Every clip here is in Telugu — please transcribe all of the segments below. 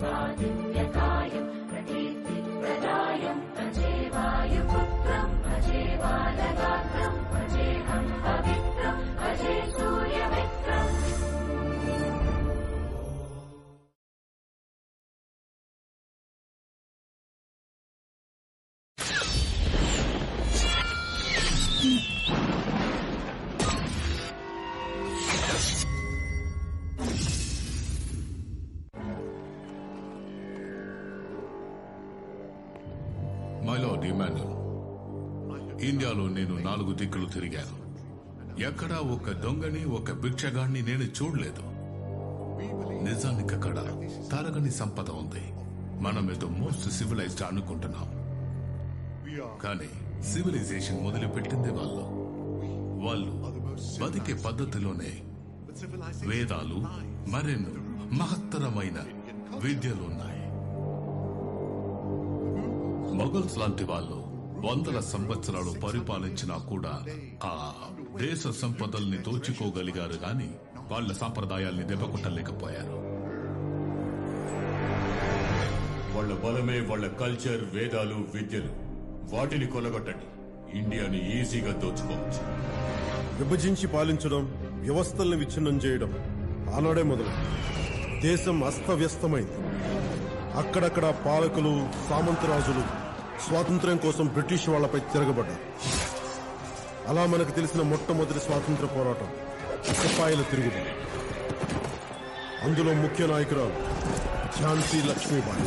మైలో డిమాండ్ ఇండియాలో నేను నాలుగు దిక్కులు తిరిగాను ఎక్కడా ఒక దొంగని ఒక భిక్షగాన్ని నేను చూడలేదు నిజానికి అక్కడ తరగని సంపద ఉంది మనం ఏదో మోస్ట్ సివిలైజ్డ్ అనుకుంటున్నాం కానీ సివిలైజేషన్ మొదలుపెట్టింది వాళ్ళు వాళ్ళు బతికే పద్ధతిలోనే వేదాలు మరెన్నో మహత్తరమైన విద్యలున్నాయి మొఘల్స్ లాంటి వాళ్ళు వందల సంవత్సరాలు పరిపాలించినా కూడా ఆ దేశ సంపదల్ని దోచుకోగలిగారు గాని వాళ్ళ సాంప్రదాయాల్ని దెబ్బకొట్టలేకపోయారు వాళ్ళ బలమే వాళ్ళ కల్చర్ వేదాలు విద్యలు వాటిని కొలగొట్టండి ఇండియాని ఈజీగా దోచుకోవచ్చు విభజించి పాలించడం వ్యవస్థల్ని విచ్ఛిన్నం చేయడం ఆనాడే మొదలు దేశం అస్తవ్యస్తమైంది అక్కడక్కడ పాలకులు సామంతరాజులు స్వాతంత్ర్యం కోసం బ్రిటిష్ వాళ్లపై తిరగబడ్డారు అలా మనకు తెలిసిన మొట్టమొదటి స్వాతంత్ర పోరాటం సిపాయిల తిరుగుబాటు అందులో ముఖ్య నాయకురాలు ఝాన్సీ లక్ష్మీబాయి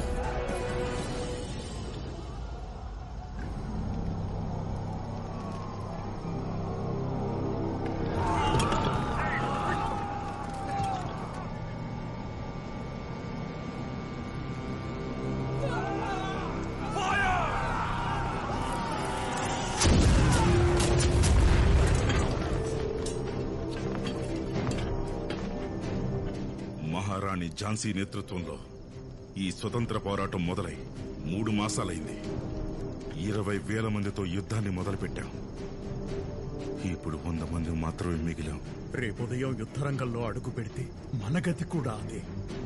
మహారాణి ఝాన్సీ నేతృత్వంలో ఈ స్వతంత్ర పోరాటం మొదలై మూడు మాసాలైంది ఇరవై వేల మందితో యుద్ధాన్ని మొదలుపెట్టాం ఇప్పుడు వంద మంది మాత్రమే మిగిలాం రేపుదయం యుద్ధరంగంలో అడుగు పెడితే మన గతి కూడా అదే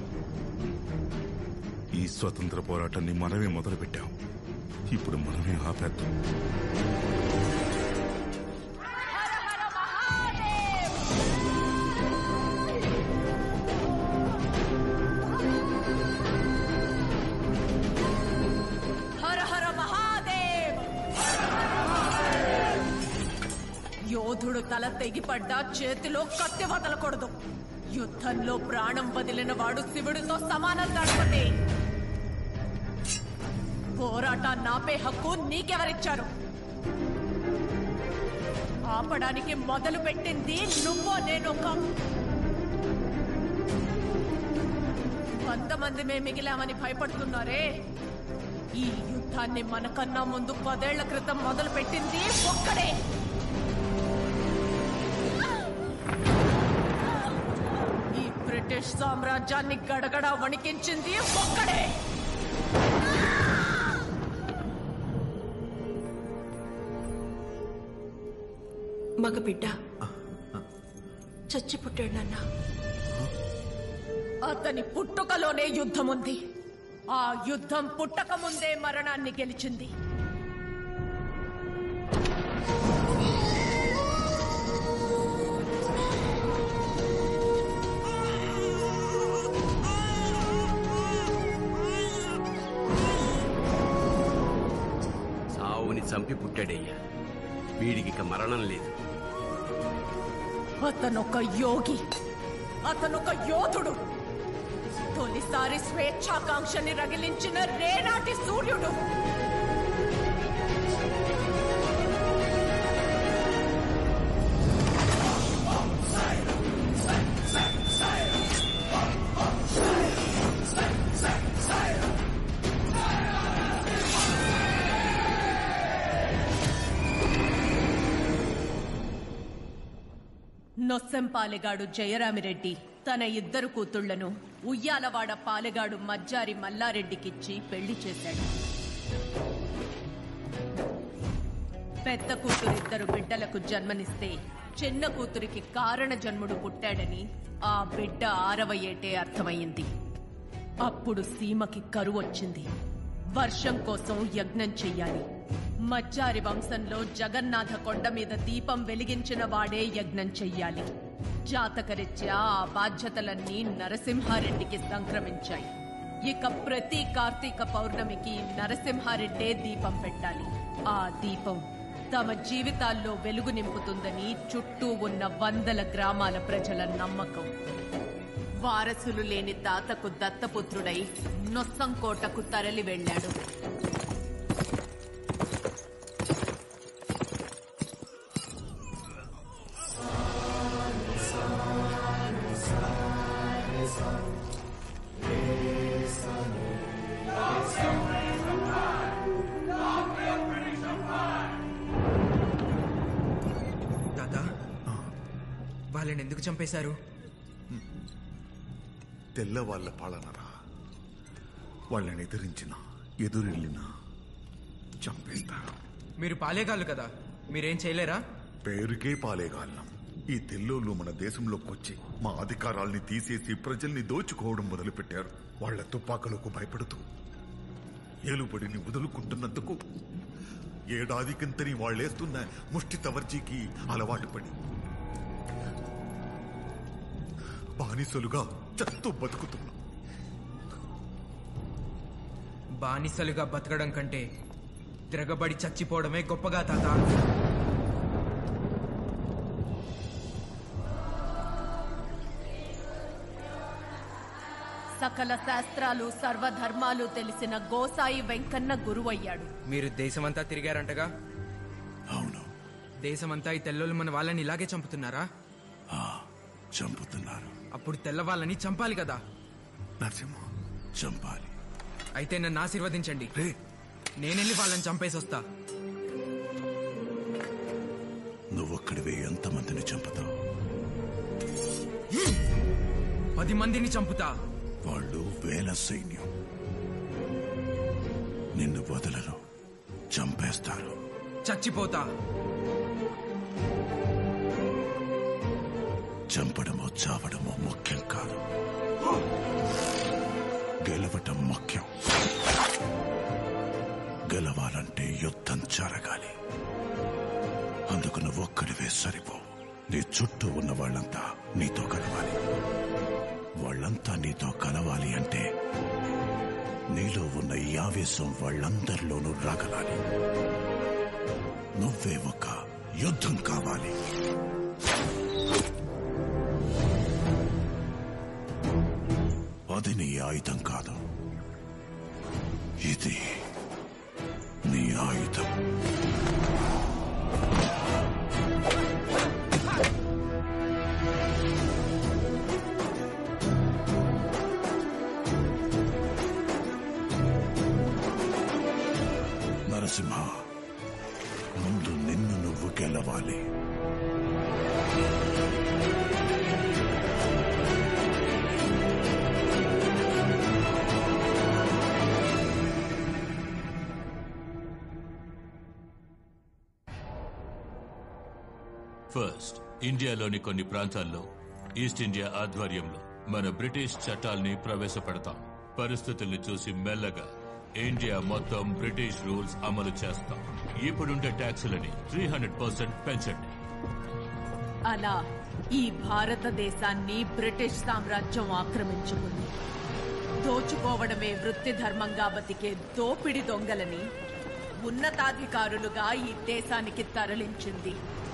ఈ స్వతంత్ర పోరాటాన్ని మనమే మొదలుపెట్టాం ఇప్పుడు మనమే ఆపేద్దాం హర హర మహాదేవ్ యోధుడు తల తెగిపడ్డా చేతిలో కత్తి వదలకూడదు యుద్ధంలో ప్రాణం వదిలిన వాడు శివుడితో సమానం గణపతి పోరాటాన్ని ఆపే హక్కు నీకెవరిచ్చారు ఆపడానికి మొదలు పెట్టింది నువ్వో నేను కాదు వంద మంది మే మిగిలామని భయపడుతున్నారే ఈ యుద్ధాన్ని మనకన్నా ముందు పదేళ్ల క్రితం మొదలు పెట్టింది ఒక్కడే ఈ బ్రిటిష్ సామ్రాజ్యాన్ని గడగడ వణికించింది ఒక్కడే మగ బిడ్డ చచ్చి పుట్టాడు నాన్న అతని పుట్టుకలోనే యుద్ధం ఉంది ఆ యుద్ధం పుట్టక ముందే మరణాన్ని గెలిచింది సావుని చంపి పుట్టాడయ్యా వీడికి ఇక మరణం లేదు అతనొక యోగి అతనొక యోధుడు తొలిసారి స్వేచ్ఛాకాంక్షని రగిలించిన రేనాటి సూర్యుడు నొస్సెం పాలెగాడు జయరామిరెడ్డి తన ఇద్దరు కూతుళ్లను ఉయ్యాలవాడ పాలెగాడు మజ్జారి మల్లారెడ్డికిచ్చి పెళ్లి చేశాడు పెద్ద కూతురు ఇద్దరు బిడ్డలకు జన్మనిస్తే చిన్న కూతురికి కారణ జన్ముడు పుట్టాడని ఆ బిడ్డ ఆరవ ఏటే అర్థమయ్యింది అప్పుడు సీమకి కరువు వచ్చింది వర్షం కోసం యజ్ఞం చెయ్యాలి మచ్చారి వంశంలో జగన్నాథ కొండ మీద దీపం వెలిగించిన వాడే యజ్ఞం చెయ్యాలి జాతకరీత్యా ఆ బాధ్యతలన్నీ నరసింహారెడ్డికి సంక్రమించాయి ఇక ప్రతి కార్తీక పౌర్ణమికి నరసింహారెడ్డే దీపం పెట్టాలి ఆ దీపం తమ జీవితాల్లో వెలుగు నింపుతుందని చుట్టూ ఉన్న వందల గ్రామాల ప్రజల నమ్మకం వారసులు లేని తాతకు దత్తపుత్రుడై నొస్సంకోటకు తరలి వెళ్ళాడు తాత వాళ్ళని ఎందుకు చంపేశారు తెల్లవాళ్ల పాలనరా వాళ్ళని ఎదిరించిన ఎదురెళ్ళిన చంపేస్తారు మీరు పాలేగాళ్ళు కదా మీరేం చేయలేరా పేరుకే పాలేగాళ్ళం ఈ తెల్లోళ్ళు మన దేశంలోకి వచ్చి మా అధికారాల్ని తీసేసి ప్రజల్ని దోచుకోవడం మొదలుపెట్టారు వాళ్ళ తుపాకులకు భయపడుతూ ఏలుబడిని వదులుకుంటున్నందుకు ఏడాదికింతని వాళ్ళేస్తున్న ముష్టి తవర్జీకి అలవాటు పడి బానిసలుగా చస్తూ బతుకుతున్నాం బానిసలుగా బతకడం కంటే తిరగబడి చచ్చిపోవడమే గొప్పగా తాత సకల శాస్త్రాలు సర్వధర్మాలు తెలిసిన గోసాయి వెంకన్న గురువయ్యాడు మీరు దేశమంతా తిరిగారంటగా అవును దేశమంతా ఈ తెల్లోళ్ళు మన వాళ్ళని ఇలాగే చంపుతున్నారా ఆ, చంపుతున్నారు అప్పుడు తెల్ల వాళ్ళని చంపాలి కదా నరసింహ చంపాలి అయితే నన్ను ఆశీర్వదించండి రే నేనెళ్ళి వాళ్ళని చంపేసి వస్తా నువ్వొక్కడివే ఎంతమందిని చంపుతావు పది మందిని చంపుతా వాళ్ళు వేల సైన్యం నిన్ను వదలరు చంపేస్తారు చచ్చిపోతా చంపడమో చావడమో ముఖ్యం కాదు గెలవటం ముఖ్యం గెలవాలంటే యుద్ధం జరగాలి అందుకు నువ్వు ఒక్కడివే సరిపోవు నీ చుట్టూ ఉన్న వాళ్ళంతా నీతో కలవాలి వాళ్ళంతా నీతో కలవాలి అంటే నీలో ఉన్న ఈ ఆవేశం వాళ్ళందరిలోనూ రాగలాలి నువ్వే ఒక యుద్ధం కావాలి అది నీ ఆయుధం కాదు ఇది నీ ఆయుధం నరసింహ ముందు నిన్ను నువ్వు గెలవాలి ఫస్ట్ ఇండియాలోని కొన్ని ప్రాంతాల్లో ఈస్ట్ ఇండియా ఆధ్వర్యంలో మన బ్రిటిష్ చట్టాల్ని ప్రవేశపెడతాం పరిస్థితుల్ని చూసి మెల్లగా ఇండియా మొత్తం బ్రిటిష్ రూల్స్ అమలు చేస్తాం ఇప్పుడుండే ట్యాక్సులని త్రీ హండ్రెడ్ పర్సెంట్ పెంచండి అలా ఈ భారతదేశాన్ని బ్రిటిష్ సామ్రాజ్యం ఆక్రమించుకుంది దోచుకోవడమే వృత్తి ధర్మంగా బతికే దోపిడి దొంగలని ఉన్నతాధికారులుగా ఈ దేశానికి తరలించింది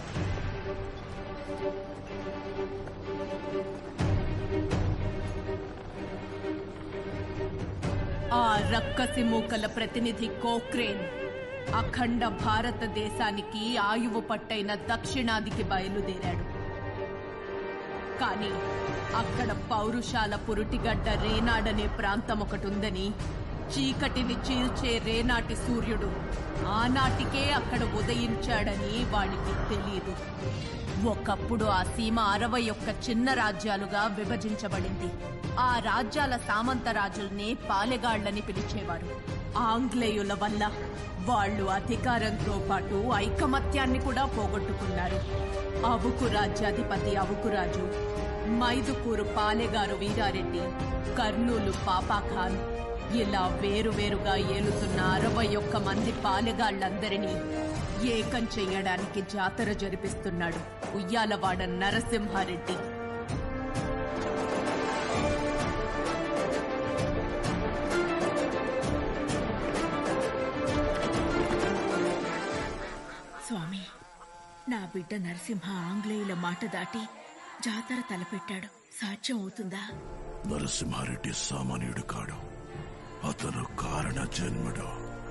ఆ రక్కసి మూకల ప్రతినిధి కోక్రేన్ అఖండ భారతదేశానికి ఆయువు పట్టైన దక్షిణాదికి బయలుదేరాడు కానీ అక్కడ పౌరుషాల పురుటిగడ్డ రేనాడనే ప్రాంతం ఒకటుందని చీకటిని చీల్చే రేనాటి సూర్యుడు ఆనాటికే అక్కడ ఉదయించాడని వాడికి తెలియదు ఒకప్పుడు ఆ సీమ అరవై ఒక్క చిన్న రాజ్యాలుగా విభజించబడింది ఆ రాజ్యాల సామంత రాజుల్ని పాలెగాళ్లని పిలిచేవారు ఆంగ్లేయుల వల్ల వాళ్ళు అధికారంతో పాటు ఐకమత్యాన్ని కూడా పోగొట్టుకున్నారు అవుకు రాజ్యాధిపతి అవుకురాజు మైదుకూరు పాలెగారు వీరారెడ్డి కర్నూలు పాపాఖాన్ ఇలా వేరువేరుగా ఏలుతున్న అరవై ఒక్క మంది పాలెగాళ్లందరినీ ఏకం చెయ్యడానికి జాతర జరిపిస్తున్నాడు ఉయ్యాలవాడ నరసింహారెడ్డి స్వామి నా బిడ్డ నరసింహ ఆంగ్లేయుల మాట దాటి జాతర తలపెట్టాడు సాధ్యం అవుతుందా నరసింహారెడ్డి సామాన్యుడు కాడు అతను కారణ జన్ముడు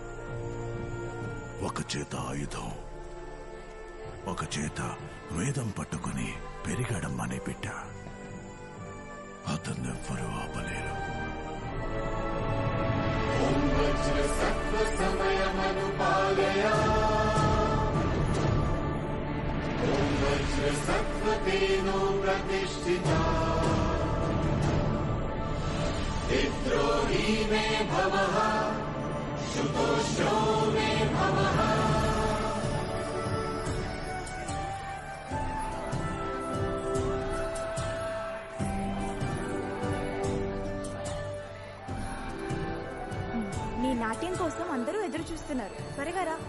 ఒక చేత ఆయుధం ఒక చేత వేదం పట్టుకుని పెరిగడం అనే బిడ్డ అతన్నెవ్వరూ ఆపలేరు నీ నాట్యం కోసం అందరూ ఎదురు చూస్తున్నారు త్వరగా రా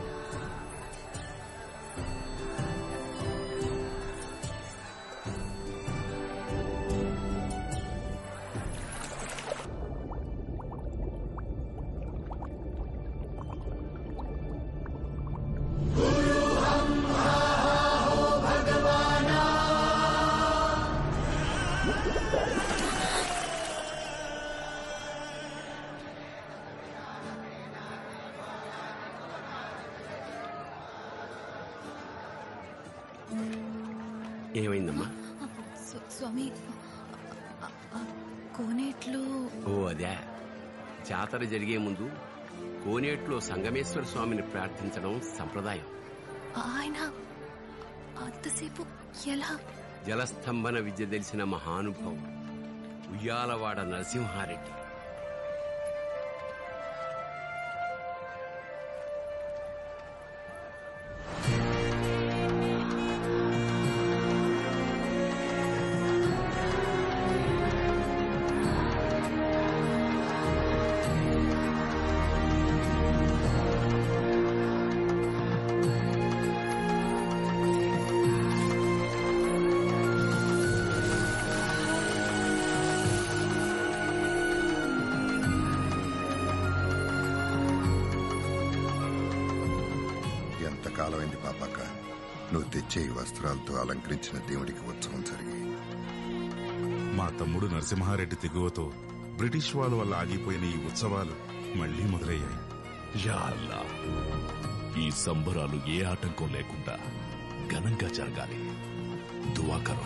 ఏమైందమ్మా స్వామి కోనేట్లో ఓ అదే జాతర జరిగే ముందు కోనేట్లో సంగమేశ్వర స్వామిని ప్రార్థించడం సంప్రదాయం ఆయన అంతసేపు ఎలా జలస్తంభన విద్య తెలిసిన మహానుభావం ఉయ్యాలవాడ నరసింహారెడ్డి ఎంతకాలమైంది పాపాక నువ్వు తెచ్చే ఈ వస్త్రాలతో అలంకరించిన దేవుడికి ఉత్సవం జరిగి మా తమ్ముడు నరసింహారెడ్డి తెగువతో బ్రిటిష్ వాళ్ళ వల్ల ఆగిపోయిన ఈ ఉత్సవాలు మళ్లీ మొదలయ్యాయి యా అల్లా ఈ సంబరాలు ఏ ఆటంకం లేకుండా ఘనంగా జరగాలి దువాకరం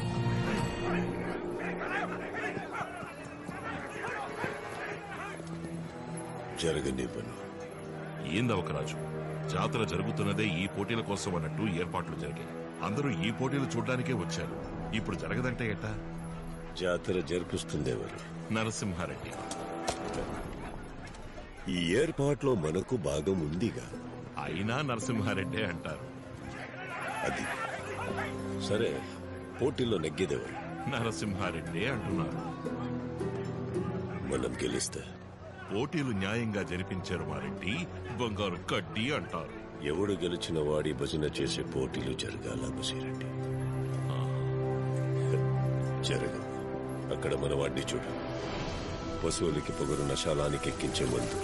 జరగనివ్వను ఏందవకరాజు జాతర జరుగుతున్నదే ఈ పోటీల కోసం అన్నట్టు ఏర్పాట్లు జరిగాయి అందరూ ఈ పోటీలు చూడ్డానికే వచ్చారు ఇప్పుడు జరగదంటే ఎట్టా జాతర జరిపిస్తుందెవరు నరసింహారెడ్డి ఈ ఏర్పాట్లో మనకు భాగం ఉందిగా అయినా నరసింహారెడ్డే అంటారు అది సరే పోటీల్లో నెగ్గేదెవరు నరసింహారెడ్డి అంటున్నారు మనం గెలిస్తే పోటీలు న్యాయంగా జరిపించారు మారెడ్డి బంగారు కడ్డి అంటారు ఎవడు గెలిచిన వాడి భజన చేసే పోటీలు జరగాల బసిరెడ్డి జరగవు అక్కడ మన వాడిని చూడు పశువులకి పొగరు నశాలానికి ఎక్కించే మందు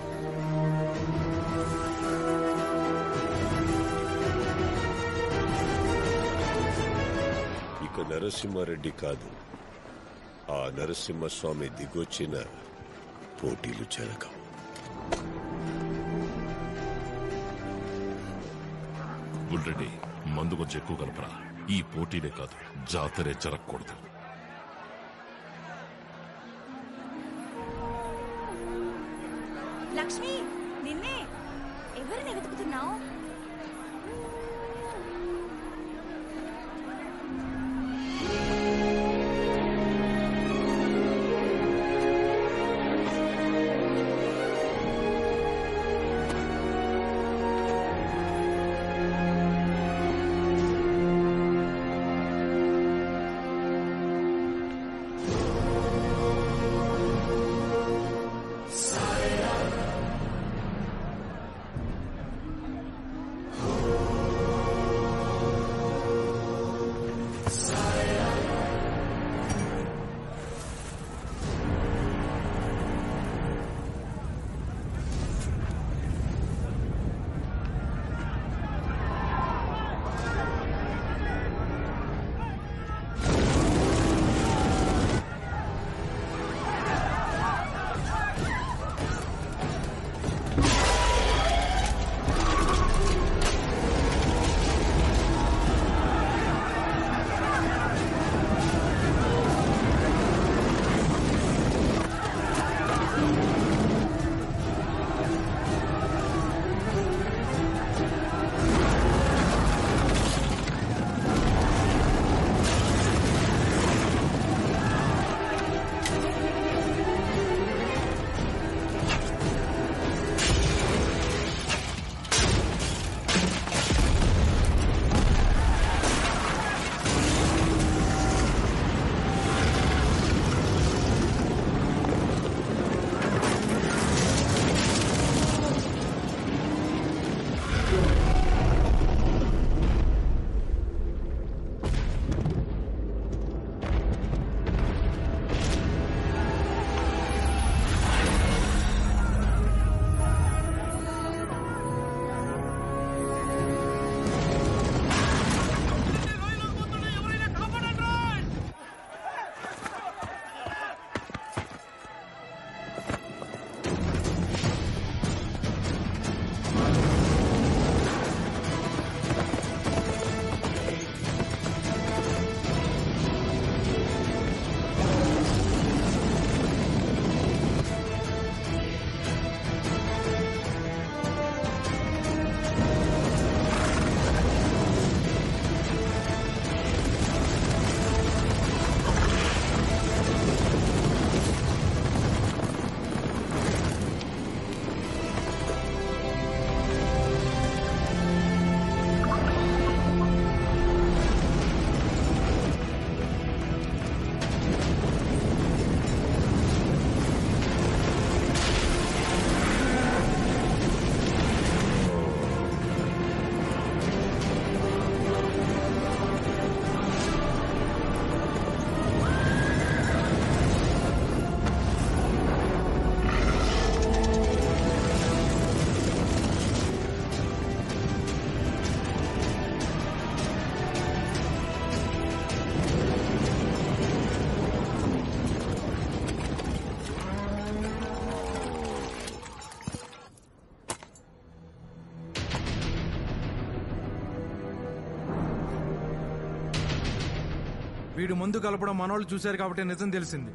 ఇక నరసింహారెడ్డి కాదు ఆ నరసింహస్వామి దిగొచ్చిన పోటీలు జరగవు బుల్రెడ్డి మందు కొంచెం ఎక్కువ కలపరా ఈ పోటీలే కాదు జాతరే జరగకూడదు లక్ష్మి నిన్నే ఎవరిని వెతుకుతున్నావు వీడు ముందు కలపడం మనోళ్ళు చూశారు కాబట్టి నిజం తెలిసింది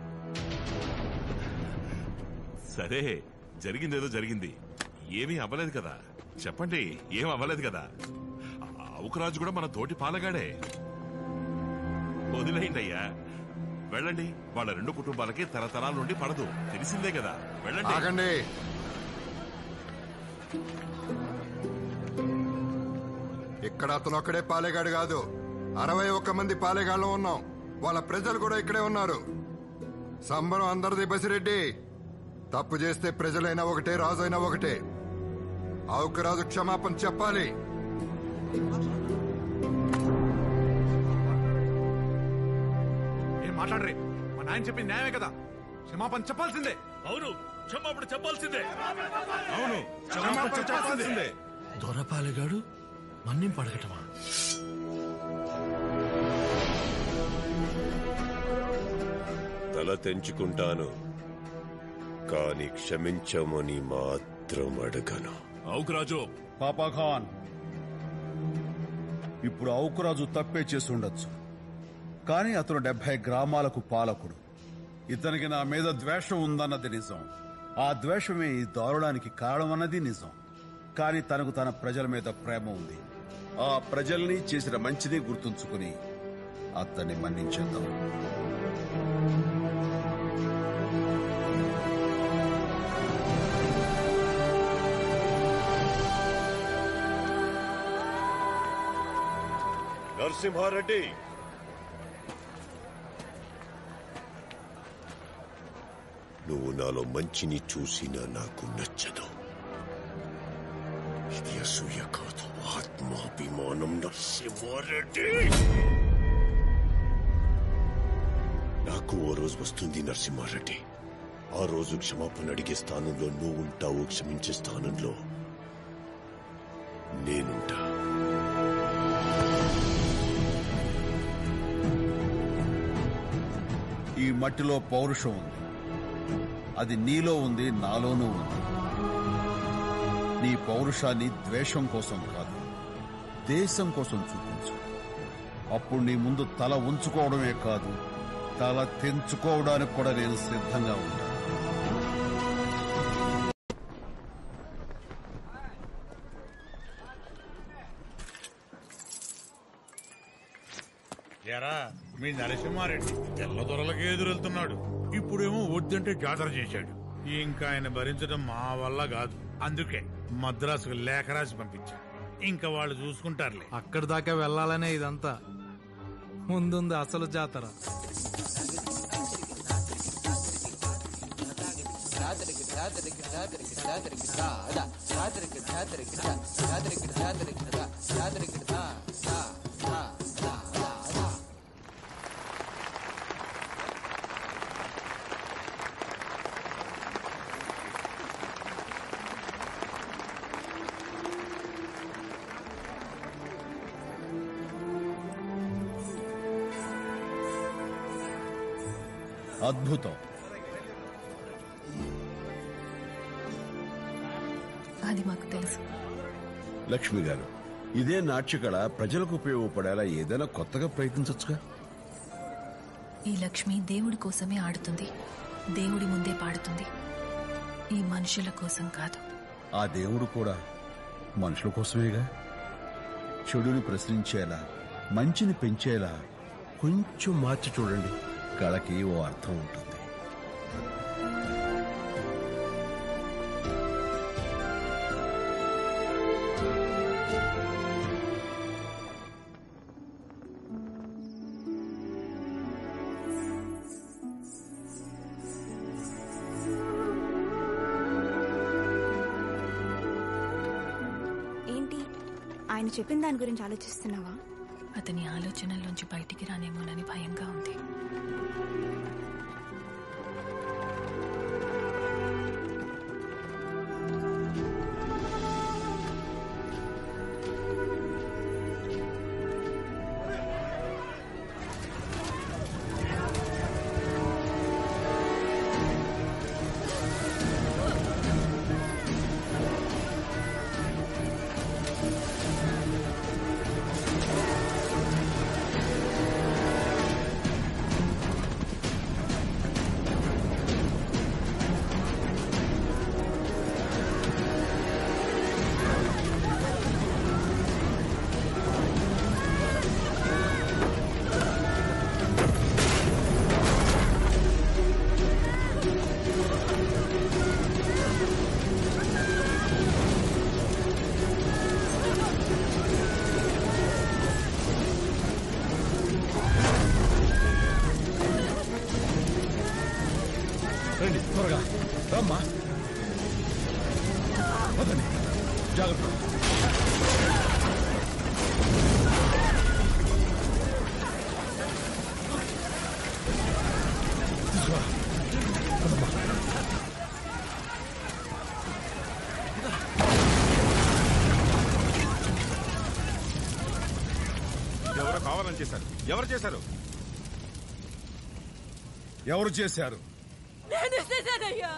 సరే జరిగిందేదో జరిగింది ఏమీ అవ్వలేదు కదా చెప్పండి ఏం అవ్వలేదు కదా అవుకరాజు కూడా మన తోటి పాలగాడే వదిలేయండి అయ్యా వెళ్ళండి వాళ్ళ రెండు కుటుంబాలకి తరతరాల నుండి పడదు తెలిసిందే కదా వెళ్ళండి ఆగండి ఇక్కడ అతను ఒక్కడే పాలేగాడు కాదు అరవై ఒక్క మంది పాలేగాళ్ళు ఉన్నాం వాళ్ళ ప్రజలు కూడా ఇక్కడే ఉన్నారు సంబరం అందరిది బసిరెడ్డి తప్పు చేస్తే ప్రజలైనా ఒకటే రాజు అయినా ఒకటే ఆవుకు రాజు క్షమాపణ చెప్పాలి ఏం మాట్లాడరే మా నాయన చెప్పింది న్యాయమే కదా క్షమాపణ చెప్పాల్సిందే అవును క్షమాపణ చెప్పాల్సిందే అవును క్షమాపణ చెప్పాల్సిందే దొరపాలెగాడు మన్నింపు అడగటమా తల తెంచుకుంటాను కాని క్షమించమని మాత్రం అడగను అవుకురాజు పాపాఖాన్ ఇప్పుడు ఔకురాజు తప్పే చేసి ఉండొచ్చు కానీ అతను డెబ్బై గ్రామాలకు పాలకుడు ఇతనికి నా మీద ద్వేషం ఉందన్నది నిజం ఆ ద్వేషమే ఈ దారుణానికి కారణమన్నది నిజం కానీ తనకు తన ప్రజల మీద ప్రేమ ఉంది ఆ ప్రజల్ని చేసిన మంచిని గుర్తుంచుకుని అతన్ని మన్నించేద్దాం నరసింహారెడ్డి నువ్వు నాలో మంచిని చూసినా నాకు నచ్చదు ఇది అసూయ కాదు ఆత్మాభిమానం నరసింహారెడ్డి నాకు ఓ రోజు వస్తుంది నరసింహారెడ్డి ఆ రోజు క్షమాపణ అడిగే స్థానంలో నువ్వు ఉంటావు క్షమించే స్థానంలో నేనుంటా ఈ మట్టిలో పౌరుషం ఉంది అది నీలో ఉంది నాలోనూ ఉంది నీ పౌరుషాన్ని ద్వేషం కోసం కాదు దేశం కోసం చూపించు అప్పుడు నీ ముందు తల ఉంచుకోవడమే కాదు తల తెంచుకోవడానికి కూడా నేను సిద్ధంగా ఉంటాను ఎరా మీ నరసింహారెడ్డి తెల్ల దొరలకే ఎదురెళ్తున్నాడు ఇప్పుడేమో వద్దంటే జాతర చేశాడు ఇంకా ఆయన భరించడం మా వల్ల కాదు అందుకే మద్రాసుకు లేఖ రాసి పంపించాడు ఇంకా వాళ్ళు చూసుకుంటారులే అక్కడి దాకా వెళ్ళాలనే ఇదంతా ముందుంది అసలు జాతర అద్భుతం అది మాకు తెలుసు లక్ష్మి గారు ఇదే నాట్యకళ ప్రజలకు ఉపయోగపడేలా ఏదైనా కొత్తగా ప్రయత్నించవచ్చుగా ఈ లక్ష్మి దేవుడి కోసమే ఆడుతుంది దేవుడి ముందే పాడుతుంది ఈ మనుషుల కోసం కాదు ఆ దేవుడు కూడా మనుషుల కోసమేగా చెడుని ప్రశ్నించేలా మంచిని పెంచేలా కొంచెం మార్చి చూడండి కళకి ఓ అర్థం ఉంటుంది ఏంటి ఆయన చెప్పిన దాని గురించి ఆలోచిస్తున్నావా అతని ఆలోచనల్లోంచి బయటికి రానేమోనని భయంగా ఉంది ఆ త్వరగా రమ్మా వదండి జాగ్రత్త తీసుకురా. పదమ్మా. ఎవరో కావాలని చేశారు ఎవరు చేశారు ఎవరు చేశారు నేను చేశానయ్యా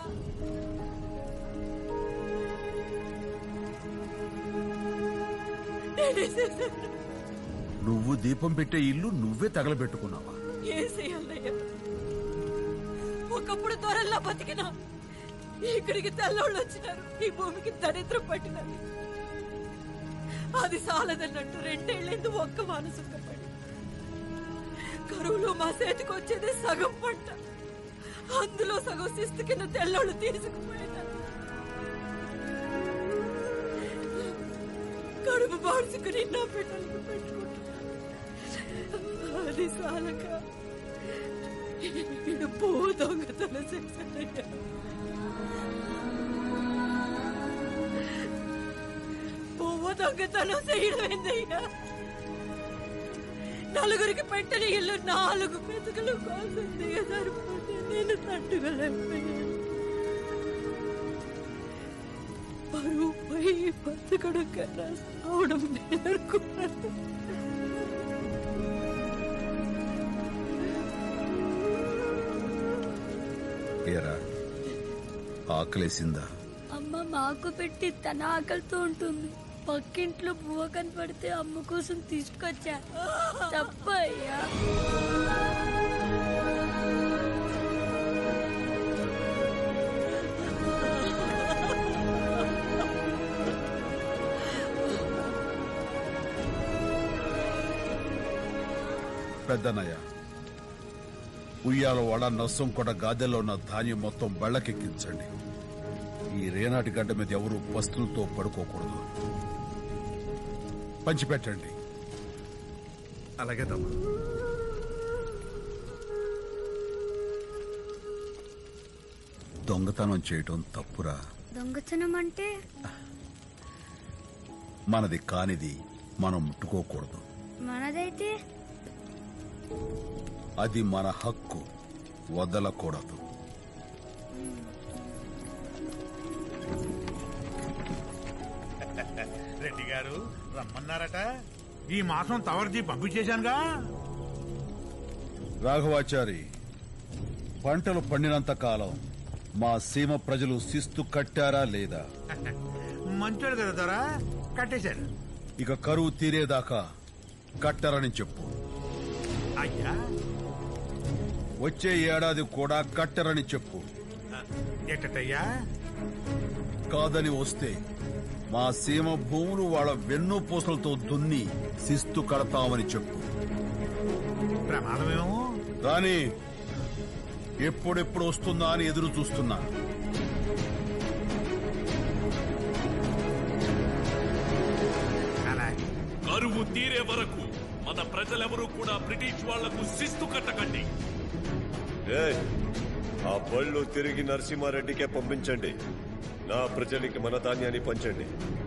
నేనే చేశాను నువ్వు దీపం పెట్టే ఇల్లు నువ్వే తగలబెట్టుకున్నావా ఏం చేయాలయ్యా ఒకప్పుడు త్వరల్లా బతికినా ఇక్కడికి తెల్లోళ్ళు వచ్చినారు ఈ భూమికి దరిద్రం పట్టినది అది సాలదన్నట్టు రెండేళ్ళెందు ఒక్క మనసు పడి కరువులో మా చేతికి వచ్చేది సగం పంట అందులో సగం శిస్తు కింద తెల్లోళ్ళు తీసుకుపోయినారు కడుపు పాడుచుకుని నా బిడ్డలకు పెట్టుకుంటున్నా అది సాలక ఈడు పూ దొంగతనం చేశాడయ్యా పువ్వు దొంగతనం చేయడం ఏందయ్యా నలుగురికి పెట్టిన ఇల్లు నాలుగు మెతుకులు కోసింది సరిపోతే నేను తట్టుకోలేకపోయాను పరువు పోయి బతకడం కన్నా సావడం నేర్కున్నాను ఏరా ఆకలేసిందా అమ్మ మాకు పెట్టి తన ఆకలితో ఉంటుంది పక్కింట్లో బువ్వ కనపడితే అమ్మ కోసం తీసుకొచ్చా తప్ప అయ్యా పెద్దనయ్య ఉయ్యాల వాడ నర్సం కూడా గాదెల్లో ఉన్న ధాన్యం మొత్తం బళ్ళకెక్కించండి ఈ రేనాటి గడ్డ మీద ఎవరు వస్తువులతో పడుకోకూడదు పంచిపెట్టండి అలాగే తమ్ముడు దొంగతనం చేయటం తప్పురా దొంగతనం అంటే మనది కానిది మనం ముట్టుకోకూడదు మనదైతే అది మన హక్కు వదలకూడదు రెడ్డి గారు రమ్మన్నారట ఈ మాసం తవర్జీ పంపించేశానుగా రాఘవాచారి పంటలు పండినంత కాలం మా సీమ ప్రజలు శిస్తు కట్టారా లేదా మంచోడు కదా దొరా కట్టేశాడు ఇక కరువు తీరేదాకా కట్టరని చెప్పు అయ్యా వచ్చే ఏడాది కూడా కట్టరని చెప్పు ఎట్టయ్యా కాదని వస్తే మా సీమ భూములు వాళ్ళ వెన్ను పూసలతో దున్ని శిస్తు కడతామని చెప్పు ప్రమాదమేమో రాని ఎప్పుడెప్పుడు వస్తుందా అని ఎదురు చూస్తున్నా కరువు తీరే వరకు మన ప్రజలెవరూ కూడా బ్రిటిష్ వాళ్లకు శిస్తు కట్టకండి ఏయ్, ఆ బళ్ళు తిరిగి నరసింహారెడ్డికే పంపించండి నా ప్రజలకి మన ధాన్యాన్ని పంచండి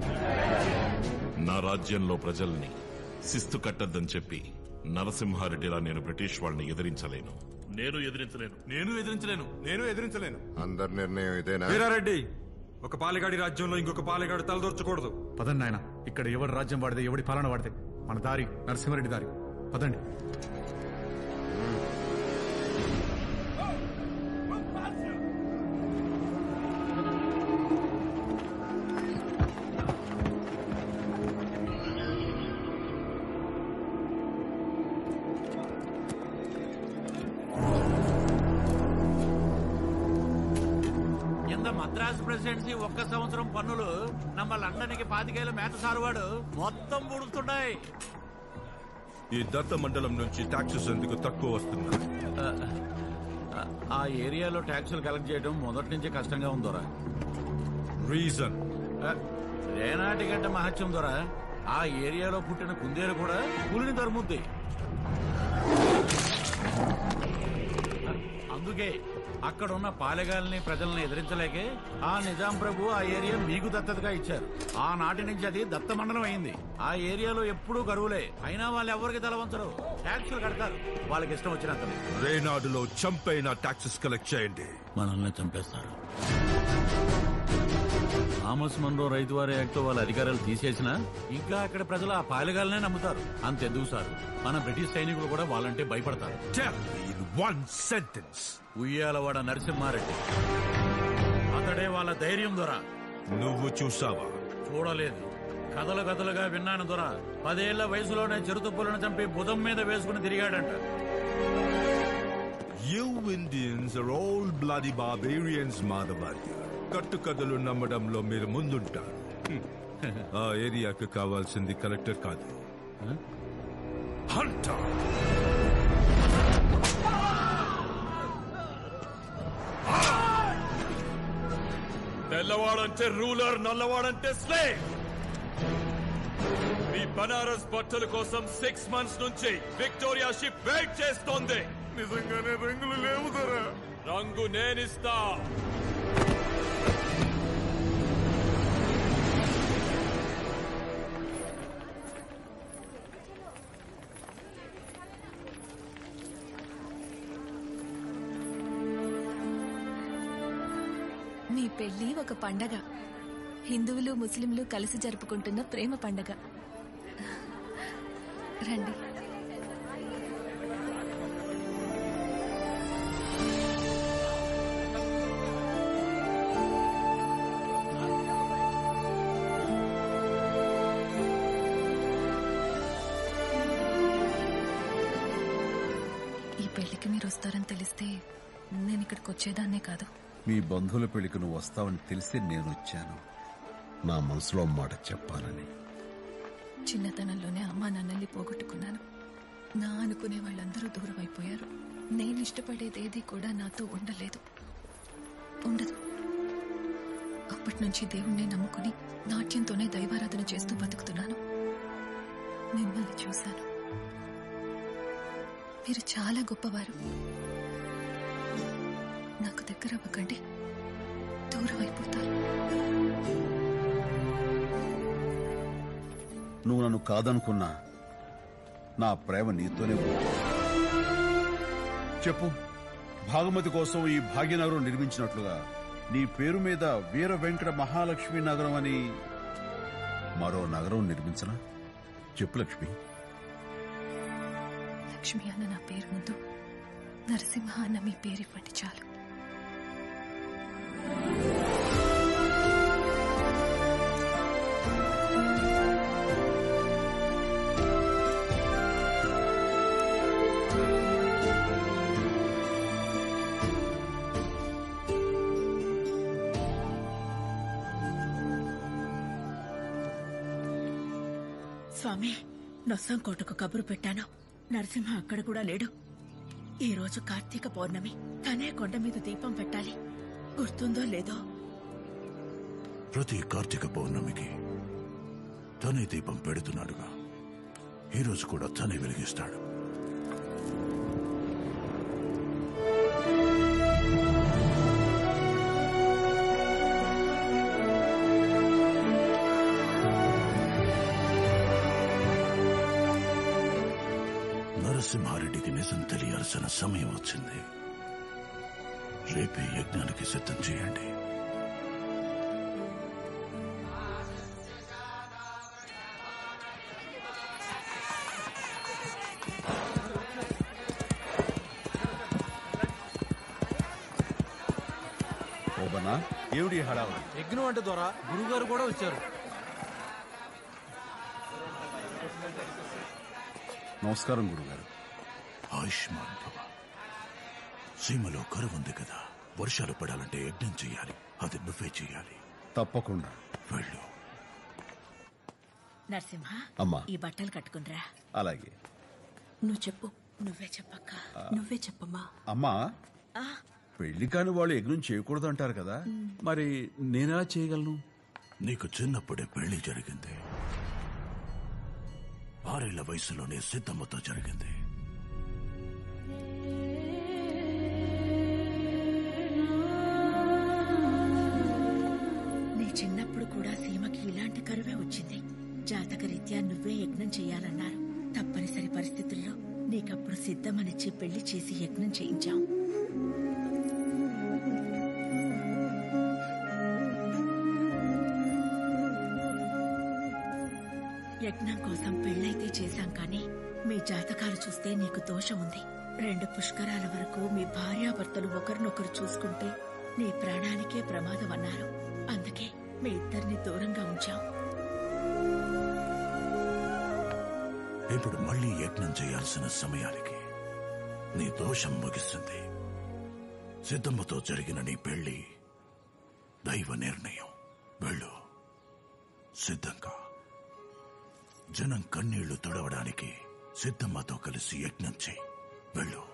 నా రాజ్యంలో ప్రజల్ని శిస్తు కట్టద్దని చెప్పి నరసింహారెడ్డిలా నేను బ్రిటిష్ వాళ్ళని ఎదిరించలేను నేను ఎదిరించలేను నేను ఎదిరించలేను నేను ఎదిరించలేను అందరి నిర్ణయం ఇదేనా వీరారెడ్డి ఒక పాలెగాడి రాజ్యంలో ఇంకొక పాలెగాడు తలదొరచకూడదు పదండి నాయన ఇక్కడ ఎవడి రాజ్యం వాడితే ఎవడి పాలన వాడితే మన దారి నరసింహారెడ్డి దారి పదండి కింద మద్రాసు ప్రెసిడెన్సీ ఒక్క సంవత్సరం పన్నులు నమ్మ లండన్కి పాతికేళ్ళు మేత సారువాడు మొత్తం పుడుతున్నాయి ఈ దత్త మండలం నుంచి టాక్సెస్ ఎందుకు తక్కువ వస్తుంది ఆ ఏరియాలో ట్యాక్సులు కలెక్ట్ చేయడం మొదటి నుంచి కష్టంగా ఉందోరా రీజన్ రేనాటి గంట మహత్యం దొరా ఆ ఏరియాలో పుట్టిన కుందేలు కూడా పులిని తరుముద్ది అందుకే అక్కడ ఉన్న పాలెగాల్ని ప్రజల్ని ఎదిరించలేకే ఆ నిజాం ప్రభు ఆ ఏరియా మీకు దత్తతగా ఇచ్చారు ఆనాటి నుంచి అది దత్త మండలం అయింది ఆ ఏరియాలో ఎప్పుడూ కరువులే అయినా వాళ్ళు ఎవరికి తల వంచరు ట్యాక్సులు కడతారు వాళ్ళకి ఇష్టం వచ్చినంత రేనాడులో చంపైన టాక్సెస్ కలెక్ట్ చేయండి మనల్ని చంపేస్తారు థామస్ మన్రో రైతు వారి యాక్ట్ వాళ్ళ అధికారాలు తీసేసినా ఇంకా అక్కడ ప్రజలు ఆ పాలెగాలనే నమ్ముతారు అంతెందుకు సార్ మన బ్రిటిష్ సైనికులు కూడా వాళ్ళంటే భయపడతారు వన్ సెంటెన్స్ ఉయ్యాలవాడ నరసింహారెడ్డి అతడే వాళ్ళ ధైర్యం దొర నువ్వు చూసావా చూడలేదు కథలు కథలుగా విన్నాను దొర పదేళ్ల వయసులోనే చిరుతుప్పులను చంపి బుధం మీద వేసుకుని తిరిగాడంట you Indians are all bloody barbarians మాధవార్య కట్టు కథలు నమ్మడంలో మీరు ముందుంటారు ఆ ఏరియాకి కావాల్సింది కలెక్టర్ కాదు హంటర్ తెల్లవాడంటే రూలర్ నల్లవాడంటే స్లేవ్ మీ బనారస్ బట్టల కోసం సిక్స్ మంత్స్ నుంచి విక్టోరియా షిప్ వెయిట్ చేస్తోంది నిజంగానే రంగులు లేవు ధర రంగు నేనిస్తా మీ పెళ్లి ఒక పండగ హిందువులు ముస్లింలు కలిసి జరుపుకుంటున్న ప్రేమ పండగ రండి ఈ పెళ్లికి మీరు వస్తారని తెలిస్తే నేను ఇక్కడికి వచ్చేదాన్నే కాదు మీ బంధువుల పెళ్లికి నువ్వు వస్తావని తెలిసి నేను వచ్చాను నా మనసులో మాట చెప్పాలని చిన్నతనంలోనే అమ్మా నాన్నల్ని పోగొట్టుకున్నాను నా అనుకునే వాళ్ళందరూ దూరం అయిపోయారు నేను ఇష్టపడేదేది కూడా నాతో ఉండలేదు ఉండదు అప్పటి నుంచి దేవుణ్ణి నమ్ముకుని నాట్యంతోనే దైవారాధన చేస్తూ బతుకుతున్నాను మిమ్మల్ని చూశాను మీరు చాలా గొప్పవారు నాకు దగ్గర అవ్వకండి దూరం అయిపోతారు నువ్వు నన్ను కాదనుకున్నా నా ప్రేమ నీతోనే ఉంది చెప్పు భాగమతి కోసం ఈ భాగ్యనగరం నిర్మించినట్లుగా నీ పేరు మీద వీర వెంకట మహాలక్ష్మి నగరం అని మరో నగరం నిర్మించనా చెప్పు లక్ష్మి లక్ష్మి అన్న నా పేరు ముందు నరసింహ అన్న మీ పేరు ఇవ్వండి చాలు స్వామి నొస్సం కోటకు కబురు పెట్టాను నరసింహ అక్కడ కూడా లేడు ఈ రోజు కార్తీక పౌర్ణమి తనే కొండ మీద దీపం పెట్టాలి గుర్తుందో లేదో ప్రతి కార్తీక పౌర్ణమికి తనే దీపం పెడుతున్నాడుగా ఈరోజు కూడా తనే వెలిగిస్తాడు నరసింహారెడ్డికి నిజం తెలియాల్సిన సమయం వచ్చింది రేపే యజ్ఞానికి సిద్ధం చేయండి ఓబనా ఏమిటి ఈ హడావుడి యజ్ఞం అంటే ద్వారా గురుగారు కూడా వచ్చారు నమస్కారం గురుగారు ఆయుష్మాన్ భవ సీమలో కరువు ఉంది కదా వర్షాలు పడాలంటే యజ్ఞం చేయాలి అది నువ్వే చేయాలి తప్పకుండా వెళ్ళు నరసింహ అమ్మా. ఈ బట్టలు కట్టుకునిరా అలాగే నువ్వు చెప్పు నువ్వే చెప్పక్క నువ్వే చెప్పమ్మా అమ్మా ఆ, పెళ్లి కాని వాళ్ళు యజ్ఞం చేయకూడదు అంటారు కదా మరి నేనెలా చేయగలను నీకు చిన్నప్పుడే పెళ్లి జరిగింది ఆరేళ్ల వయసులోనే సిద్ధమ్మతో జరిగింది జాతకరీత్యా నువ్వే యజ్ఞం చేయాలన్నారు తప్పనిసరి పరిస్థితుల్లో నీకప్పుడు సిద్ధమనిచ్చి పెళ్లి చేసి యజ్ఞం చేయించాం యజ్ఞం కోసం పెళ్ళైతే చేశాం కానీ మీ జాతకాలు చూస్తే నీకు దోషం ఉంది రెండు పుష్కరాల వరకు మీ భార్యాభర్తలు ఒకరినొకరు చూసుకుంటే నీ ప్రాణానికే ప్రమాదం అన్నారు అందుకే మీ ఇద్దరిని దూరంగా ఉంచాం ఇప్పుడు మళ్ళీ యజ్ఞం చేయాల్సిన సమయానికి నీ దోషం ముగిస్తుంది సిద్ధమ్మతో జరిగిన నీ పెళ్లి దైవ నిర్ణయం వెళ్ళు సిద్ధంగా జనం కన్నీళ్లు తుడవడానికి సిద్ధమ్మతో కలిసి యజ్ఞం చేయి వెళ్ళు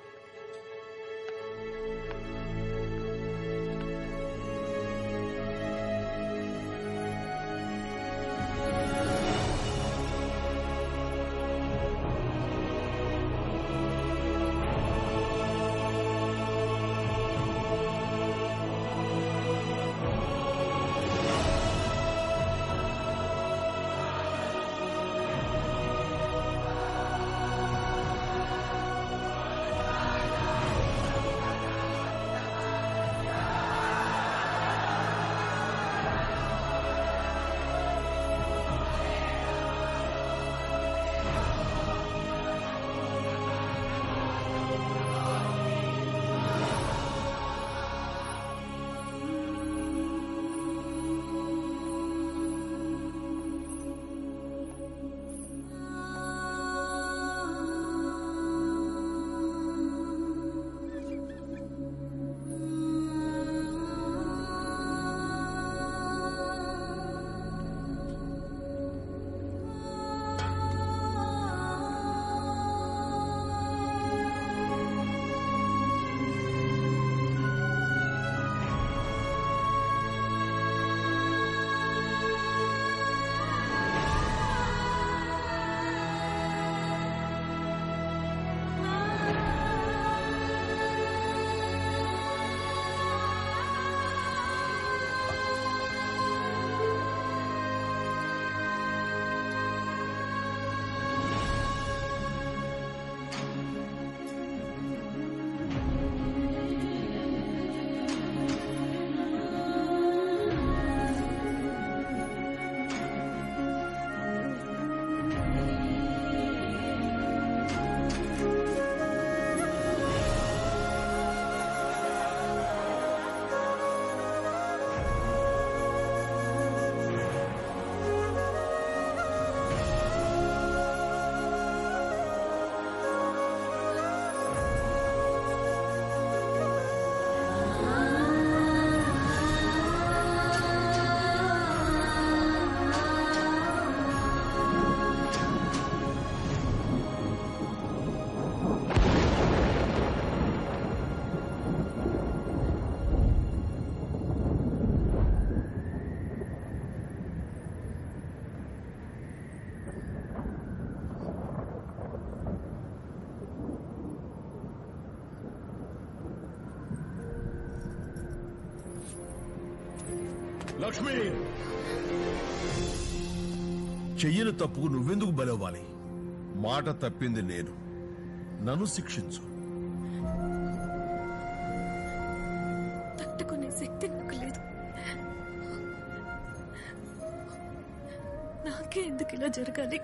లక్ష్మి చెయ్యని తప్పుకు నువ్వెందుకు బలవ్వాలి మాట తప్పింది నేను నన్ను శిక్షించు తట్టుకునే శక్తి నాకు లేదు నాకే ఎందుకు ఇలా జరగాలి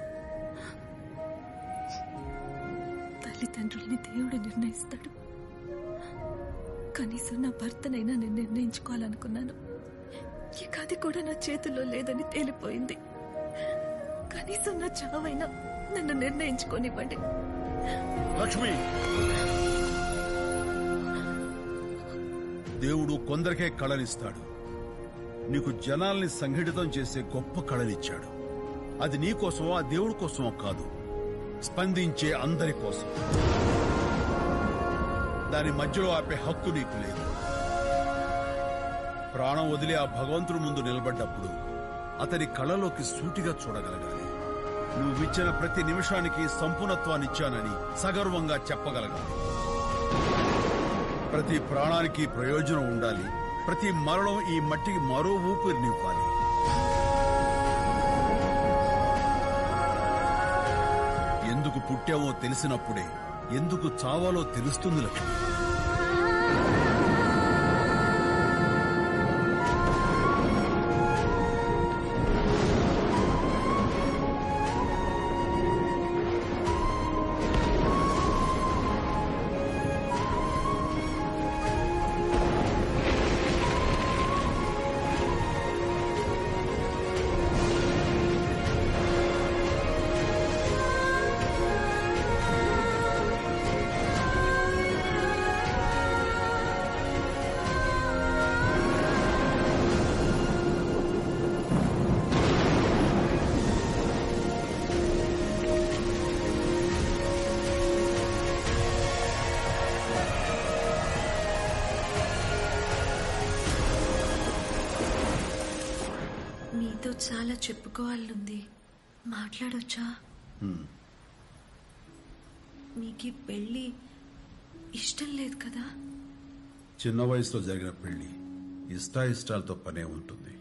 తల్లిదండ్రుల్ని దేవుడు నిర్ణయిస్తాడు కనీసం నా భర్తనైనా నేను నిర్ణయించుకోవాలనుకున్నాను ఇక అది కూడా నా చేతుల్లో లేదని తేలిపోయింది కనీసం నా చావైనా నన్ను నిర్ణయించుకోనివ్వండి లక్ష్మి దేవుడు కొందరికే కళనిస్తాడు నీకు జనాల్ని సంఘటితం చేసే గొప్ప కళనిచ్చాడు అది నీ కోసమో ఆ దేవుడి కోసమో కాదు స్పందించే అందరి కోసం దాని మధ్యలో ఆపే హక్కు నీకు లేదు ప్రాణం వదిలి ఆ భగవంతుడి ముందు నిలబడ్డప్పుడు అతని కళలోకి సూటిగా చూడగలగాలి నువ్విచ్చిన ప్రతి నిమిషానికి సంపూర్ణత్వాన్నిచ్చానని సగర్వంగా చెప్పగలగాలి ప్రతి ప్రాణానికి ప్రయోజనం ఉండాలి ప్రతి మరణం ఈ మట్టికి మరో ఊపిరినివ్వాలి ఎందుకు పుట్టామో తెలిసినప్పుడే ఎందుకు చావాలో తెలుస్తుంది లక్ష్మి మీతో చాలా చెప్పుకోవాలనుంది మాట్లాడొచ్చా హ్మ్. మీకు ఈ పెళ్లి ఇష్టం లేదు కదా చిన్న వయసులో జరిగిన పెళ్లి ఇష్టాయిష్టాలతో పనే ఉంటుంది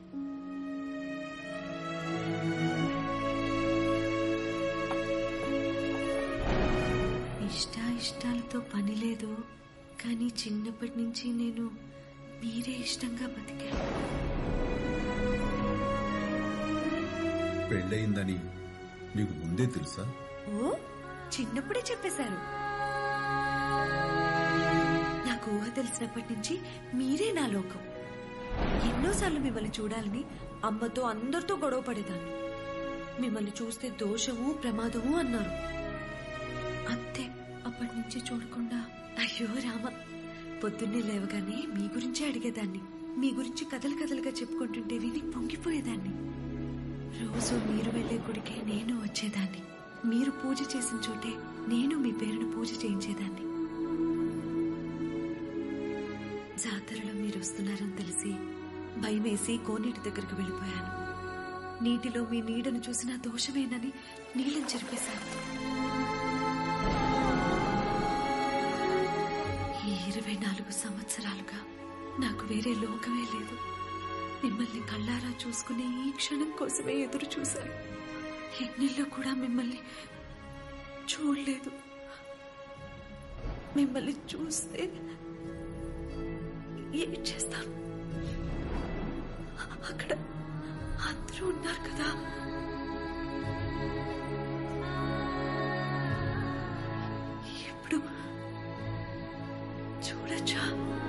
ఇష్ట ఇష్టాలతో పని లేదు కానీ చిన్నప్పటి నుంచి నేను మీరే ఇష్టంగా బతికాను పెళ్ళయిందని నీకు ముందే తెలుసా ఓ చిన్నప్పుడే చెప్పేశారు నాకు ఊహ తెలిసినప్పటి నుంచి మీరే నా లోకం ఎన్నోసార్లు మిమ్మల్ని చూడాలని అమ్మతో అందరితో గొడవ పడేదాన్ని మిమ్మల్ని చూస్తే దోషము ప్రమాదము అన్నారు అంతే అప్పటి నుంచి చూడకుండా అయ్యో రామ పొద్దున్నే లేవగానే మీ గురించే అడిగేదాన్ని మీ గురించి కథలు కథలుగా చెప్పుకుంటుంటే విని పొంగిపోయేదాన్ని రోజు మీరు వెళ్లే గుడికే నేను వచ్చేదాన్ని మీరు పూజ చేసిన చోటే నేను మీ పేరును పూజ చేయించేదాన్ని జాతరలో మీరు వస్తున్నారని తెలిసి భయమేసి కోనేటి దగ్గరికి వెళ్ళిపోయాను నీటిలో మీ నీడను చూసిన దోషమేనని నీళ్ళని చెరిపేశాను ఈ ఇరవై నాలుగు సంవత్సరాలుగా నాకు వేరే లోకమే లేదు మిమ్మల్ని కళ్ళారా చూసుకునే ఈ క్షణం కోసమే ఎదురు చూశాను ఎన్నెల్లో కూడా మిమ్మల్ని చూడలేదు మిమ్మల్ని చూస్తే ఏం చేస్తాను అక్కడ అందరూ ఉన్నారు కదా ఇప్పుడు చూడచ్చా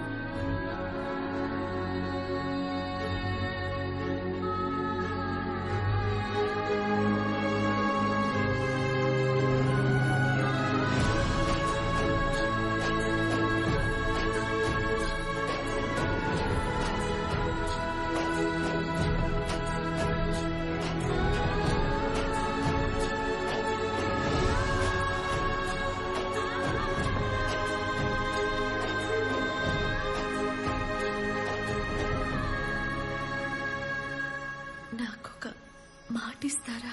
నాకొక మాటిస్తారా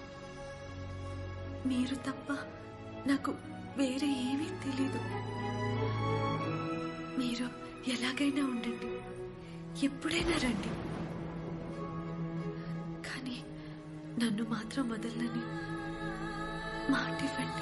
మీరు తప్ప నాకు వేరే ఏమీ తెలీదు మీరు ఎలాగైనా ఉండండి ఎప్పుడైనా రండి కానీ నన్ను మాత్రం వదలని మాటివ్వండి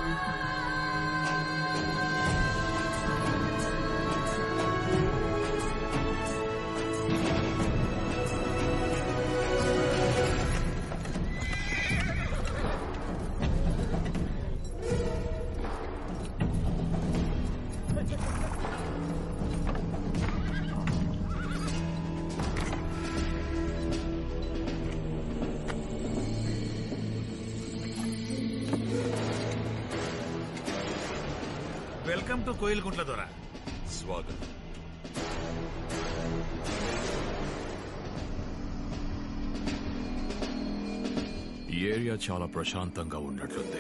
వెల్కమ్ టు కోయిల్కుంట్ల దొర స్వాగతం ఈ ఏరియా చాలా ప్రశాంతంగా ఉన్నట్లుంది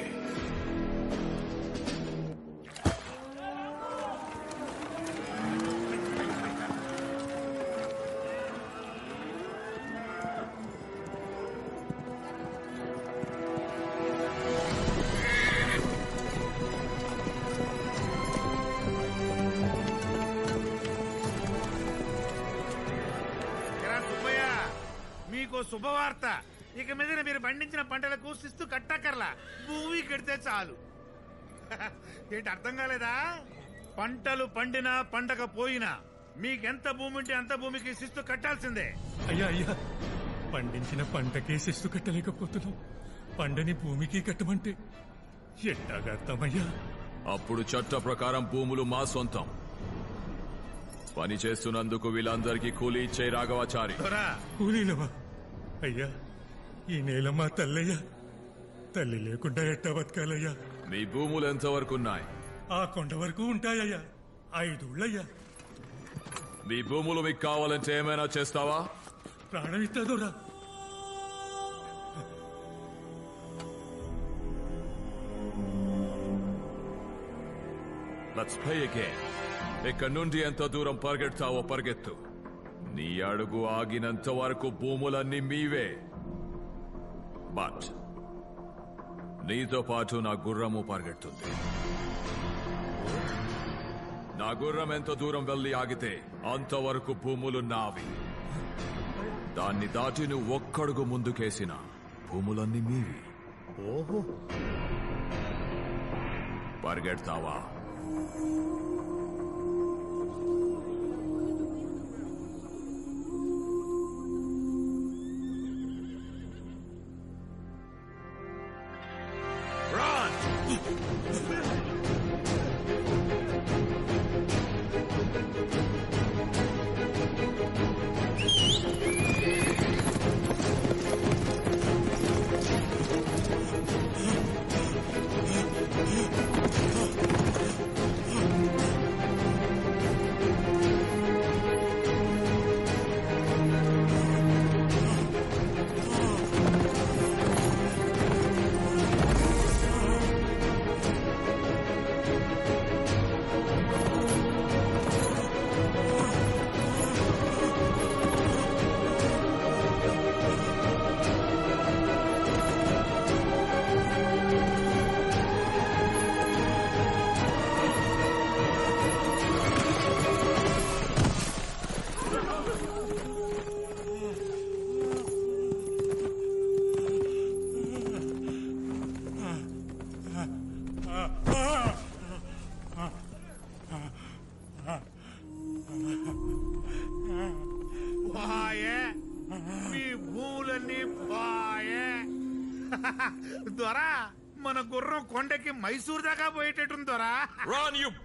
ఎరా సుబ్బయ్య మీకు శుభవార్త ఇక మీద మీరు పండించిన పంటలకు శిస్తు కట్టక్కర్లా భూమి కడితే చాలు ఏంటి అర్థం కాలేదా పంటలు పండినా పండగ పోయినా మీకెంత భూమి ఉంటే అంత భూమికి శిస్తు కట్టాల్సిందే అయ్యా అయ్యా పండించిన పంటకే శిస్తు కట్టలేకపోతున్నాం పండని భూమికి కట్టమంటే ఎట్టాగా అర్థమయ్యా అప్పుడు చట్ట ప్రకారం భూములు మా సొంతం పని చేస్తున్నందుకు వీళ్ళందరికీ కూలీ ఇచ్చే రాఘవాచారి కూలీలవా అయ్యా ఈ నేల మా తల్లయ్యా తల్లి లేకుండా ఎట్టా బతకాలయ్యా మీ భూములు ఎంతవరకు ఉన్నాయి ఆ కొండ వరకు ఉంటాయ్యా ఐదుళ్ళయ్యా మీ భూములు మీకు కావాలంటే ఏమైనా చేస్తావా ప్రాణం ఇస్తాదోరా లెట్స్ ప్లే అగైన్ ఇక్కడ నుండి ఎంత దూరం పరిగెడతావో పరిగెత్తు నీ అడుగు ఆగినంత వరకు భూములన్నీ మీవే బట్ నీతో పాటు నా గుర్రము పరిగెడుతుంది నా గుర్రం ఎంత దూరం వెళ్ళి ఆగితే అంతవరకు భూములు నావి దాన్ని దాటి నువ్వు ఒక్కడుగు ముందుకేసిన భూములన్నీ మీవి ఓహో పరిగెడతావా బాయే మీ భూములన్నీ బాయే దొరా మన గుర్రం కొండకి మైసూర్ దాకా పోయేటట్టుంది దొరా రాన్ యు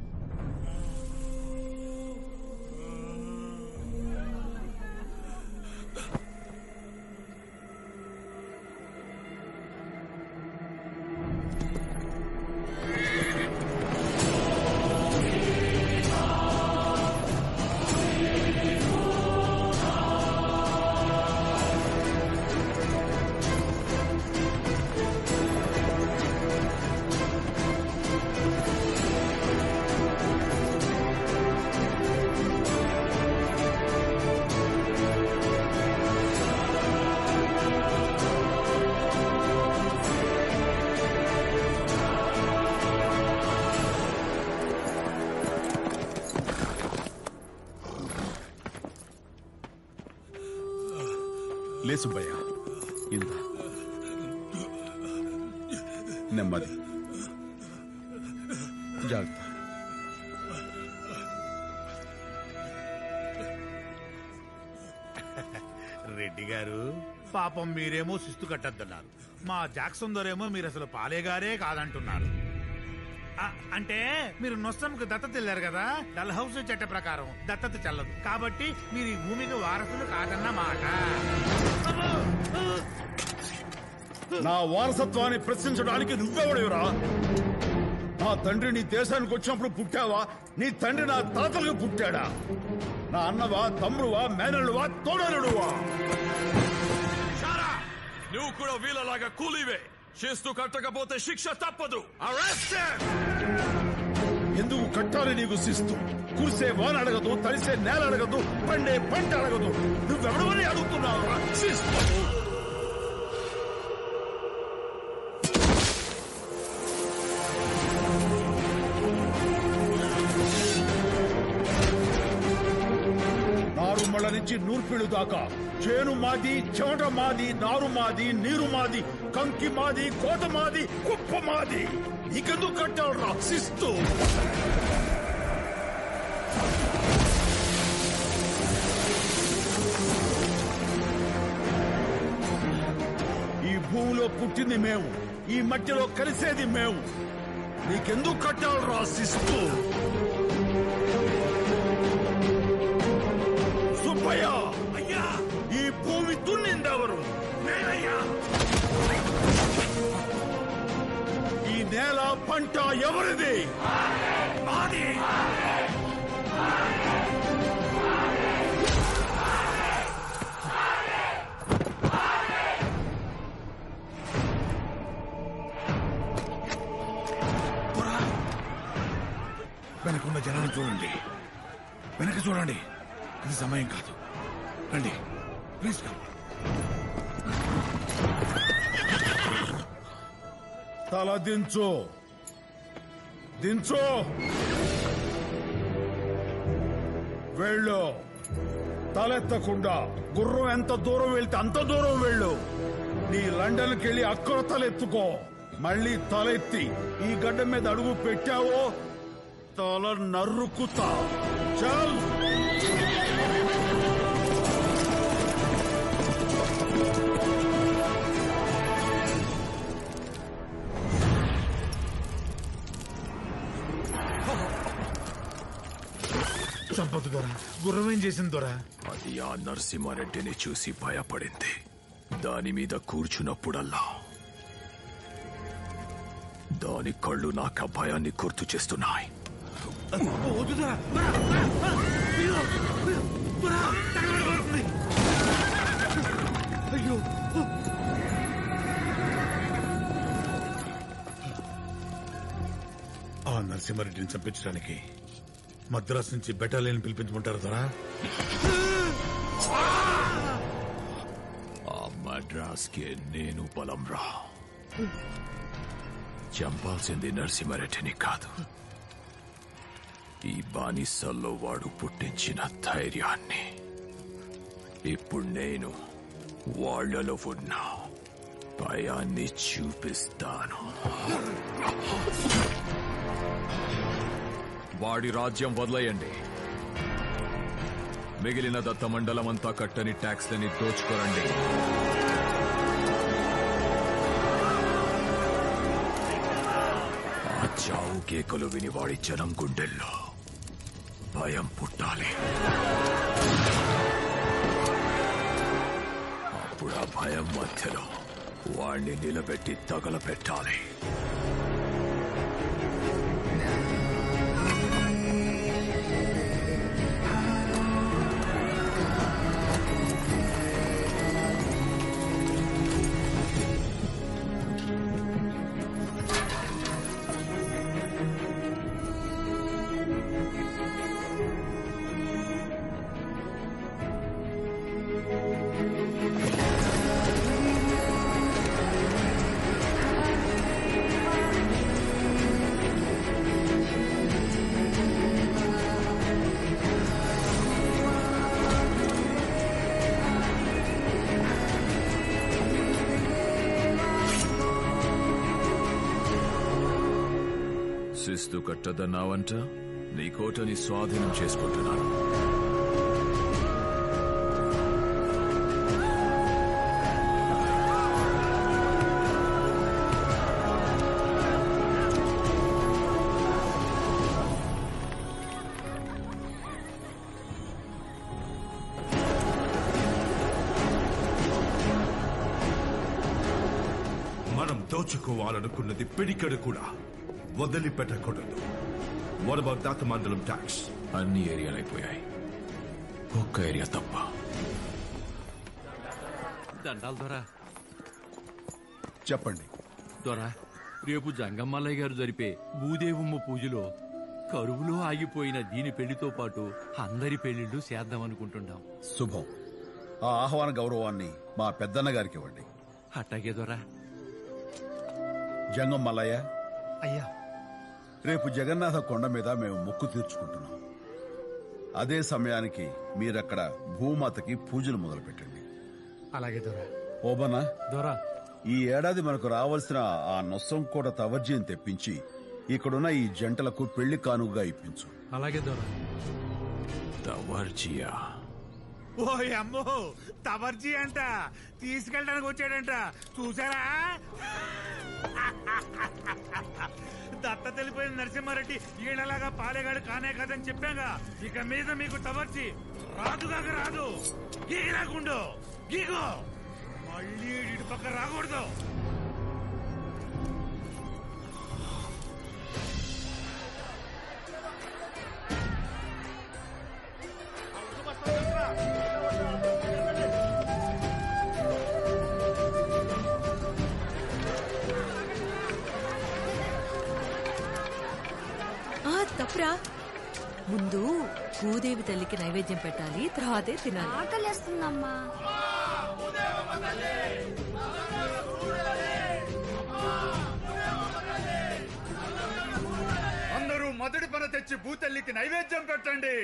లే సుబ్బయ్య ఇంత నెమ్మది జాగ్రత్త రెడ్డి గారు పాపం మీరేమో శిస్తు కట్టద్దన్నారు మా జాక్సన్ దొరేమో మీరు అసలు పాలేగారే కాదంటున్నారు ఆ, అంటే మీరు నొస్సంకు దత్తత వెళ్ళారు కదా డల్ హౌస్ చట్ట ప్రకారం దత్తత చెల్లదు కాబట్టి మీరు ఈ భూమికి వారసులు కాదన్న మాట నా వారసత్వాన్ని ప్రశ్నించడానికి నువ్వెవడేవరా నా తండ్రి నీ దేశానికి వచ్చినప్పుడు పుట్టావా నీ తండ్రి నా తాతలకు పుట్టాడా నా అన్నవా తమ్ముడువా మేనల్లువా తోడలుడువా నువ్వు కూడా వీళ్ళలాగా కూలీవే చేస్తూ కట్టకపోతే శిక్ష తప్పదు Arrest him! ఎందుకు కట్టాలి నీకు శిస్తు కురిసే వాన అడగదు తడిసే నేల అడగదు పండే పంట అడగదు నువ్వెవడమని అడుగుతున్నావు శిస్తు నారుమళ్ళని నుంచి నూర్పిళ్ళు దాకా చేను మాది చెమట మాది నారు మాది నీరు మాది కంకి మాది కోత మాది కుప్ప మాది ఇకెందుకు కట్టాడు రా శిస్తు ఈ భూమిలో పుట్టింది మేము ఈ మట్టిలో కలిసేది మేము నీకెందుకు కట్టాలి రా శిస్తు సుబ్బయ్య అయ్యా ఈ భూమి దున్నిందెవరు నేనయ్యా ఈ నేల పంట ఎవరిది మాది వెనకున్న జనాన్ని చూడండి వెనక చూడండి ఇది సమయం కాదు రండి ప్లీజ్ కమ్ తల దించు దించు వెళ్ళు తలెత్తకుండా గుర్రం ఎంత దూరం వెళ్తే అంత దూరం వెళ్ళు నీ లండన్కి వెళ్ళి అక్కడ తలెత్తుకో మళ్ళీ తలెత్తి ఈ గడ్డ మీద అడుగు పెట్టావో తల నరుకుతా చల్ చంపదు దొర గుర్రం ఏం చేసింది దొర అది ఆ నరసింహారెడ్డిని చూసి భయపడింది దాని మీద కూర్చున్నప్పుడల్లా దాని కళ్ళు నాకు ఆ భయాన్ని గుర్తు చేస్తున్నాయి వద్దు దొర అయ్యో ఆ నరసింహారెడ్డిని చంపించడానికి మద్రాసు నుంచి బెటాలియన్ పిలిపించమంటారు దొరా ఆ మద్రాస్కి నేను బలం రా చంపాల్సింది నరసింహారెడ్డిని కాదు ఈ బానిసల్లో వాడు పుట్టించిన ధైర్యాన్ని ఇప్పుడు నేను వాళ్లలో ఉన్న భయాన్ని చూపిస్తాను వాడి రాజ్యం వదిలేయండి మిగిలిన దత్త మండలం అంతా కట్టని ట్యాక్స్లని దోచుకోరండి ఆ చావు కేకలు విని వాడి జనం గుండెల్లో భయం పుట్టాలి అప్పుడు ఆ భయం మధ్యలో వాణ్ణి నిలబెట్టి తగలబెట్టాలి శిస్తు కట్టదన్నావంట నీ కోటని స్వాధీనం చేసుకుంటున్నాను మనం దోచుకోవాలనుకున్నది పిడికడు కూడా వదిలిపెట్టకూడదు వాట్ అబౌట్ దత్త మండలం ట్యాక్స్ అన్ని ఏరియాలు అయిపోయాయి ఒక్క ఏరియా తప్ప దండాలు దొరా చెప్పండి దొరా రేపు జంగమ్మల్లయ్య గారు జరిపే భూదేవమ్మ పూజలో కరువులో ఆగిపోయిన దీని పెళ్లితో పాటు అందరి పెళ్లిళ్ళు చేద్దాం అనుకుంటున్నాం శుభం ఆ ఆహ్వాన గౌరవాన్ని మా పెద్దన్న గారికి ఇవ్వండి అట్టాగే దొరా జంగం మల్లయ్య అయ్యా రేపు జగన్నాథ కొండ మీద మేము మొక్కు తీర్చుకుంటున్నాం అదే సమయానికి మీరక్కడ భూమాతకి పూజలు మొదలు పెట్టండి అలాగే దొరా ఓబనా దొరా ఈ ఏడాది మనకు రావాల్సిన ఆ నొస్సం కూడా తవర్జీని తెప్పించి ఇక్కడున్న ఈ జంటలకు పెళ్లి కానుకగా ఇప్పించు అలాగే దొరా తవర్జియా ఓ అమ్మో తవర్జీ అంట తీసుకెళ్ళడానికి వచ్చాడంట చూసారా దత్త తెలిపోయిన నరసింహారెడ్డి ఈడలాగా పాలేగాడు కానే కాదని చెప్పాగా ఇక మీద మీకు తవర్చి రాదుగాక రాదు గీరాకుండు గీగో మళ్ళీ ఇటు పక్క రాకూడదు ఆ తప్పురా ముందు భూదేవి తల్లికి నైవేద్యం పెట్టాలి తర్వాతే తినాలి ఆకలేస్తుందమ్మా అందరూ మొదటి పన తెచ్చి భూతల్లికి నైవేద్యం పెట్టండి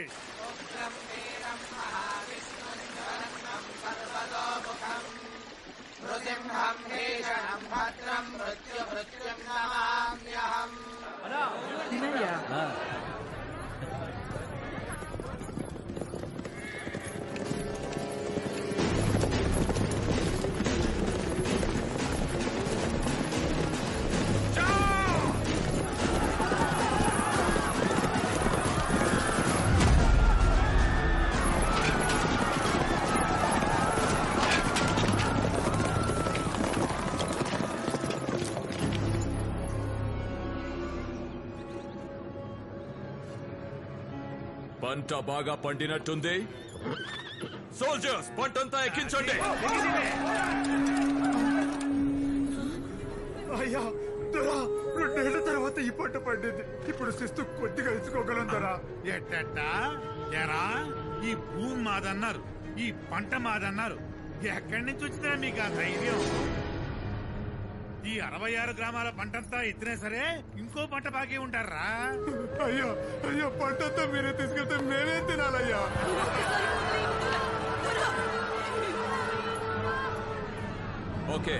పంట బాగా పండినట్టుంది సోల్జర్స్ పంటంతా ఎక్కించండి అయ్యా దొరా రెండేళ్ల తర్వాత ఈ పంట పండింది ఇప్పుడు శిస్తు కొద్దిగా ఇచ్చుకోగలం దొరా ఎట్టట ఎరా ఈ భూమి మాదన్నారు ఈ పంట మాదన్నారు ఎక్కడి నుంచి వచ్చిందా మీకు ఆ ధైర్యం ఈ అరవై ఆరు గ్రామాల పంటంతా ఎత్తినా సరే ఇంకో పంట బాకీ ఉంటారా అయ్యా అయ్యా పంటంతా మీరే తీసుకెళ్తే మేమేం తినాలయ్యా ఓకే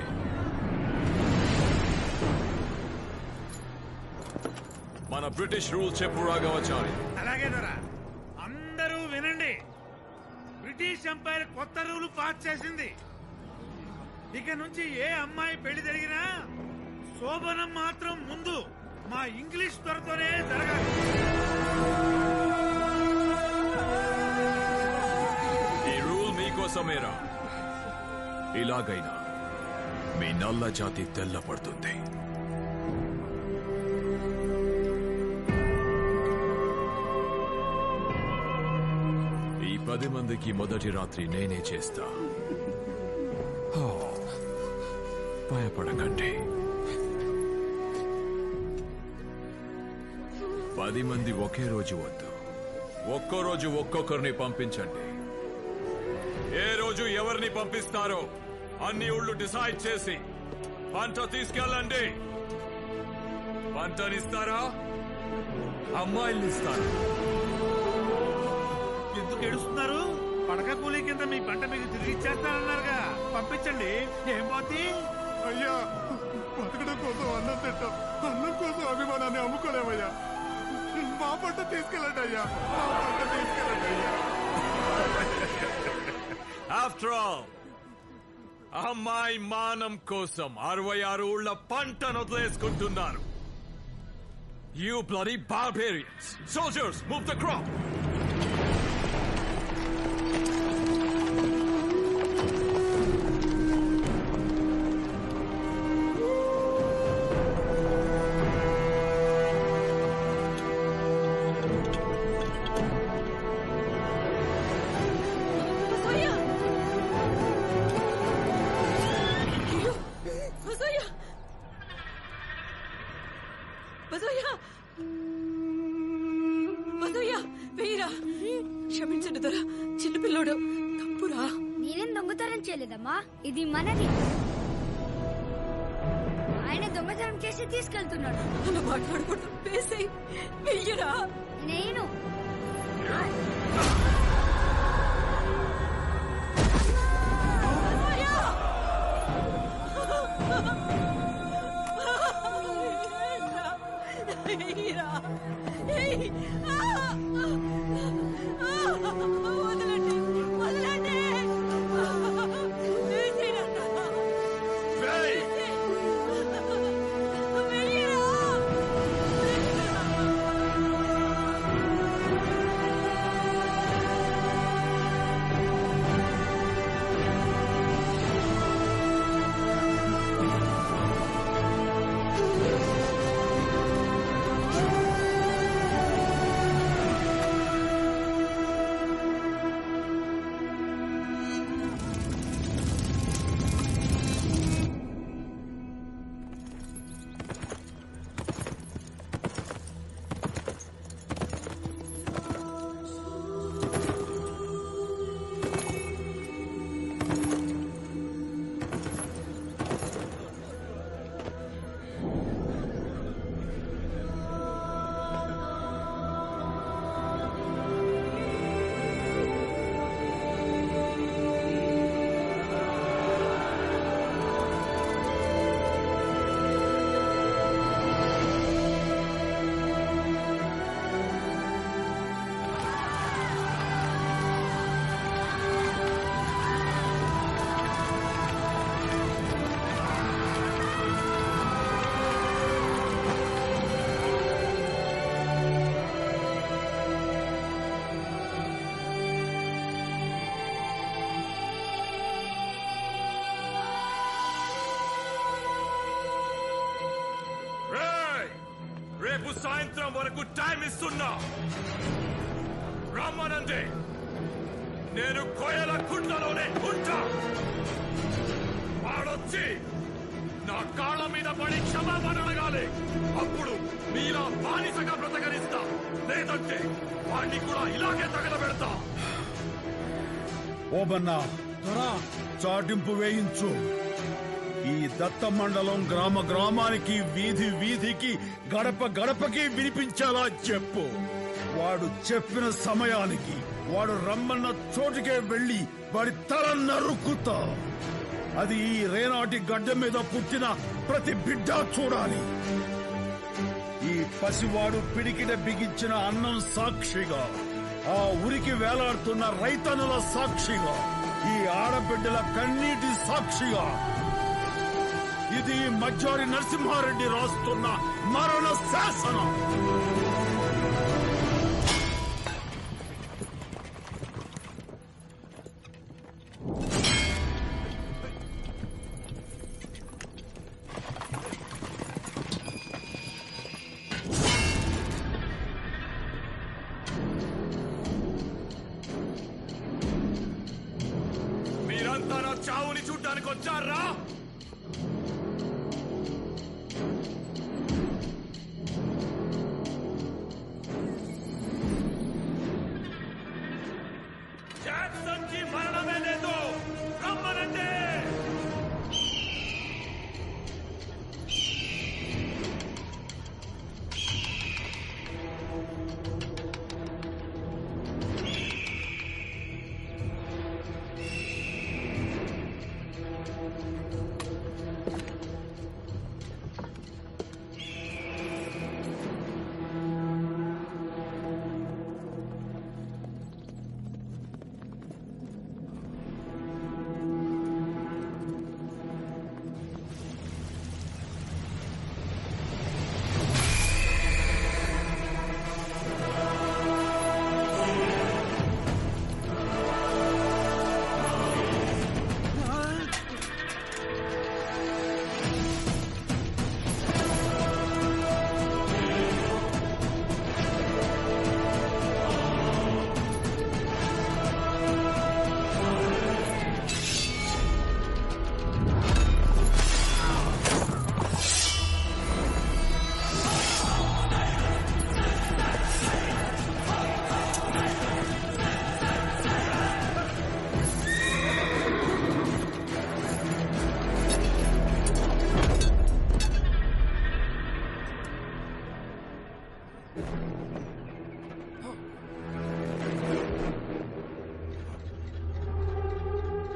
మన బ్రిటిష్ రూల్ చెప్పు రాఘవాచారి అలాగే దొరా అందరూ వినండి బ్రిటిష్ ఎంపైర్ కొత్త రూల్ పాస్ చేసింది ఇక నుంచి ఏ అమ్మాయి పెళ్లి జరిగినా శోభనం మాత్రం ముందు మా ఇంగ్లీష్ త్వరతోనే జరగాలి ఈ రూల్ మీకోసమేరా ఇలాగైనా మీ నల్ల జాతి తెల్లపడుతుంది ఈ పది మందికి మొదటి రాత్రి నేనే చేస్తా హో, భయపడకండి పది మంది ఒకే రోజు వద్దు ఒక్కో రోజు ఒక్కొక్కరిని పంపించండి ఏ రోజు ఎవరిని పంపిస్తారో అన్ని ఊళ్ళు డిసైడ్ చేసి పంట తీసుకెళ్ళండి పంటనిస్తారా అమ్మాయిల్ని ఇస్తారా ఎందుకు ఏడుస్తున్నారు పడక కూలీ కింద మీ పంట మీకు తిరిగి ఇచ్చేస్తానన్నారుగా పంపించండి ఏం పోతే అయ్యా బతకడం కోసం అన్నం తింటాం అన్నం కోసం అభిమానాన్ని అమ్ముకోలేమయ్యా మా పంట తీసుకెళ్ళండి అయ్యా మా పంట తీసుకెళ్ళండి అయ్యా ఆఫ్టర్ ఆల్ అమ్మాయి మానం కోసం అరవై ఆరు ఊళ్ళ పంటను వదిలేసుకుంటున్నారు you bloody barbarians soldiers move the crop బసోయ్య! అయ్యో! బసోయ్య! బసోయ్య! బసోయ్య! వెయ్యిరా. క్షమించండి దొర చిన్న పిల్లోడు తప్పురా నేనేం దొంగతనం చేయలేదమ్మా ఇది మనది ఆయన దొంగతనం చేసి తీసుకెళ్తున్నాడు అలా మాట్లాడకూడదు వేసేయ్ వెయ్యరా నేను హీరా ఏయ్! ఆ! ఆ! వదలండి వదలండి వేసేయ్ నన్ను. వేసేయ్. వెయ్యరా. రేయ్! రేపు సాయంత్రం వరకు టైం ఇస్తున్నా రమ్మనండి నేను కోయల కుండలోనే ఉంటా వాడొచ్చి నా కాళ్ళ మీద పడి క్షమాపణ అడగాలి అప్పుడు మీలా బానిసగా బ్రతకరిస్తా లేదంటే వాడిని కూడా ఇలాగే తగలబెడతా ఓబన్నా చాటింపు వేయించు ఈ దత్త మండలం గ్రామ గ్రామానికి వీధి వీధికి గడప గడపకి వినిపించేలా చెప్పు వాడు చెప్పిన సమయానికి వాడు రమ్మన్న చోటుకే వెళ్లి వాడి తల నరుక్కుతా అది ఈ రేనాటి గడ్డ మీద పుట్టిన ప్రతి బిడ్డ చూడాలి ఈ పసివాడు పిడికిట బిగించిన అన్నం సాక్షిగా ఆ ఉరికి వేలాడుతున్న రైతనుల సాక్షిగా ఈ ఆడబిడ్డల కన్నీటి సాక్షిగా ఇది మధ్యారి నరసింహారెడ్డి రాస్తున్న మరణ శాసనం మీరంతా నా చావుని చూడ్డానికి వచ్చారా జాక్సన్ కి మరణమే లేదు రమ్మనండి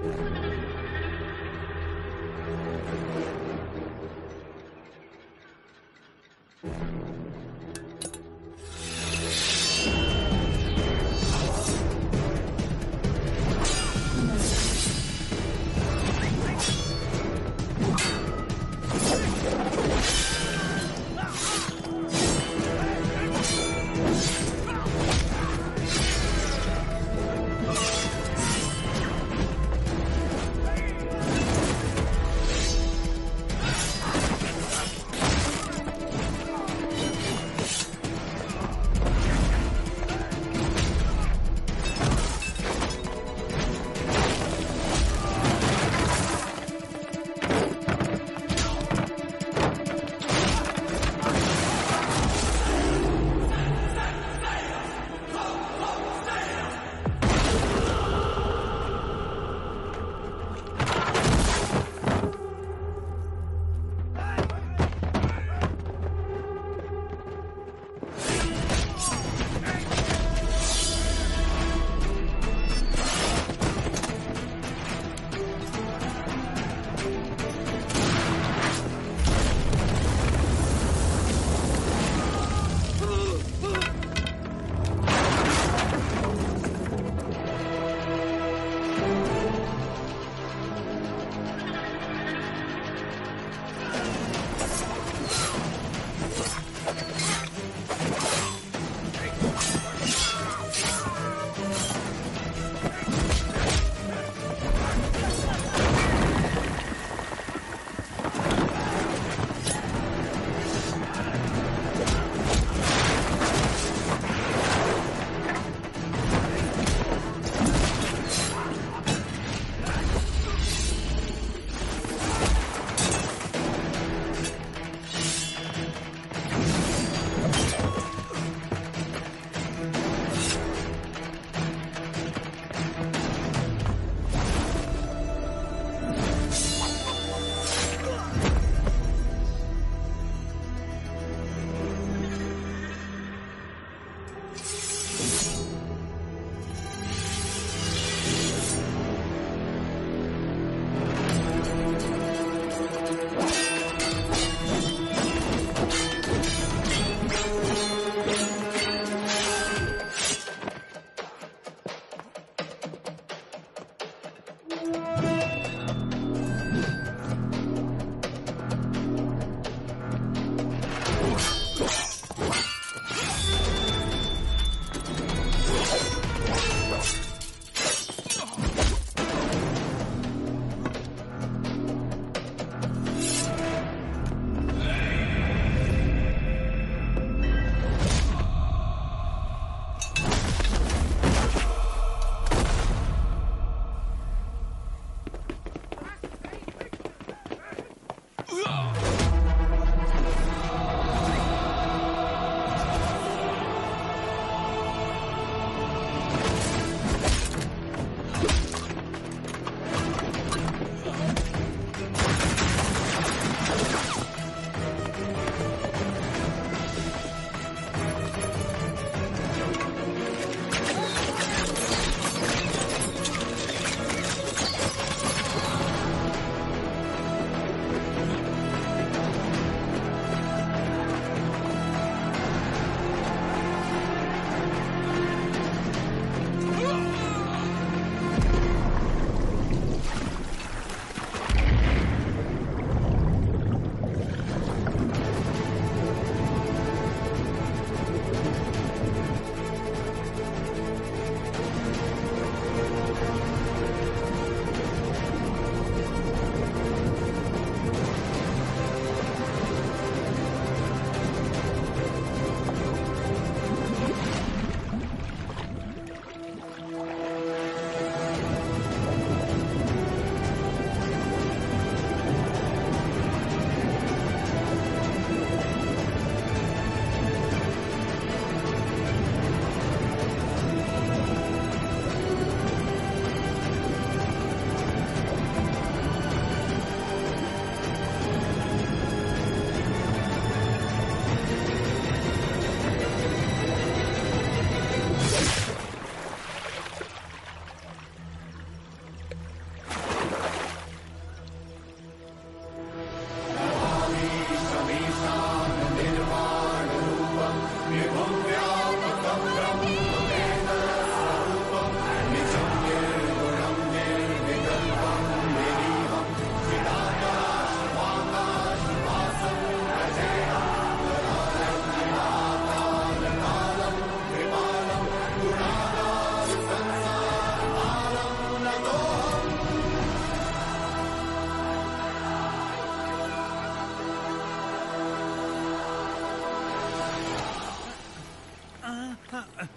ఆ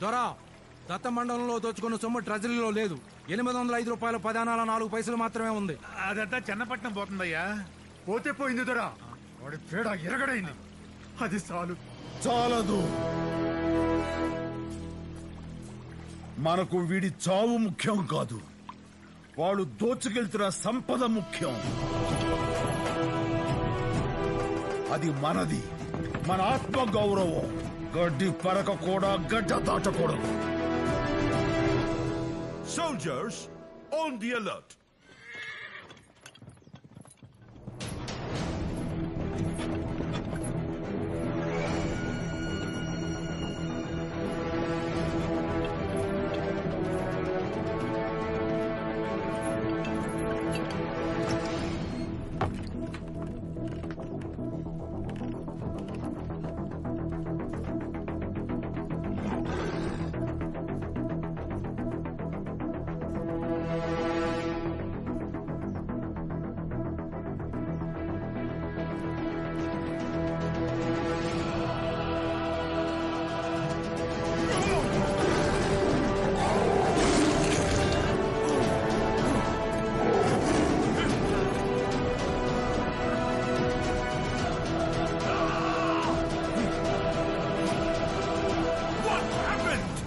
దొరా దత్త మండలంలో దోచుకున్న సొమ్ము ట్రెజరీలో లేదు ఎనిమిది వందల ఐదు రూపాయల పదానాల నాలుగు పైసలు మాత్రమే ఉంది అదంతా చిన్నపట్నం పోతుందయ్యా పోతే పోయింది దొరా వాడి పేడ ఎరగడైంది అది చాలు చాలదు మనకు వీడి చావు ముఖ్యం కాదు వాడు దోచుకెళ్తున్న సంపద ముఖ్యం అది మనది మన ఆత్మ గౌరవం గడ్డి పరక కూడా గడ్డ దాటకూడదు Soldiers, on the alert. What happened?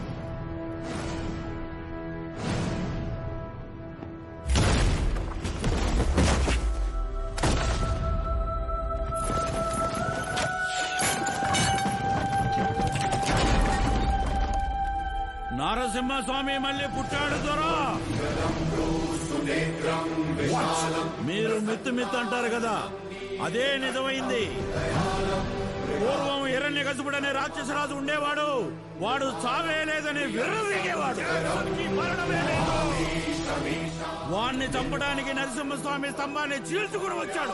నారసింహ స్వామి మళ్ళీ పుట్టాడు దొరా మీరు మిత్తు మిత్తు అంటారు కదా అదే నిజమైంది పూర్వం హిరణ్య కసుపుడనే రాక్షసరాజు ఉండేవాడు వాడు చావే లేదని విర్రవీగేవాడు వాణ్ణి చంపడానికి నరసింహస్వామి స్తంభాన్ని చీల్చుకుని వచ్చాడు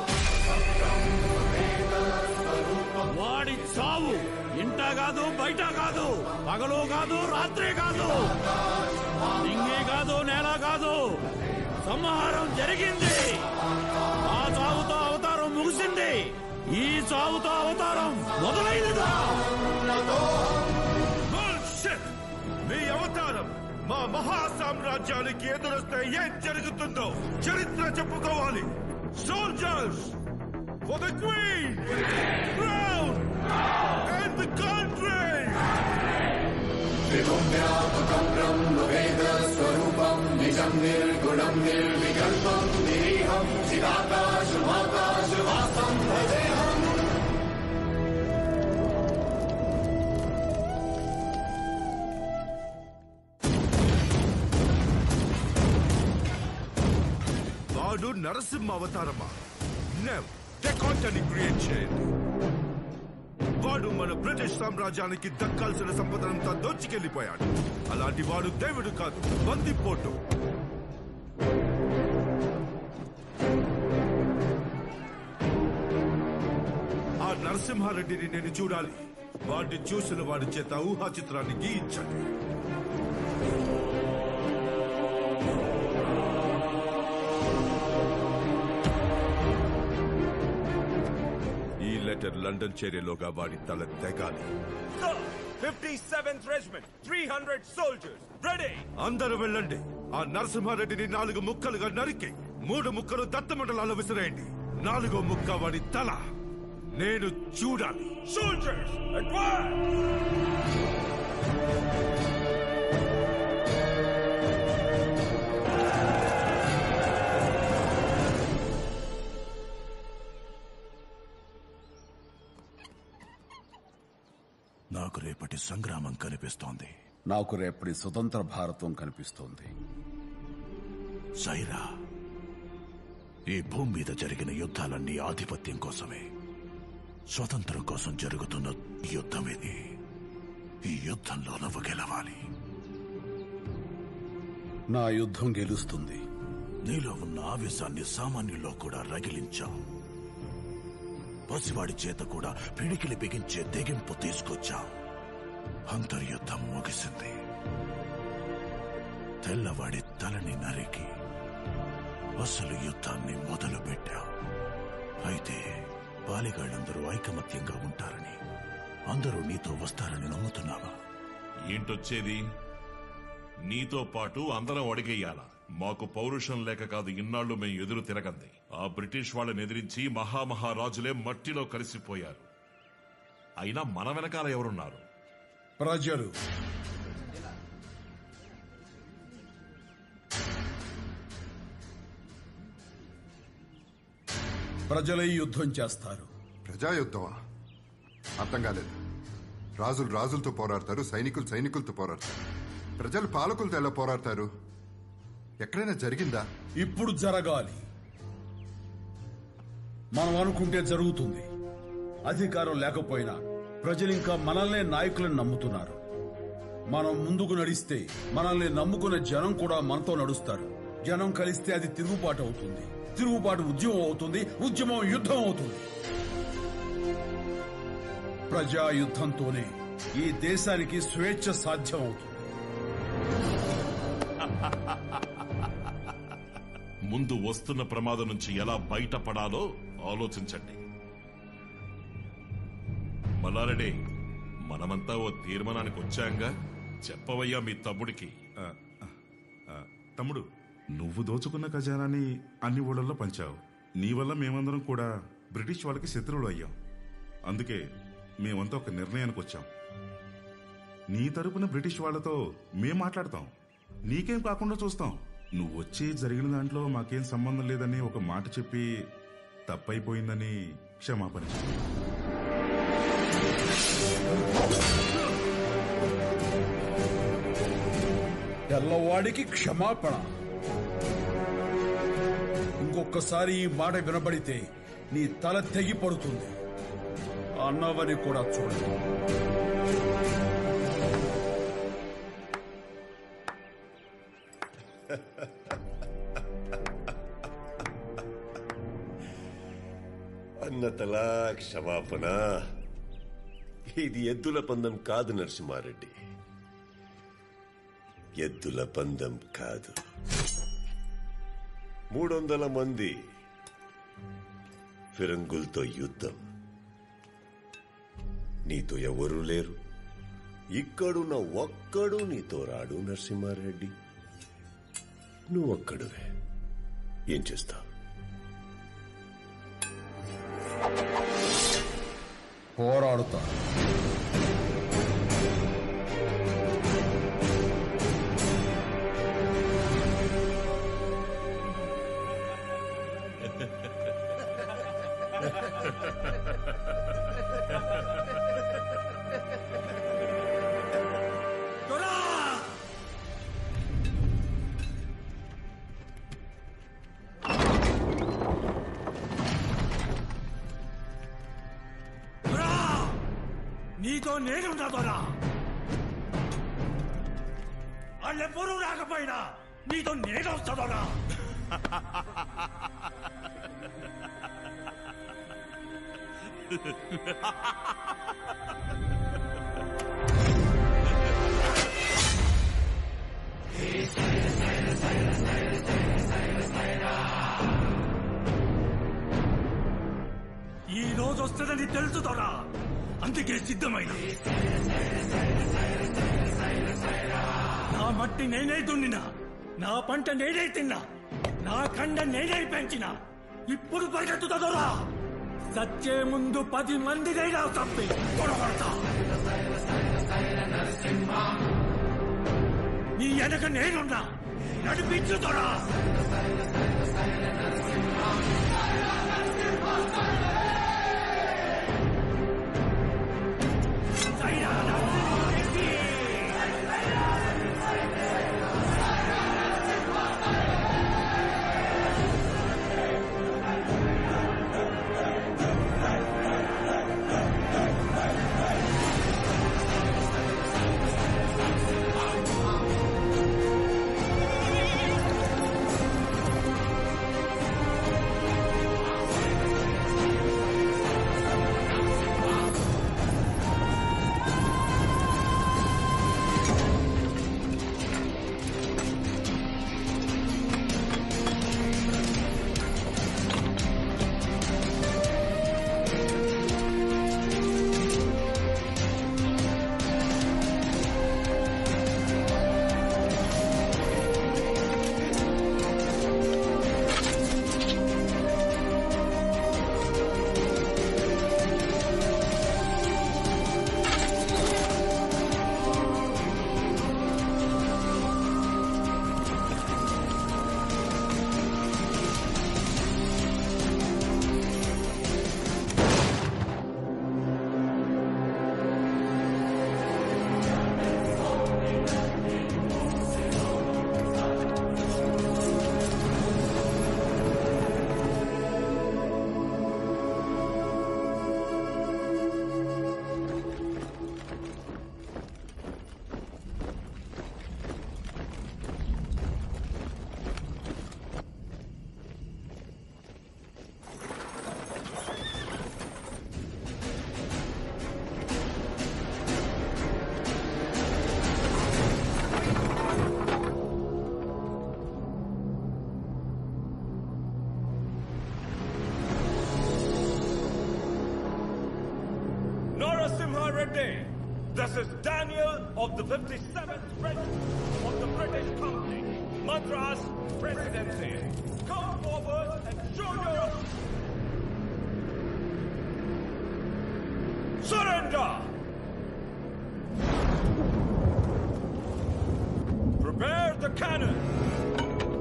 వాడి చావు ఇంట కాదు బయట కాదు పగలు కాదు రాత్రి కాదు నింగి కాదు నేల కాదు సంహారం జరిగింది ఆ చావుతో అవతారం ముగిసింది ఈ చావుతో అవతారం మొదలైనదా Bullshit! మీ అవతారం మా మహా సామ్రాజ్యానికి ఎదురొస్తే ఏం జరుగుతుందో చరిత్ర చెప్పుకోవాలి soldiers for the queen crown and the country స్వరూపం నిజం నిర్గుణం నిర్వికల్పం నిరీహం చిదాకాశుమాకాశువాసం భజేహం వాడు నరసింహ అవతారమా నెవ్ డెకాంటని క్రియేట్ చేయండి వాడు మన బ్రిటిష్ సామ్రాజ్యానికి దక్కాల్సిన సంపదనంతా దోచుకెళ్లిపోయాడు అలాంటి వాడు దేవుడు కాదు బందిపోటు ఆ నరసింహారెడ్డిని నేను చూడాలి వాడిని చూసిన వాడి చేత ఊహా చిత్రాన్ని గీయించండి ఈ లెటర్ లండన్ చేరేలోగా వాడి తల తెగాలి fifty seventh regiment three hundred soldiers ready అందరూ వెళ్ళండి ఆ నరసింహారెడ్డిని నాలుగు ముక్కలుగా నరికి మూడు ముక్కలు దత్తమండలాలు విసిరేయండి నాలుగో ముక్క వాడి తల నేను చూడాలి సోల్జర్స్ అడ్వాన్స్ నాకు రేపటి సంగ్రామం కనిపిస్తోంది నాకు రేపటి స్వతంత్ర భారతం కనిపిస్తోంది సైరా ఈ భూమి మీద జరిగిన యుద్ధాలన్నీ ఆధిపత్యం కోసమే స్వతంత్రం కోసం జరుగుతున్న యుద్ధం ఇది ఈ యుద్ధంలో నువ్వు గెలవాలి నా యుద్ధం గెలుస్తుంది నీలో ఉన్న ఆవేశాన్ని సామాన్యుల్లో కూడా రగిలించావు పసివాడి చేత కూడా పిడికిలి బిగించే తెగింపు తీసుకొచ్చావు అంతర్యుద్ధం ముగిసింది తెల్లవాడి తలని నరికి అసలు యుద్ధాన్ని మొదలు పెట్టావు అయితే బాలిగాళ్ళందరూ ఐకమత్యంగా ఉంటారని అందరూ నీతో వస్తారని నమ్ముతున్నావా ఏంటొచ్చేది నీతో పాటు అందరం అడిగేయాల మాకు పౌరుషం లేక కాదు ఇన్నాళ్లు మేము ఎదురు తిరగంది ఆ బ్రిటిష్ వాళ్ళని ఎదిరించి మహామహారాజులే మట్టిలో కలిసిపోయారు అయినా మన వెనకాల ఎవరున్నారు ప్రజలు ప్రజలై యుద్ధం చేస్తారు ప్రజాయుద్ధమా అర్థం కాలేదు రాజులు రాజులతో పోరాడతారు సైనికులు సైనికులతో పోరాడతారు ప్రజలు పాలకులతో ఎలా పోరాడతారు ఎక్కడైనా జరిగిందా ఇప్పుడు జరగాలి మనం అనుకుంటే జరుగుతుంది అధికారం లేకపోయినా ప్రజలు ఇంకా మనల్నే నాయకులను నమ్ముతున్నారు మనం ముందుకు నడిస్తే మనల్ని నమ్ముకున్న జనం కూడా మనతో నడుస్తారు జనం కలిస్తే అది తిరుగుబాటు అవుతుంది తిరుగుబాటు ఉద్యమం అవుతుంది ఉద్యమం యుద్ధం అవుతుంది ప్రజా యుద్ధంతోనే ఈ దేశానికి స్వేచ్ఛ సాధ్యం అవుతుంది ముందు వస్తున్న ప్రమాదం నుంచి ఎలా బయటపడాలో ఆలోచించండి మల్లారెడ్డి మనమంతా ఓ తీర్మానానికి వచ్చాంగా చెప్పవయ్యా మీ తమ్ముడికి తమ్ముడు నువ్వు దోచుకున్న ఖజానాని అన్ని ఊళ్ళల్లో పంచావు నీ వల్ల మేమందరం కూడా బ్రిటిష్ వాళ్ళకి శత్రువులు అయ్యాం అందుకే మేమంతా ఒక నిర్ణయానికి వచ్చాం నీ తరపున బ్రిటిష్ వాళ్ళతో మేం మాట్లాడతాం నీకేం కాకుండా చూస్తాం నువ్వు వచ్చి జరిగిన దాంట్లో మాకేం సంబంధం లేదని ఒక మాట చెప్పి తప్పైపోయిందని క్షమాపణ చెప్పు. తెల్లవాడికి క్షమాపణ ఇంకొకసారి ఈ మాట వినబడితే నీ తల తెగి పడుతుంది అన్నవని కూడా చూడండి అన్నతలా క్షమాపణ ఇది ఎద్దుల పందెం కాదు నరసింహారెడ్డి ఎద్దుల పందెం కాదు మూడు వందల మంది ఫిరంగులతో యుద్ధం నీతో ఎవరూ లేరు ఇక్కడున్న ఒక్కడు నీతో రాడు నరసింహారెడ్డి నువ్వు ఒక్కడువే ఏం చేస్తావు పోరాడుతా నీతో నేనుంటా దొరా వాళ్ళెవ్వరూ రాకపోయినా నీతో నేను వస్తుందోరా ఈ రోజు వస్తుందని తెలుసుదోరా అందుకే సిద్ధమైన నా మట్టి నేనే దున్నినా నా పంట నేనే తిన్నా నా కండ నేనే పెంచిన ఇప్పుడు పరిగెత్తుతుందోరా సచ్చే ముందు పది మందినైనా తప్పి పొడగొడతా నీ వెనక నేనున్నా నడిపించుతోరా Narasimha Reddy. This is Daniel of the 57th Regiment of the British Company, Madras Presidency. Come forward and show your surrender. Prepare the cannon.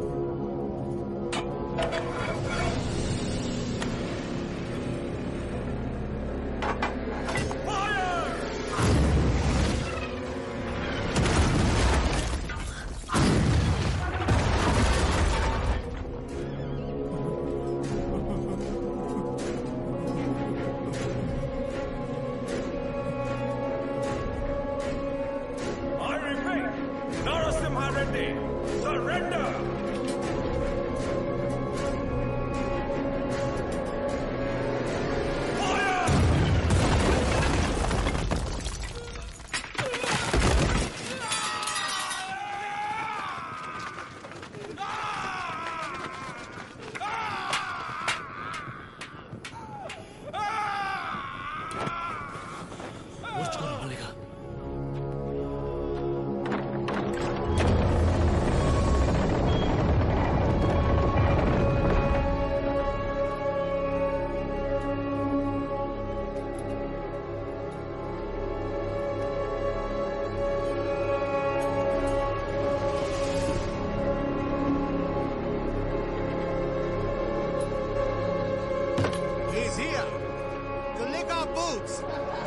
I repeat, Narasimha Reddy, surrender! ఓర్చుకోరా మల్లిగా He's here to lick our boots.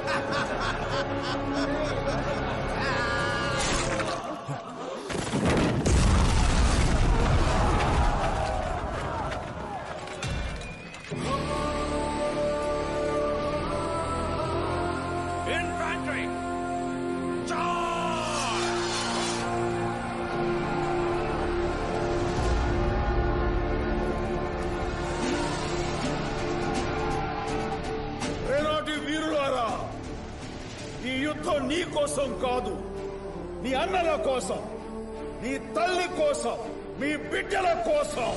Infantry! Charge! రేనాటి వీరులారా ఈ యుద్ధం నీ కోసం కాదు నీ అన్నల కోసం నీ తల్లి కోసం మీ బిడ్డల కోసం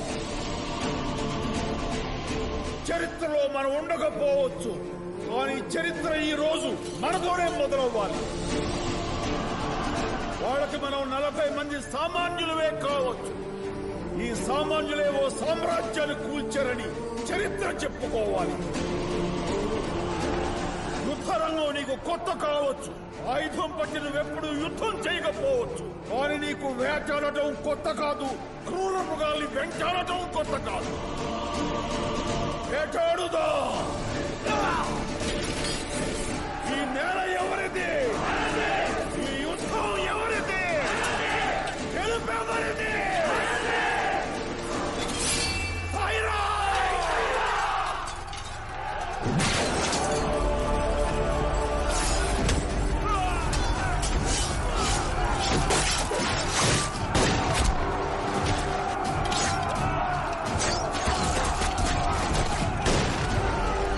చరిత్రలో మనం ఉండకపోవచ్చు కానీ చరిత్ర ఈ రోజు మనతోనే మొదలవ్వాలి వాళ్ళకి మనం నలభై మంది సామాన్యులవే కావచ్చు ఈ సామాన్యులే ఓ సామ్రాజ్యాన్ని కూల్చారని చరిత్ర చెప్పుకోవాలి యుద్ధరంగం నీకు కొత్త కావచ్చు ఆయుధం పట్టి నువ్వెప్పుడు యుద్ధం చేయకపోవచ్చు కానీ నీకు వేటాడటం కొత్త కాదు క్రూర మృగాల్ని వెంటాడటం కొత్త కాదు వేటాడుదా ఈ నేల ఎవరిది ఈ యుద్ధం ఎవరిది గెలుపెవరిది ఫైరా Fire!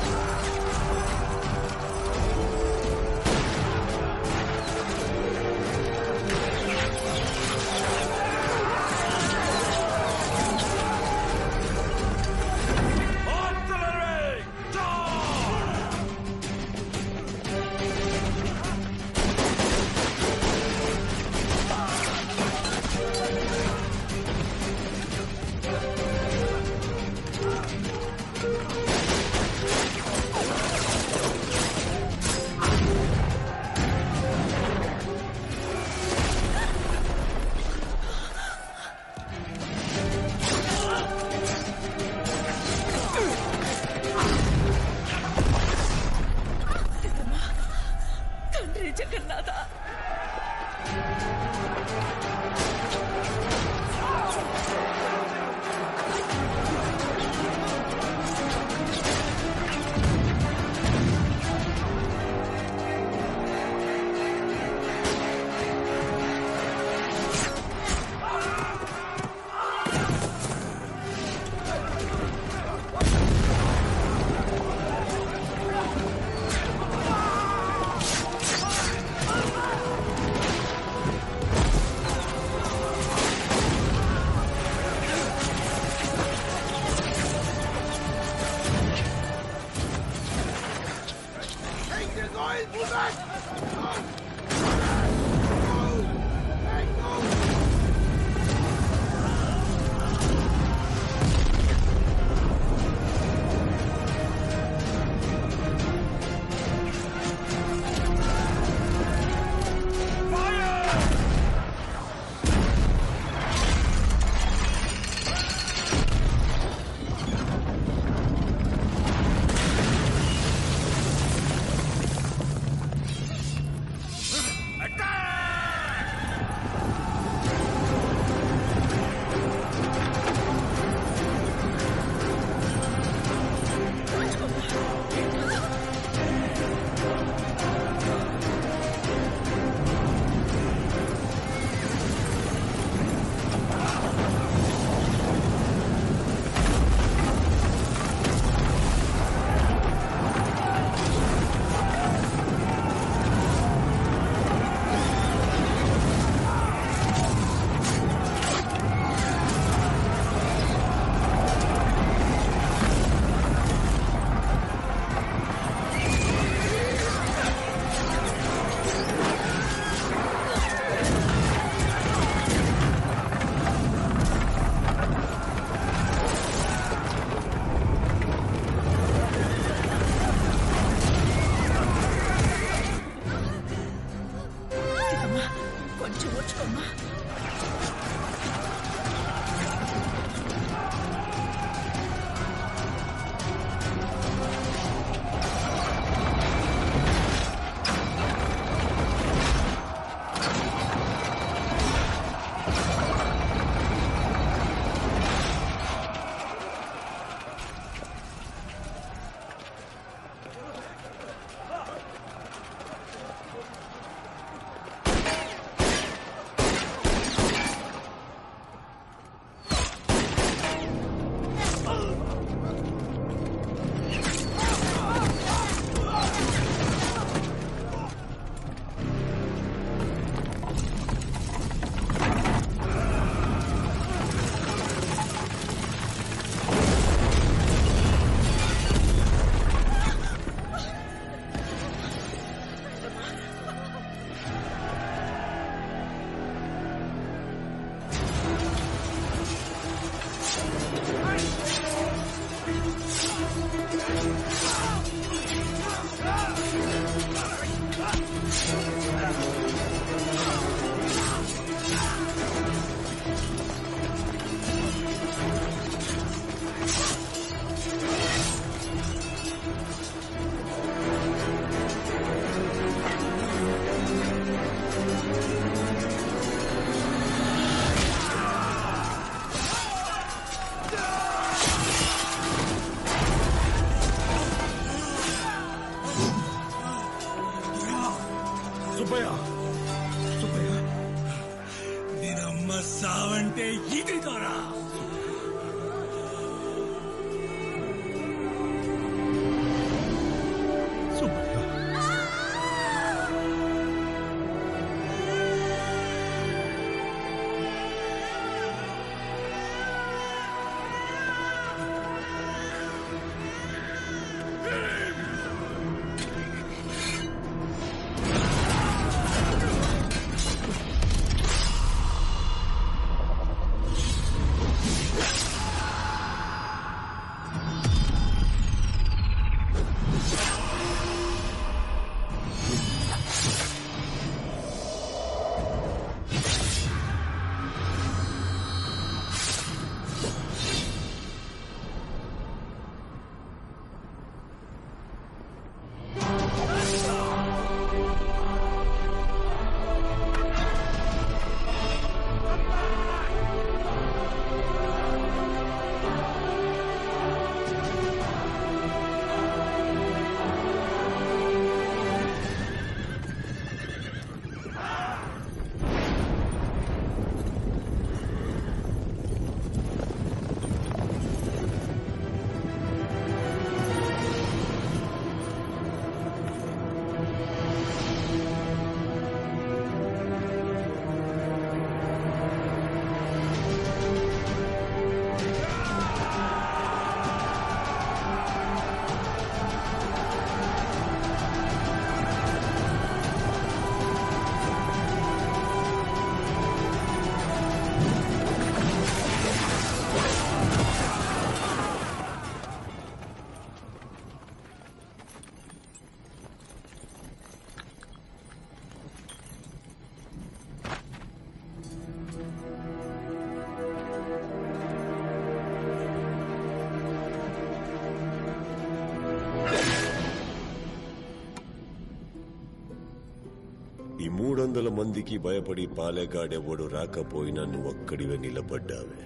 ఈ మూడొందల మందికి భయపడి పాలెగాడెవ్వడు రాకపోయినా నువ్వు ఒక్కడివే నిలబడ్డావే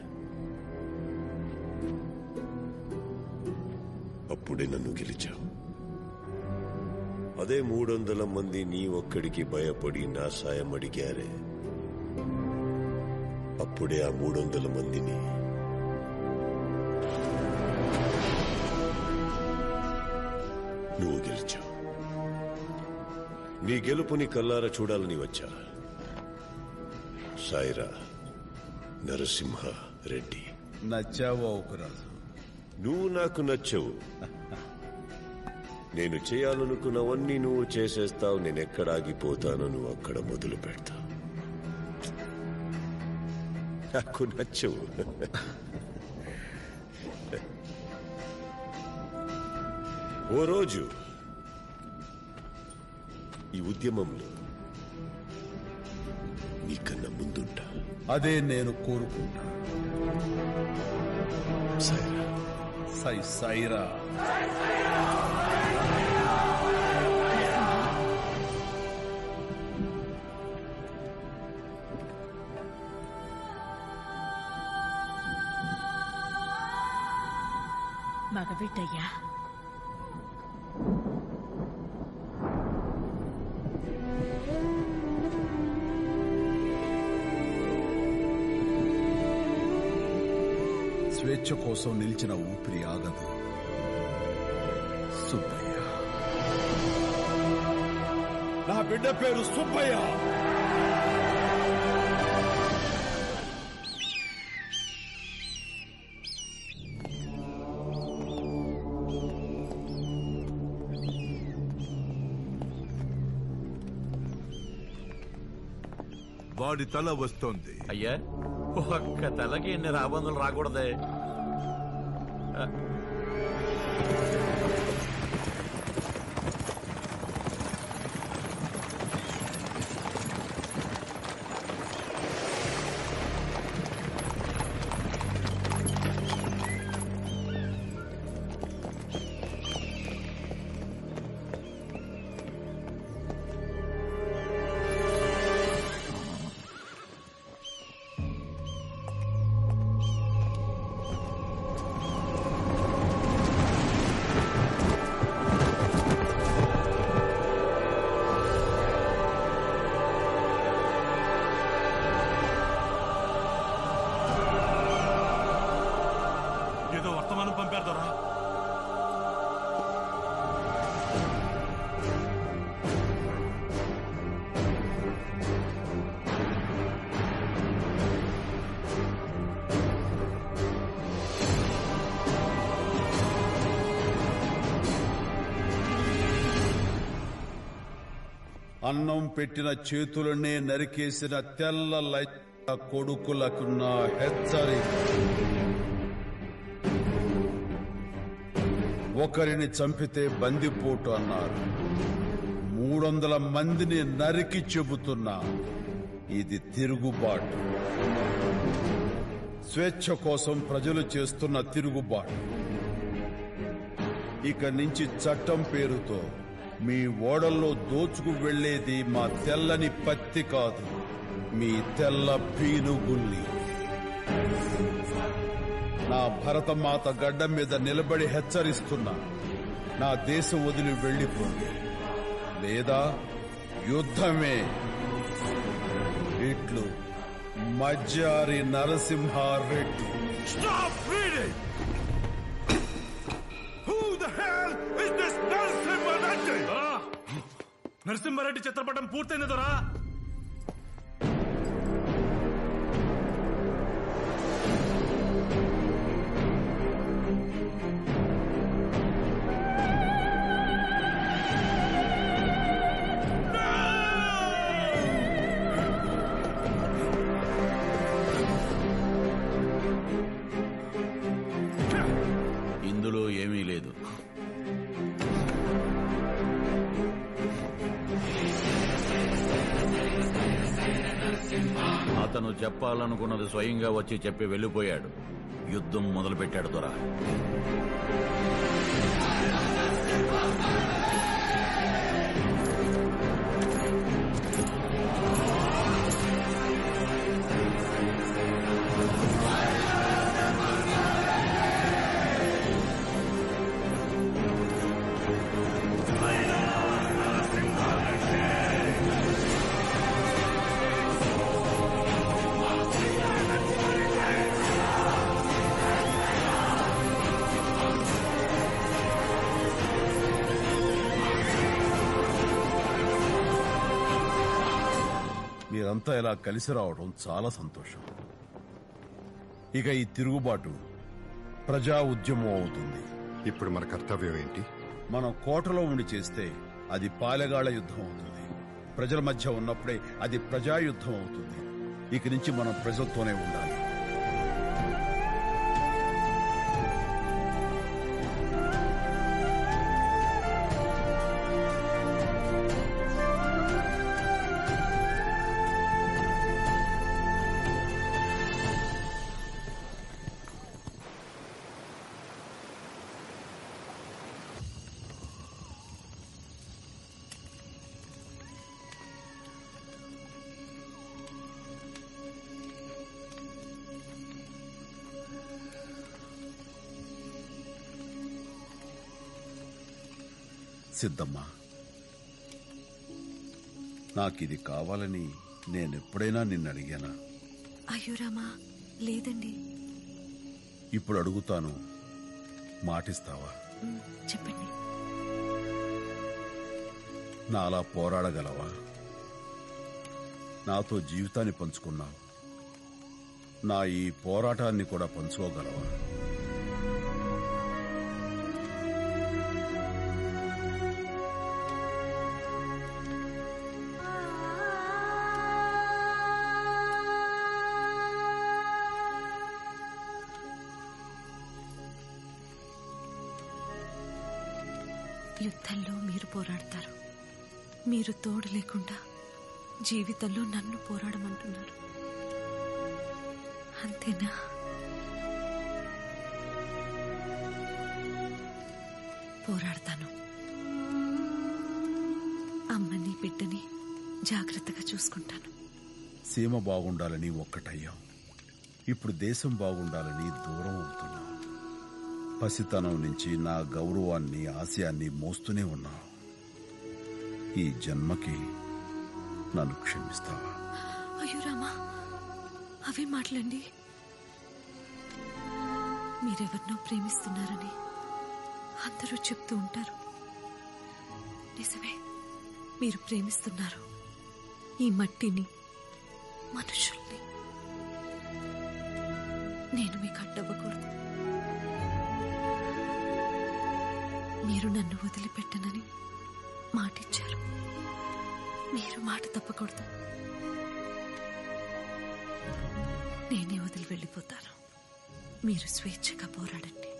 అప్పుడే నన్ను గెలిచావు అదే మూడొందల మంది నీ ఒక్కడికి భయపడి నా సాయం అడిగారే అప్పుడే ఆ మూడొందల మందిని నువ్వు గెలిచావు నీ గెలుపుని కల్లార చూడాలని వచ్చా సాయిరా నరసింహ రెడ్డి నచ్చావు ఒకరాజు నువ్వు నాకు నచ్చవు నేను చేయాలనుకున్నవన్నీ నువ్వు చేసేస్తావు నేను ఎక్కడ ఆగిపోతానో నువ్వు అక్కడ మొదలు పెడతావు నాకు నచ్చవు ఓ రోజు ఈ ఉద్యమంలో నీకన్నా ముందుంటా అదే నేను కోరుకుంటా సైరా సై సైరా మగబిడ్డయ్యా స్వేచ్ఛ కోసం నిలిచిన ఊపిరి ఆగదు సుబ్బయ్య నా బిడ్డ పేరు సుబ్బయ్య వాడి తల వస్తోంది అయ్యా ఒక్క తలకి ఎన్ని రాబందులు రాకూడదే ఆ, ఏదో వర్తమానం పంపారు దొరా అన్నం పెట్టిన చేతులనే నరికేసిన తెల్ల లైట్ల కొడుకులకున్న హెచ్చరిక ఒకరిని చంపితే బందిపోటు అన్నారు మూడొందల మందిని నరికి చెబుతున్నా ఇది తిరుగుబాటు స్వేచ్ఛ కోసం ప్రజలు చేస్తున్న తిరుగుబాటు ఇక నుంచి చట్టం పేరుతో మీ ఓడల్లో దోచుకు వెళ్లేది మా తెల్లని పత్తి కాదు మీ తెల్ల పీనుగుల్ని నా భరతమాత గడ్డ మీద నిలబడి హెచ్చరిస్తున్నా నా దేశం వదిలి వెళ్ళిపోండి లేదా యుద్ధమే ఇట్లు మజ్జారి Narasimha Reddy Stop reading! Who the hell is this Narasimha Reddy? Narasimha Reddy చిత్రపటం పూర్తయింది దొరా ఇందులో ఏమీ లేదు అతను చెప్పాలనుకున్నది స్వయంగా వచ్చి చెప్పి వెళ్ళిపోయాడు యుద్ధం మొదలుపెట్టాడు దొర మీరంతా ఇలా కలిసి రావడం చాలా సంతోషం ఇక ఈ తిరుగుబాటు ప్రజా ఉద్యమం అవుతుంది ఇప్పుడు మన కర్తవ్యం ఏంటి మనం కోటలో ఉండి చేస్తే అది పాలెగాళ్ల యుద్ధం అవుతుంది ప్రజల మధ్య ఉన్నప్పుడే అది ప్రజా యుద్ధం అవుతుంది ఇక నుంచి మనం ప్రజలతోనే ఉండాలి సిద్ధమ్మా నాకిది కావాలని నేనెప్పుడైనా నిన్ను అడిగానా అయ్యో రామా లేదండి ఇప్పుడు అడుగుతాను మాటిస్తావా ఉమ్, చెప్పండి నాలా పోరాడగలవా నాతో జీవితాన్ని పంచుకున్నావు నా ఈ పోరాటాన్ని కూడా పంచుకోగలవా యుద్ధంలో మీరు పోరాడతారు మీరు తోడు లేకుండా జీవితంలో నన్ను పోరాడమంటున్నారు అంతేనా పోరాడతాను అమ్మని బిడ్డని జాగ్రత్తగా చూసుకుంటాను సీమ బాగుండాలని ఒక్కటయ్యాం ఇప్పుడు దేశం బాగుండాలని దూరం అవుతున్నాం పసితనం నుంచి నా గౌరవాన్ని ఆశయాన్ని మోస్తూనే ఉన్నావు ఈ జన్మకి నన్ను క్షమిస్తావా అయ్యో రామా అవే మాటలండి మీరెవరినో ప్రేమిస్తున్నారని అందరూ చెప్తూ ఉంటారు నిజమే మీరు ప్రేమిస్తున్నారు ఈ మట్టిని మనుషుల్ని నేను మీకు అడ్డవ్వకూడదు మీరు నన్ను వదిలిపెట్టనని మాటిచ్చారు మీరు మాట తప్పకూడదు నేనే వదిలి వెళ్ళిపోతాను మీరు స్వేచ్ఛగా పోరాడండి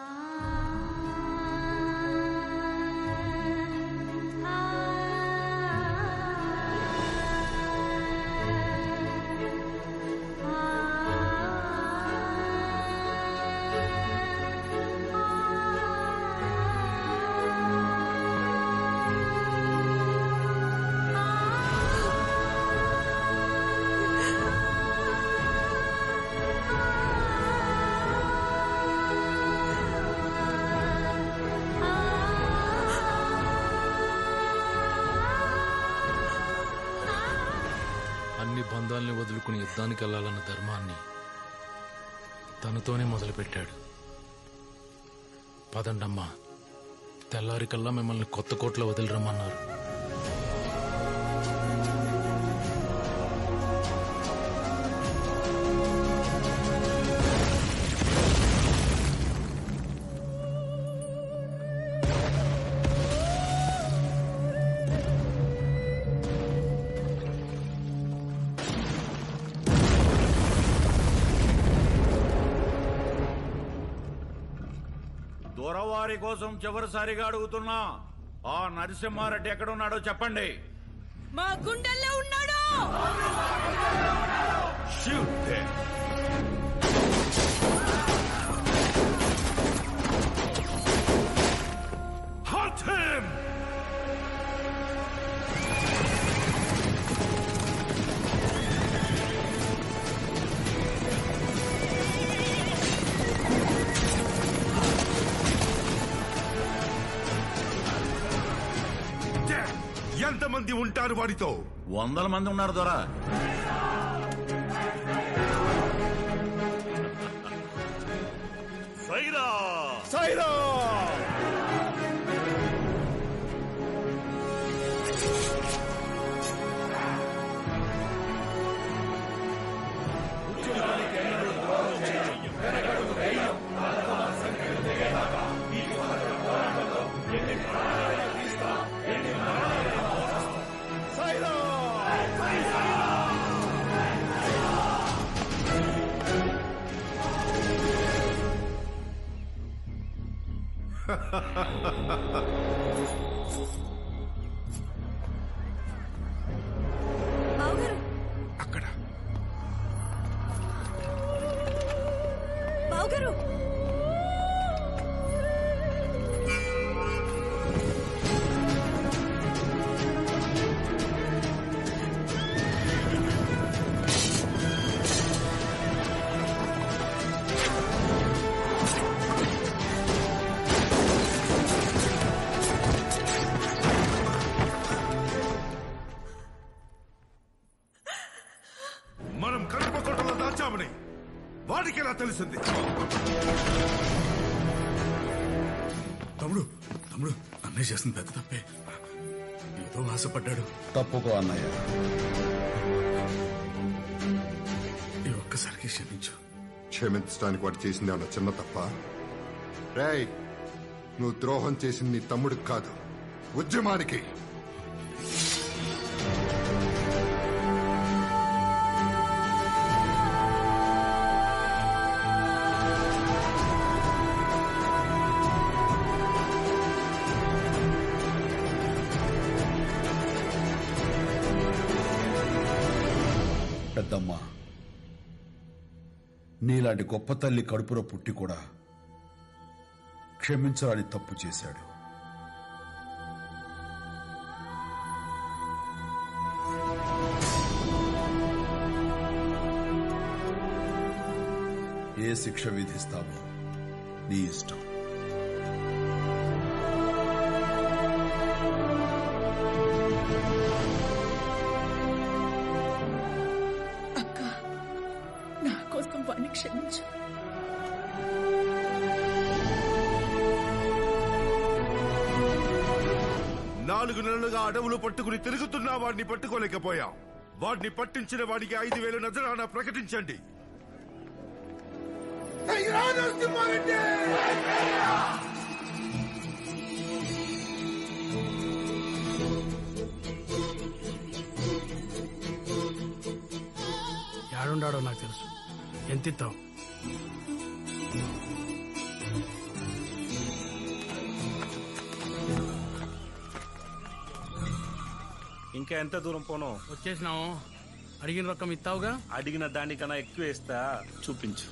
అన్ని బంధాల్ని వదులుకుని యుద్ధానికి వెళ్ళాలన్న ధర్మాన్ని తనతోనే మొదలుపెట్టాడు పదండమ్మా తెల్లారికల్లా మిమ్మల్ని కొత్త కోట్లో వదిలిరమ్మన్నారు దొరవారి కోసం చివరిసారిగా అడుగుతున్నా ఆ నరసింహారెడ్డి ఎక్కడున్నాడో చెప్పండి మా గుండెల్లో ఉన్నాడు Shoot them! Hunt him! ఎంతమంది ఉంటారు వాడితో వందల మంది ఉన్నారు దొర సైరా సైరా బావగారు అక్కడ బావగారు మనం కడప కోటలో దాచామని వాడికి ఎలా తెలిసింది తమ్ముడు తమ్ముడు అన్నయ్య చేసిన పెద్ద తప్పే ఏదో ఆశపడ్డాడు తప్పుకో అన్నయ్య ఈ ఒక్కసారికి క్షమించు క్షమించడానికి వాడు చేసింది ఏమన్నా చిన్న తప్ప రేయ్ నువ్వు ద్రోహం చేసింది నీ తమ్ముడికి కాదు ఉద్యమానికి పెద్దమ్మ నీలాంటి గొప్ప తల్లి కడుపులో పుట్టి కూడా క్షమించరాని తప్పు చేశాడు ఏ శిక్ష విధిస్తావో నీ ఇష్టం అక్క నా కోసం వాడిని క్షమించు నాలుగు నెలలుగా అడవులు పట్టుకుని తిరుగుతున్నా వాడిని పట్టుకోలేకపోయాం వాడిని పట్టించిన వాడికి ఐదు వేలు నజరానా ప్రకటించండి ఏడుండాడో నాకు తెలుసు ఎంత ఇస్తావు ఇంకా ఎంత దూరం పోను వచ్చేసినాము అడిగిన రొక్కం ఇస్తావుగా అడిగిన దానికన్నా ఎక్కువ వేస్తా చూపించు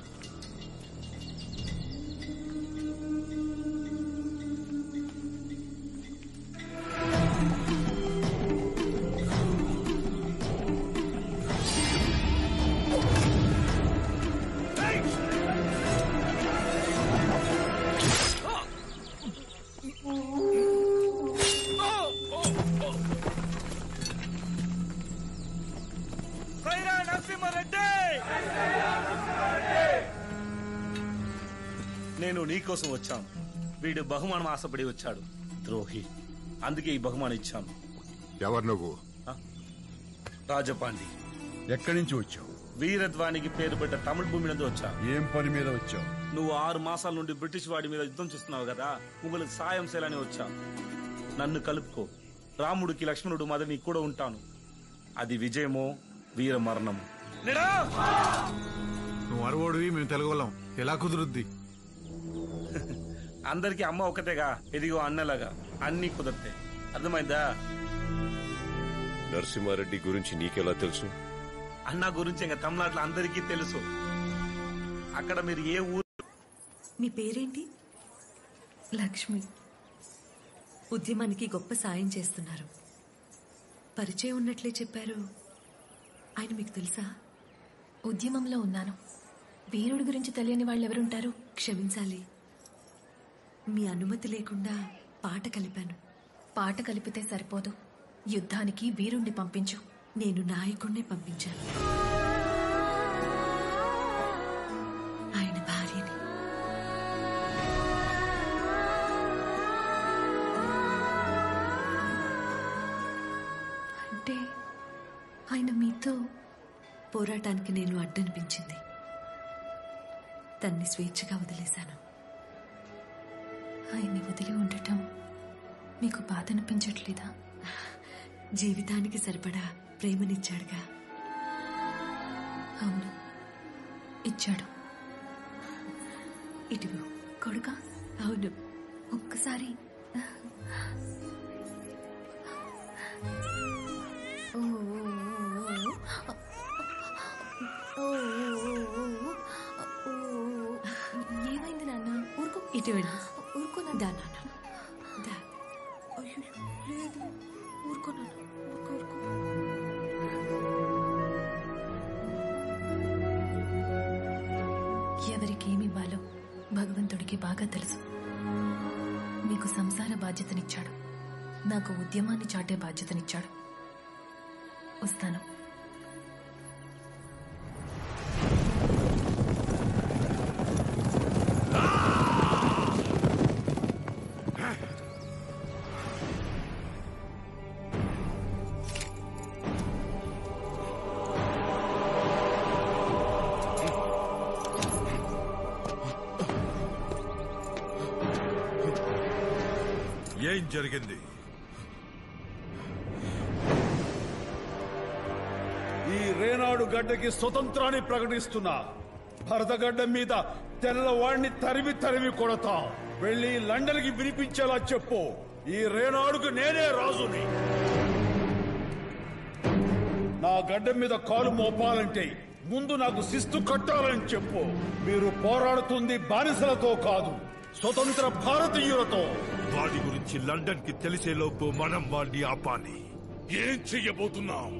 సైరా నరసింహారెడ్డి నేను నీకోసం వచ్చాను వీడు బహుమానం ఆశపడి వచ్చాడు ద్రోహి అందుకే ఈ బహుమానం ఇచ్చాను ఎవరు నువ్వు రాజపాండి ఎక్కడి నుంచి వచ్చావు వీరధ్వానికి పేరు పెట్ట తమిళ భూమి నుండి వచ్చా ఏం పని మీద వచ్చావు నువ్వు ఆరు మాసాల నుండి బ్రిటిష్ వాడి మీద యుద్ధం చేస్తున్నావు కదా ముగ్గులకు సాయం చేయాలని వచ్చా నన్ను కలుపుకో రాముడికి లక్ష్మణుడు మద నీకు కూడా ఉంటాను అది విజయమో వీర మరణము నువ్వు అరవోడివి మేము తెలుగులం ఎలా కుదురుద్ది అందరికి అమ్మ ఒకటేగా ఇదిగో అన్నలాగా అన్ని కుదిరితే అర్థమైందా నరసింహారెడ్డి గురించి నీకెలా తెలుసు అన్న గురించి ఇంకా తమిళనాడులో అందరికీ తెలుసు అక్కడ మీరు ఏ ఊరు మీ పేరేంటి లక్ష్మి ఉద్యమానికి గొప్ప సాయం చేస్తున్నారు పరిచయం ఉన్నట్లే చెప్పారు ఆయన మీకు తెలుసా ఉద్యమంలో ఉన్నాను వీరుడి గురించి తెలియని వాళ్ళు ఎవరుంటారు క్షమించాలి మీ అనుమతి లేకుండా పాట కలిపాను పాట కలిపితే సరిపోదు యుద్ధానికి వీరుణ్ణి పంపించు నేను నాయకుణ్ణి పంపించాను ఆయన భార్యని అంటే ఆయన మీతో పోరాటానికి నేను అడ్డనిపించింది తన్ని స్వేచ్ఛగా వదిలేశాను ఆయన్ని వదిలి ఉండటం మీకు బాధ అనిపించట్లేదా జీవితానికి సరిపడా ప్రేమనిచ్చాడుగా అవును ఇచ్చాడు ఇటువు కొడుకా అవును ఒక్కసారి ఓ, ఓ, ఓ, ఓ, ఏమైంది నాన్న ఊరుకో ఇటు వెళ్ళు. ఊరుకో నాన్న దా నాన్న దా. అయ్యో లేదు ఊరుకో నాన్న ఊరుకో ఊరుకో ఎవరికి ఏమి ఇవ్వాలో భగవంతుడికి బాగా తెలుసు మీకు సంసార బాధ్యతనిచ్చాడు నాకు ఉద్యమాన్ని చాటే బాధ్యతనిచ్చాడు వస్తాను ఏం జరిగింది ఈ రేనాడు గడ్డకి స్వతంత్రాన్ని ప్రకటిస్తున్నా భరతగడ్డ మీద తెల్లవాడిని తరిమి తరిమి కొడతా వెళ్ళి లండన్కి వినిపించేలా చెప్పు ఈ రేనాడుకు నేనే రాజుని నా గడ్డ మీద కాలు మోపాలంటే ముందు నాకు శిస్తు కట్టాలని చెప్పు మీరు పోరాడుతుంది బానిసలతో కాదు స్వతంత్ర భారతీయులతో వాడి గురించి లండన్ కి తెలిసేలోపు మనం వాడిని ఆపాలి ఏం చెయ్యబోతున్నాం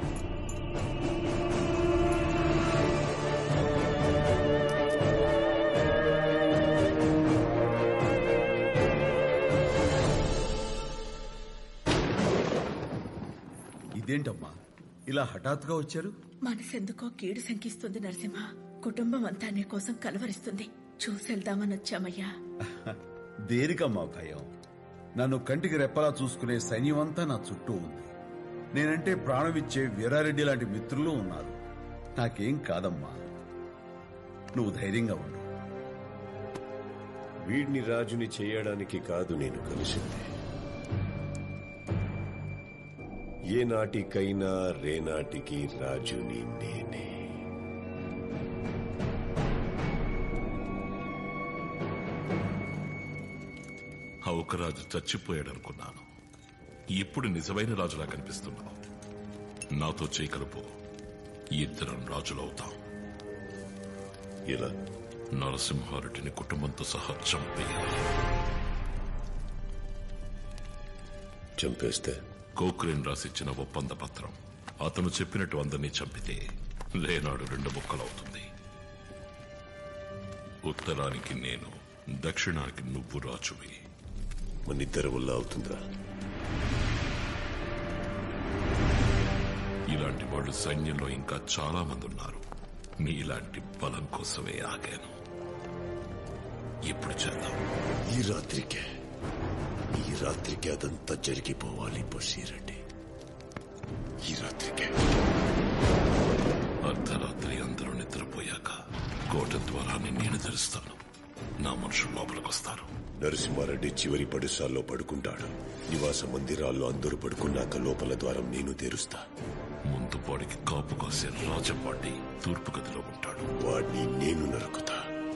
ఇదేంటమ్మా ఇలా హఠాత్తుగా వచ్చారు మనసెందుకో కీడు శంకిస్తుంది నరసింహ కుటుంబం అంతా నీ కోసం కలవరిస్తుంది చూసెళ్దామని వచ్చామయ్యా దేనికమ్మా భయం నన్ను కంటికి రెప్పలా చూసుకునే సైన్యం అంతా నా చుట్టూ ఉంది నేనంటే ప్రాణమిచ్చే వీరారెడ్డి లాంటి మిత్రులు ఉన్నారు నాకేం కాదమ్మా నువ్వు ధైర్యంగా ఉండు వీడిని రాజుని చేయడానికి కాదు నేను కలిసింది ఏ నాటికైనా రేనాటికి రాజుని నేనే రాజు చచ్చిపోయాడనుకున్నాను ఇప్పుడు నిజమైన రాజులా కనిపిస్తున్నావు నాతో చేయకలుపు ఇద్దరం రాజులవుతాం ఇలా నరసింహారెడ్డిని కుటుంబంతో సహా చంపేయాలి చంపేస్తే కోక్రేన్ రాసిచ్చిన ఒప్పంద పత్రం అతను చెప్పినట్టు అందరినీ చంపితే లేనాడు రెండు ముక్కలవుతుంది ఉత్తరానికి నేను దక్షిణానికి నువ్వు రాజువి మనిద్దరి వల్ల అవుతుందా ఇలాంటి వాళ్ళు సైన్యంలో ఇంకా చాలా మంది ఉన్నారు నీలాంటి బలం కోసమే ఆగాను ఇప్పుడు చేద్దాం ఈ రాత్రికే ఈ రాత్రికి అదంతా జరిగిపోవాలి బషీరెడ్డి ఈ రాత్రికే అర్ధరాత్రి అందరూ నిద్రపోయాక కోట ద్వారాన్ని నేను తెరుస్తాను నా మనుషులు లోపలికొస్తారు నరసింహారెడ్డి చివరి పడుసాల్లో పడుకుంటాడు నివాస మందిరాల్లో అందరూ పడుకున్నాక లోపల ద్వారం నేను తెరుస్తా ముందు వాడికి కాపు కాసే రాజపాటి తూర్పు గదిలో ఉంటాడు వాడిని నేను నరుకుతా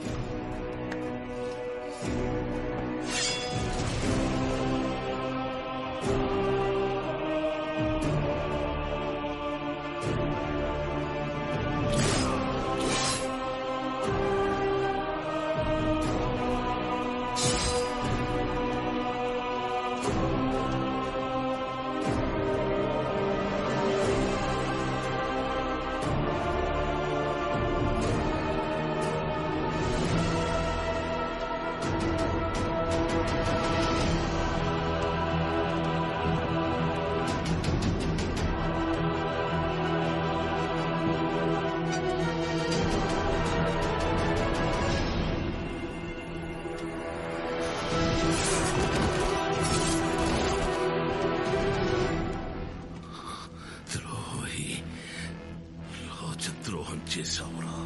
ద్రోహి రాజద్రోహం చేశావురా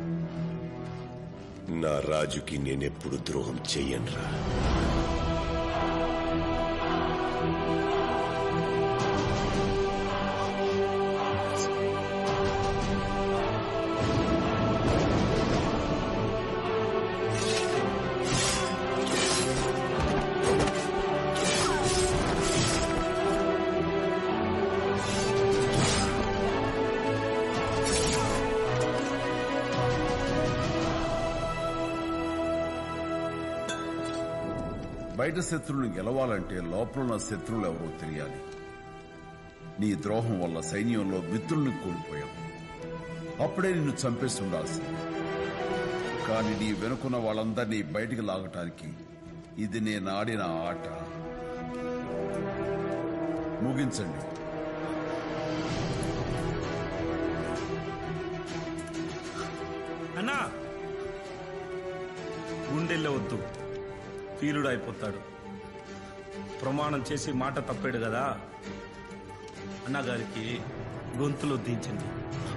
నా రాజుకి నేనెప్పుడు ద్రోహం చెయ్యనురా బయట శత్రువుని గెలవాలంటే లోపల ఉన్న శత్రువులు ఎవరో తెలియాలి నీ ద్రోహం వల్ల సైన్యంలో మిత్రుల్ని కోల్పోయాం అప్పుడే నిన్ను చంపేసి ఉండాల్సింది కానీ నీ వెనుకున్న వాళ్ళందరినీ బయటికి లాగటానికి ఇది నేను ఆడిన ఆట ముగించండి అన్నా గుండెల్లో వద్దు వీరుడు అయిపోతాడు ప్రమాణం చేసి మాట తప్పాడు కదా అన్నగారికి గొంతులో దించండి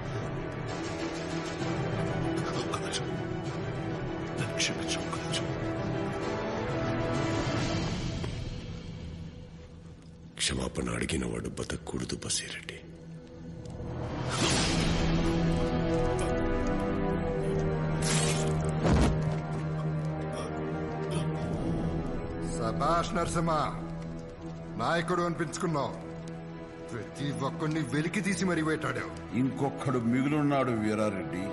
క్షమాపణ అడిగిన వాడు బతకూడదు బసిరెడ్డి సభాష్ నరసింహ నాయకుడు అనిపించుకున్నావు ప్రతి ఒక్కడిని వెలికి తీసి మరీ వేటాడావు ఇంకొక్కడు మిగులున్నాడు వీరారెడ్డి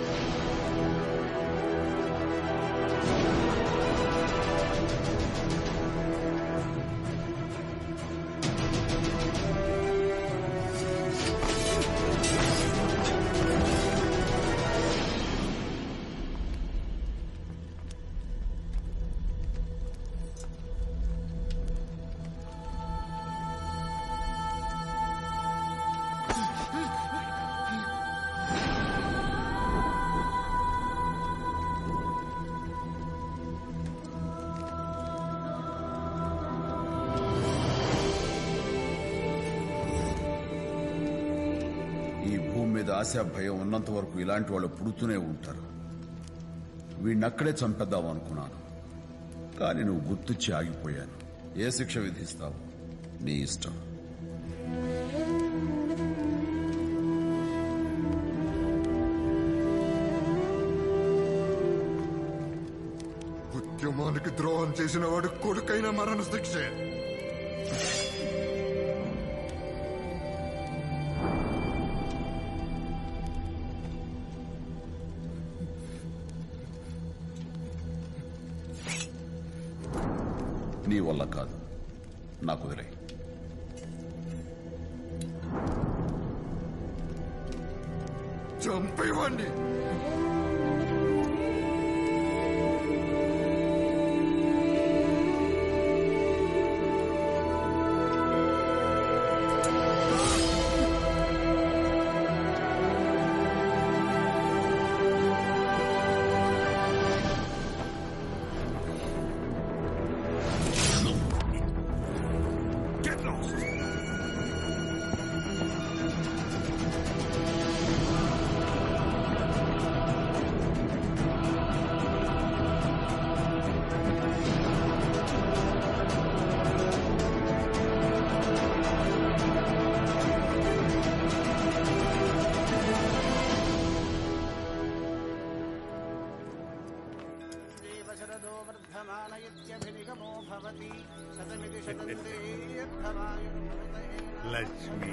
ఈ భూమి మీద ఆశా భయం ఉన్నంత వరకు ఇలాంటి వాళ్ళు పుడుతూనే ఉంటారు వీడినక్కడే చంపేద్దాం అనుకున్నాను కానీ నువ్వు గుర్తుచ్చి ఆగిపోయాను ఏ శిక్ష విధిస్తావు నీ ఇష్టం ఉద్యమానికి ద్రోహం చేసిన వాడు కొడుకైన మరణ శిక్షే నీ వల్ల కాదు నాకు వదిలే చంపేవాణ్ణి Get lost! దేవశరదో వర్ధమానయత్యభినిగమో భవతి శతమితి శతందేర్ధమాయ లక్ష్మి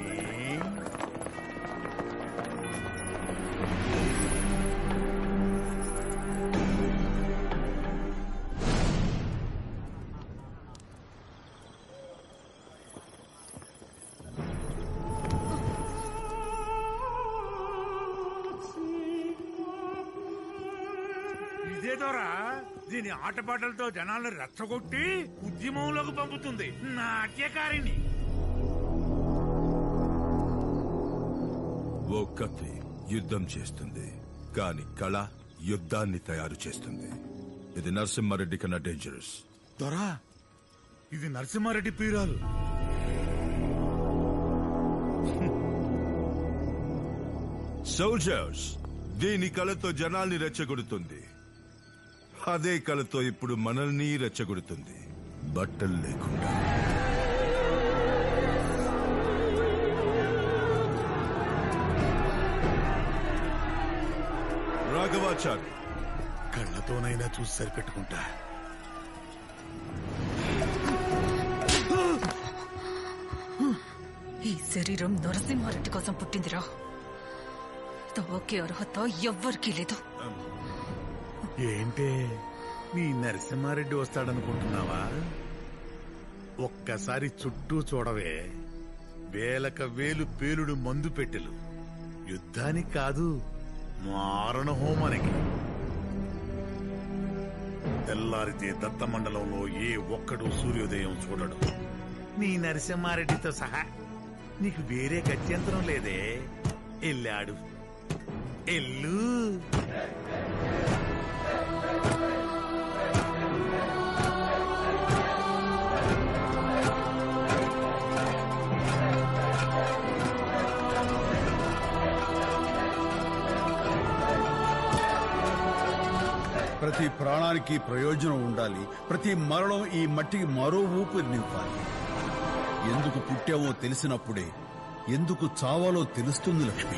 ఇదేదోరా దీని ఆటపాటలతో జనాలను రెచ్చగొట్టి ఉద్యమంలోకి పంపుతుంది నాట్యకారిణి ఓ కత్తి యుద్ధం చేస్తుంది కాని కళ యుద్ధాన్ని తయారు చేస్తుంది ఇది నరసింహారెడ్డి కన్నా డేంజరస్ దొరా ఇది నరసింహారెడ్డి పీరాలు సోల్జర్స్ దీని కళతో జనాల్ని రెచ్చగొడుతుంది అదే కళతో ఇప్పుడు మనల్ని రెచ్చగొడుతుంది బట్టలు లేకుండా రాఘవాచారి కళ్ళతోనైనా చూసి సరిపెట్టుకుంటా ఈ శరీరం నరసింహారెడ్డి కోసం పుట్టిందిరా తోకే అర్హత ఎవ్వరికీ లేదు ఏంటే నీ నరసింహారెడ్డి వస్తాడనుకుంటున్నావా ఒక్కసారి చుట్టూ చూడవే వేలక వేలు పేలుడు మందు పెట్టెలు యుద్ధానికి కాదు మారణ హోమానికి తెల్లారితే దత్తమండలంలో ఏ ఒక్కడు సూర్యోదయం చూడడు నీ నరసింహారెడ్డితో సహా నీకు వేరే గత్యంతరం లేదే ఎల్లాడు ఎల్లు ప్రతి ప్రాణానికి ప్రయోజనం ఉండాలి ప్రతి మరణం ఈ మట్టికి మరో ఊపిరి నింపాలి ఎందుకు పుట్టామో తెలిసినప్పుడే ఎందుకు చావాలో తెలుస్తుంది లక్ష్మి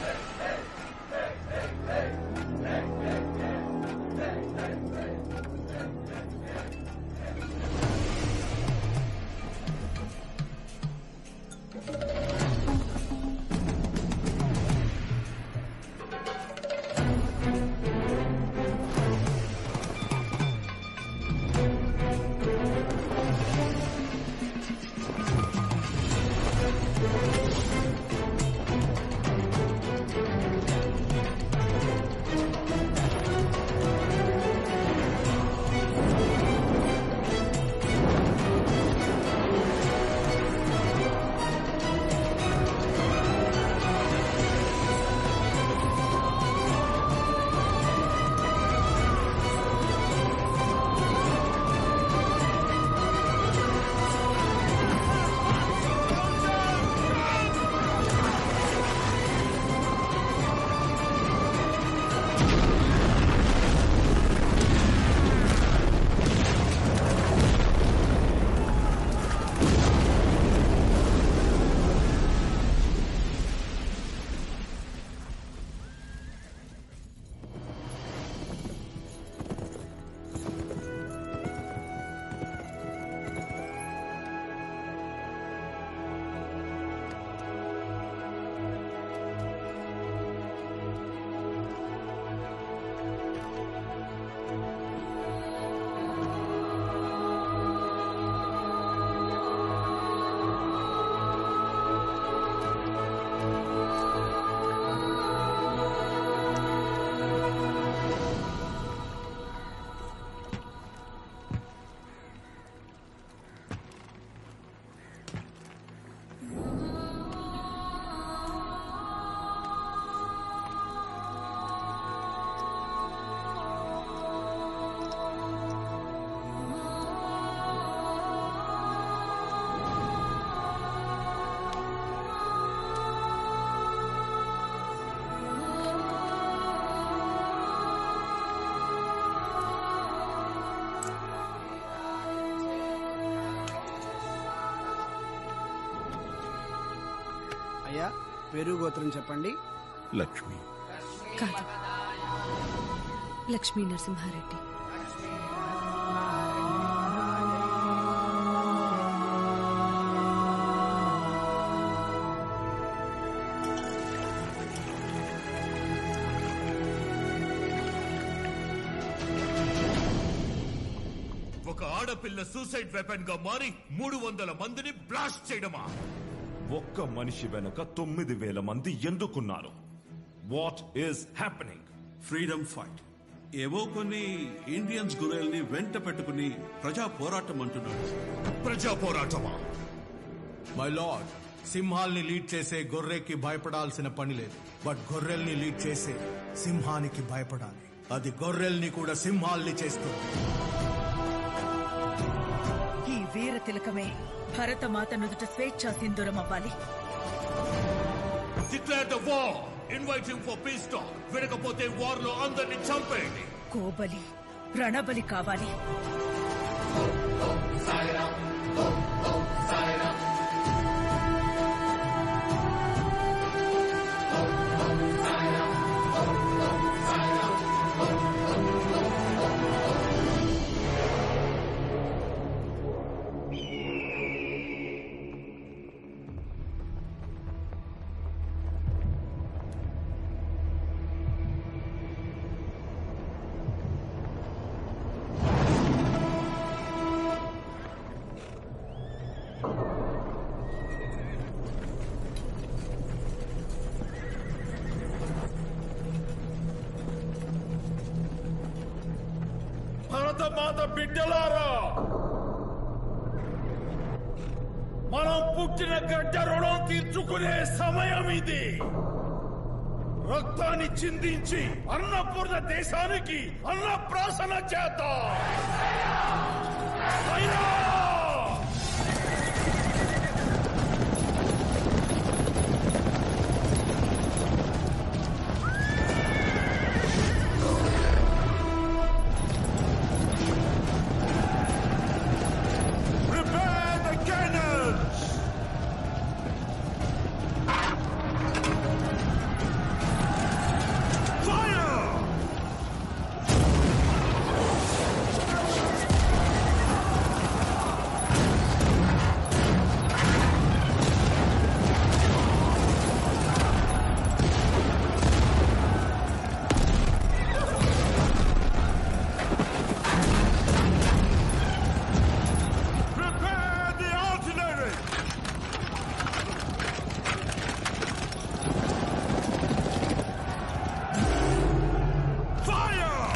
అయ్యా పేరు గోత్రం చెప్పండి లక్ష్మి కాదు లక్ష్మీ నరసింహారెడ్డి ఒక ఆడపిల్ల సూసైడ్ వెపన్ గా మారి మూడు వందల మందిని బ్లాస్ట్ చేయడమా ఒక్క మనిషి వెనుక తొమ్మిది వేల మంది ఎందుకున్నారు what is happening freedom fight ఏవో కొన్ని ఇండియన్స్ గురేల్ని వెంట పెట్టుకుని ప్రజా పోరాటం అంటున్నాడు ప్రజా పోరాటమా మై లార్డ్ సింహాల్ని లీడ్ చేసే గొర్రెకి భయపడాల్సిన పని లేదు బట్ గొర్రెల్ని లీడ్ చేసే సింహానికి భయపడాలి అది గొర్రెల్ని కూడా సింహాల్ని చేస్తుంది ఈ వీర తిలకమే భరతమాత నుదుట స్వేచ్ఛా సింధూరం అవ్వాలి declare the war inviting for peace talk వినకపోతే వార్ లో అందరిని చంపేయండి కోబలి రణబలి కావాలి ఆ భరతమాత బిడ్డలారా మనం పుట్టిన గడ్డ రుణం తీర్చుకునే సమయం ఇది రక్తాన్ని చిందించి అన్నపూర్ణ దేశానికి అన్నప్రాసన చేత అయినా Prepare the cannons! Fire! Prepare the artillery! Fire!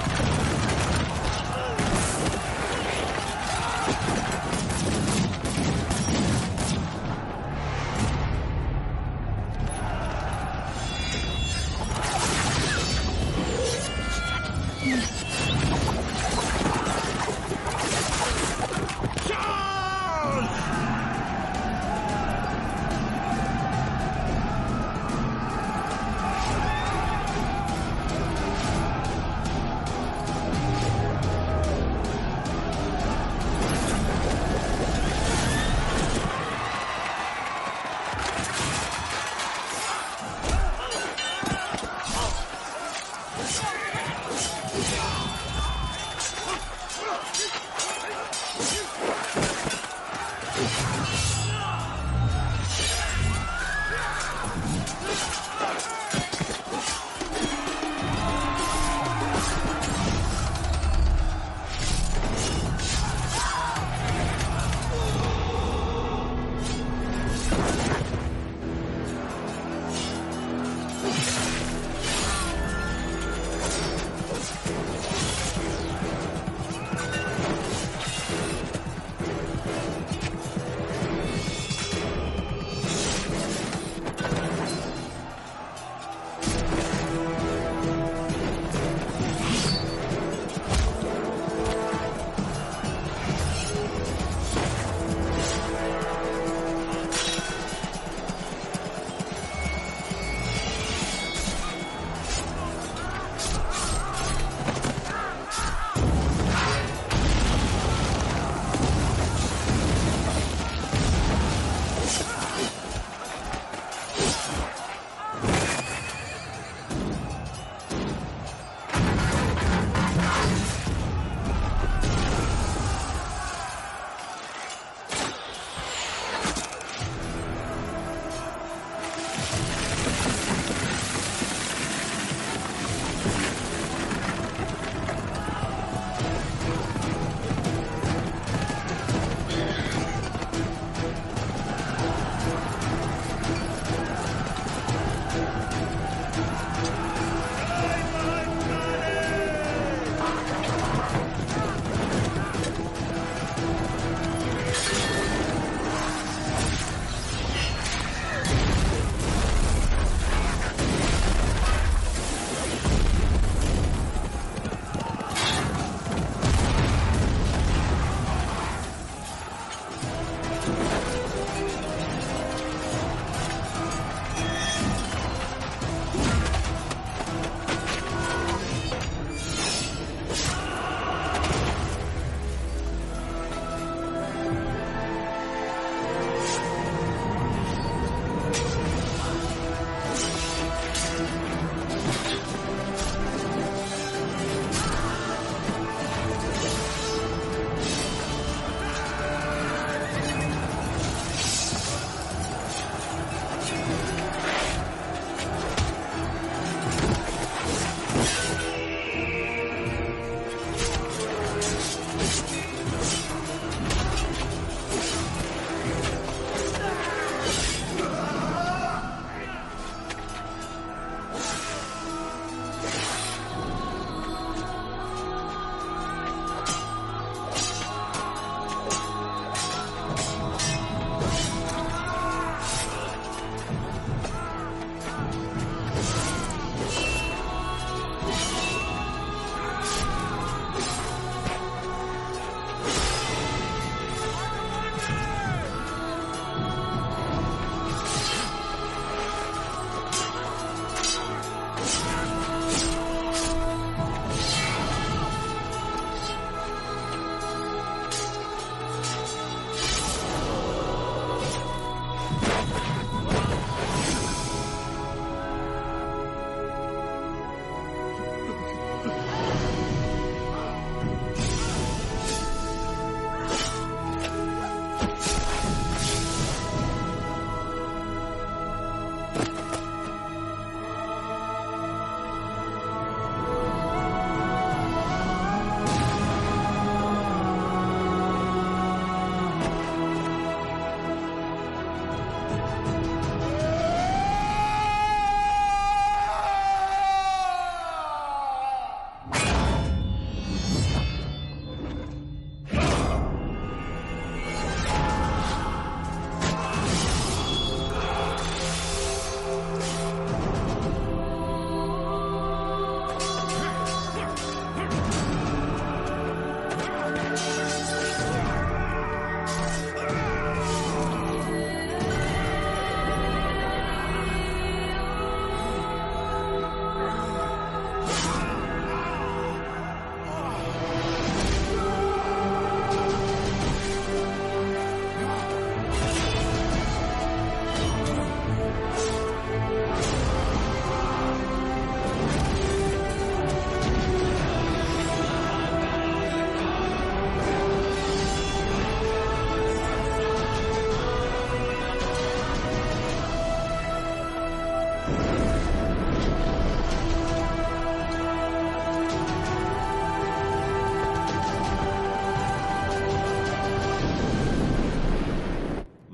Charge!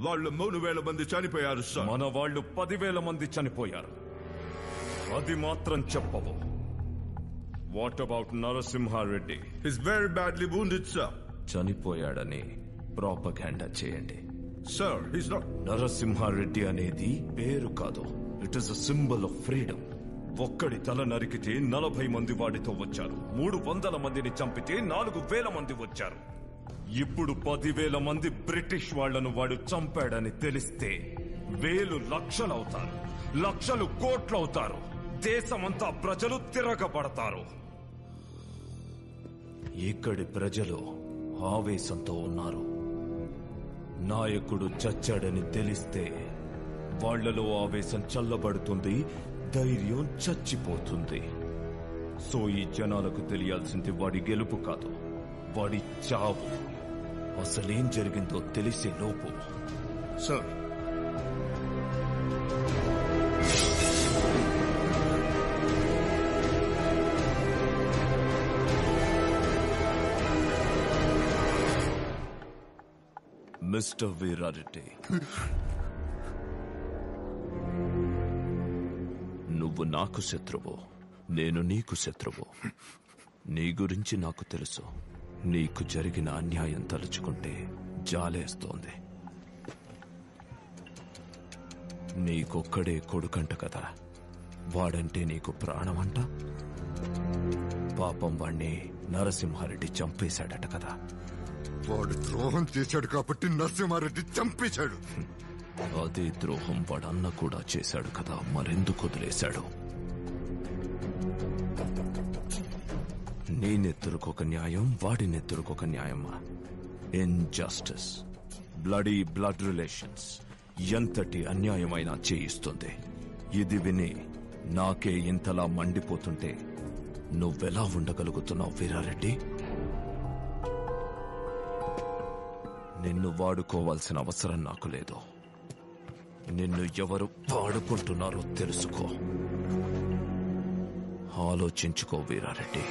వాళ్ళు మూడు వేల మంది చనిపోయారు సార్ మన వాళ్ళు పదివేల మంది చనిపోయారు అది మాత్రం చెప్పవు what about Narasimha Reddy is very badly wounded sir చనిపోయాడని ప్రాపగాండా చేయండి సార్ హిస్ నాట్ నరసింహారెడ్డి అనేది పేరు కాదు it is a symbol of freedom ఒక్కడి తల నరికితే నలభై మంది వాడితో వచ్చారు మూడు వందల మందిని చంపితే నాలుగు వేల మంది వచ్చారు ఇప్పుడు పదివేల మంది బ్రిటిష్ వాళ్లను వాడు చంపాడని తెలిస్తే వేలు లక్షలవుతారు లక్షలు కోట్లవుతారు దేశమంతా ప్రజలు తిరగబడతారు ఇక్కడి ప్రజలు ఆవేశంతో ఉన్నారు నాయకుడు చచ్చాడని తెలిస్తే వాళ్లలో ఆవేశం చల్లబడుతుంది ధైర్యం చచ్చిపోతుంది సో ఈ జనాలకు తెలియాల్సింది వాడి గెలుపు కాదు వాడి చావు అసలేం జరిగిందో తెలిసే లోపు సార్ మిస్టర్ వీరారెడ్డి నువ్వు నాకు శత్రువు నేను నీకు శత్రువు నీ గురించి నాకు తెలుసు నీకు జరిగిన అన్యాయం తలుచుకుంటే జాలేస్తోంది నీకొక్కడే కొడుకంట కదా వాడంటే నీకు ప్రాణమంట పాపం వాణ్ణి నరసింహారెడ్డి చంపేశాడట కదా వాడు ద్రోహం చేశాడు కాబట్టి నరసింహారెడ్డి చంపేశాడు అదే ద్రోహం వాడన్న కూడా చేశాడు కదా మరెందుకు వదిలేశాడు నీ నెత్తురుకొక న్యాయం వాడి నెత్తురుకొక న్యాయమా ఇన్జస్టిస్ బ్లడీ బ్లడ్ రిలేషన్స్ ఎంతటి అన్యాయమైనా చేయిస్తుంది ఇది విని నాకే ఇంతలా మండిపోతుంటే నువ్వెలా ఉండగలుగుతున్నావు వీరారెడ్డి నిన్ను వాడుకోవాల్సిన అవసరం నాకు లేదు నిన్ను ఎవరు వాడుకుంటున్నారో తెలుసుకో ఆలోచించుకో వీరారెడ్డి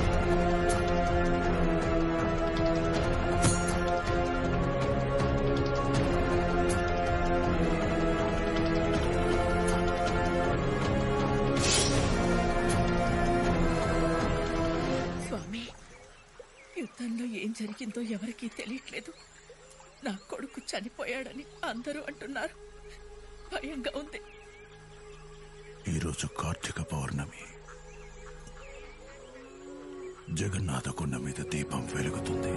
స్వామి యుద్ధంలో ఏం జరిగిందో ఎవరికీ తెలియట్లేదు నా కొడుకు చనిపోయాడని అందరూ అంటున్నారు భయంగా ఉంది ఈరోజు కార్తీక పౌర్ణమి జగన్నాథ కొండ మీద దీపం వెలుగుతుంది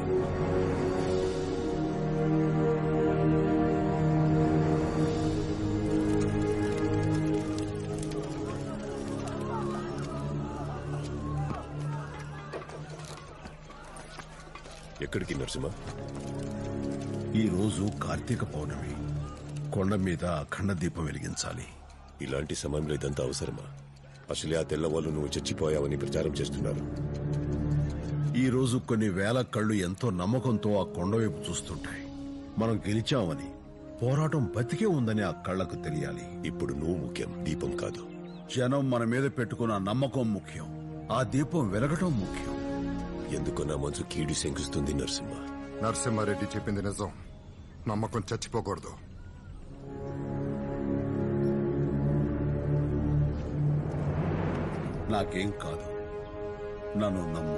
ఎక్కడికి నరసింహ ఈ రోజు కార్తీక పౌర్ణమి కొండ మీద అఖండ దీపం వెలిగించాలి ఇలాంటి సమయంలో ఇదంతా అవసరమా అసలే ఆ తెల్లవాళ్ళు నువ్వు చచ్చిపోయావని ప్రచారం చేస్తున్నారు ఈ రోజు కొన్ని వేల కళ్ళు ఎంతో నమ్మకంతో ఆ కొండ వైపు చూస్తుంటాయి మనం గెలిచామని పోరాటం బతికే ఉందని ఆ కళ్ళకు తెలియాలి ఇప్పుడు నువ్వు ముఖ్యం దీపం కాదు జనం మన మీద పెట్టుకున్న నమ్మకం ముఖ్యం ఆ దీపం వెలగటం ముఖ్యం ఎందుకో నా మనసు కీడు శంకిస్తుంది నరసింహ నరసింహారెడ్డి చెప్పింది నిజం నమ్మకం చచ్చిపోకూడదు నాకేం కాదు నన్ను నమ్ము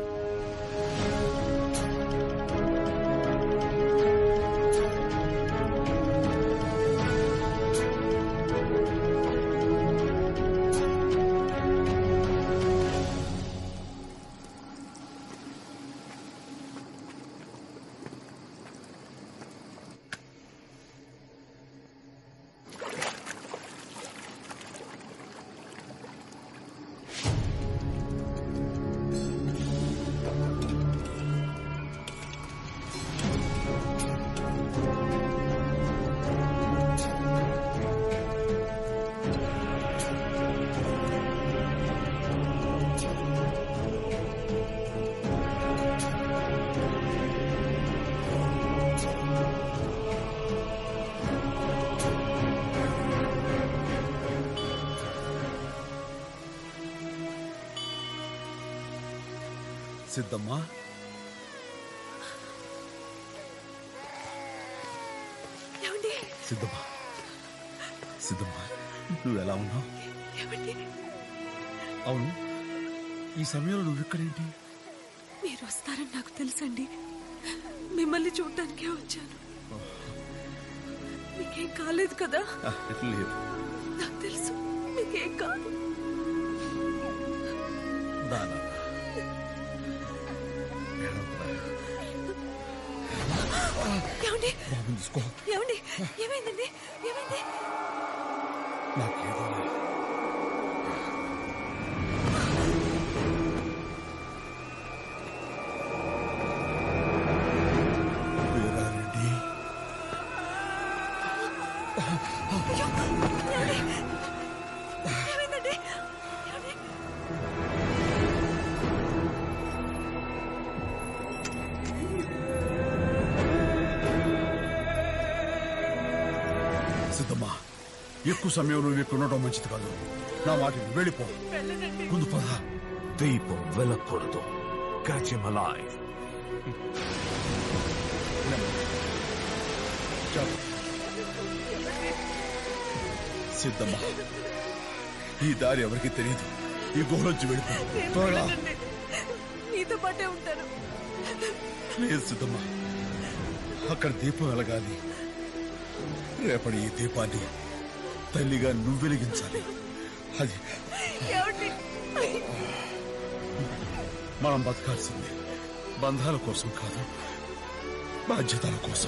సిద్ధమ్మా ఏమండి ఏమండి సిద్ధమ్మా సిద్ధమ్మా నువ్వు ఎలా ఉన్నావు ఏమండి అవును ఈ సమయంలో నువ్వు ఇక్కడేంటి మీరు వస్తారని నాకు తెలుసండి మిమ్మల్ని చూడటానికే వచ్చాను మీకేం కాలేదు కదా ఆ, లేదు నాకు తెలుసు మీకేం కాదు దానా ఏమండి బాబుని తీసుకో ఏమండి ఏమైందండి ఏమైంది నాకేదో వీరారెడ్డి అయ్యో, ఏమండి? ఏమైందండి ఏమండి? సిద్ధమ్మా ఎక్కువ సమయం నువ్వు ఇక్కడ ఉండటం మంచిది కాదు నా మాట విని వెళ్ళిపో వెళ్ళనండి ముందు పద దీపం వెలకూడదు క్యాచ్ హిమ్ అలైవ్ సిద్ధమ్మా ఈ దారి ఎవరికి తెలియదు ఈ గుహలోంచి వెళ్ళిపో నేను త్వరగా వెళ్ళనండి. మీతో పాటే ఉంటాను లేదు సిద్ధమ్మా అక్కడ దీపం వెలగాలి రేపటి ఈ దీపాన్ని తల్లిగా నువ్వు వెలిగించాలి అది ఏమండి మనం బతకాల్సింది బంధాల కోసం కాదు బాధ్యతల కోసం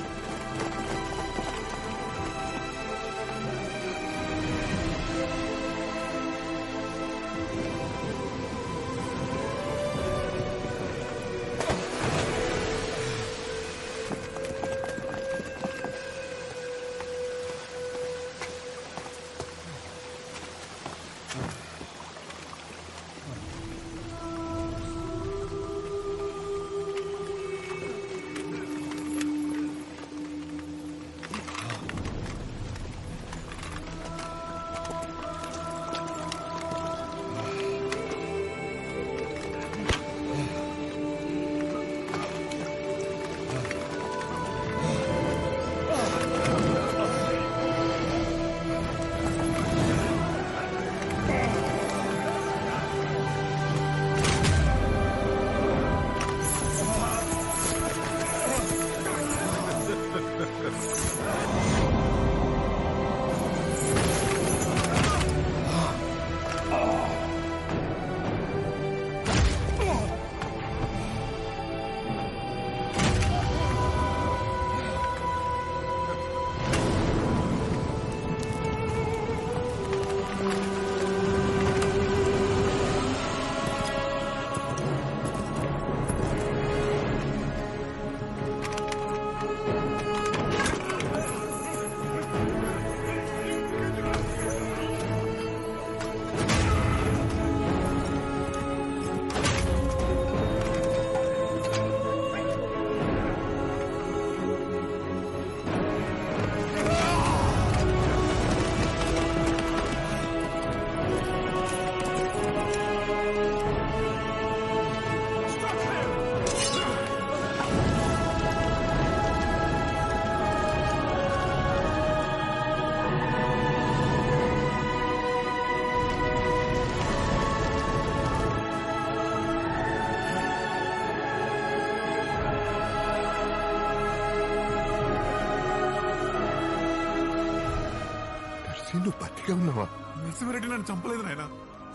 నువ్వు బతికే ఉన్నావా నరసింహారెడ్డి నన్ను చంపలేదు నాయన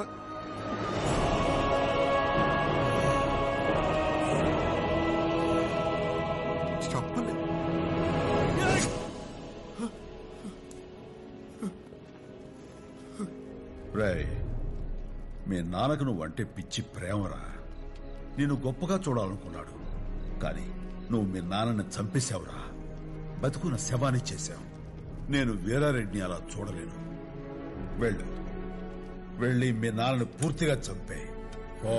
చెప్పలే రేయ్ మీ నాన్నకు నువ్వంటే పిచ్చి ప్రేమరా నేను గొప్పగా చూడాలనుకున్నాడు కానీ నువ్వు మీ నాన్నని చంపేశావురా బతుకున్న శవాన్ని చేశావు నేను వీరారెడ్డిని అలా చూడలేను వెళ్ళు వెళ్ళి మీ నాన్నని పూర్తిగా చంపే ఓ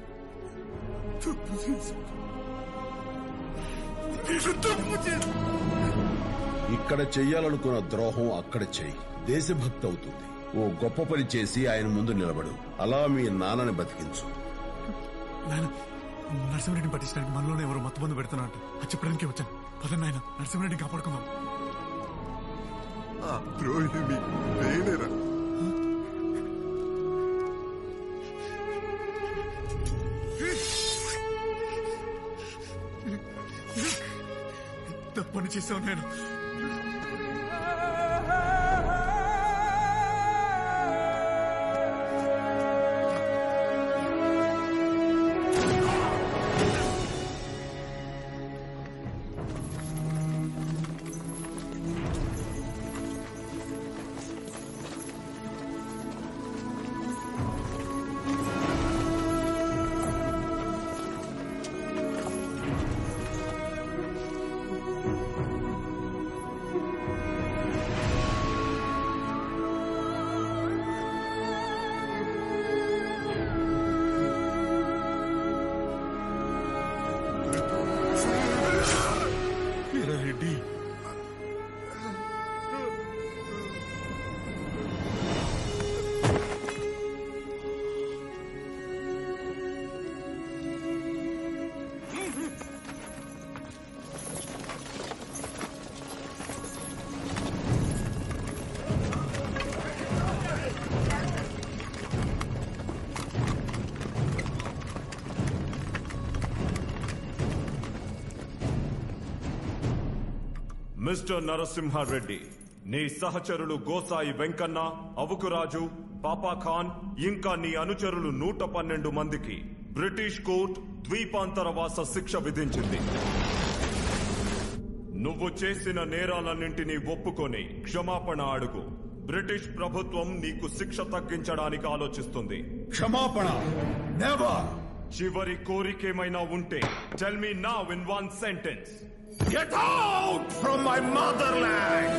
ఇక్కడ చెయ్యాలనుకున్న ద్రోహం అక్కడ చెయ్యి దేశభక్తి అవుతుంది ఓ గొప్ప పని చేసి ఆయన ముందు నిలబడు అలా మీ నాన్నని బతికించు నాయన నరసింహారెడ్డిని పట్టించడానికి మనలోనే ఎవరో మత్తు మందు పెడుతున్నా అంటే అది చెప్పడానికి వచ్చాను పదండి నాయన నరసింహారెడ్డిని కాపాడుకుందాం ఆ ద్రోహిని నేనేరా తప్పని చేసావు నేను రెడ్డి మిస్టర్ నరసింహారెడ్డి నీ సహచరులు గోసాయి వెంకన్న అవుకురాజు పాపా ఖాన్ ఇంకా నీ అనుచరులు నూట పన్నెండు మందికి బ్రిటిష్ కోర్ట్ ద్వీపాంతరవాస శిక్ష విధించింది నువ్వు చేసిన నేరాలన్నింటినీ ఒప్పుకొని క్షమాపణ అడుగు బ్రిటిష్ ప్రభుత్వం నీకు శిక్ష తగ్గించడానికి ఆలోచిస్తుంది క్షమాపణ నెవర్ చివరి కోరికేమైనా ఉంటే tell me now in one sentence Get out from my motherland!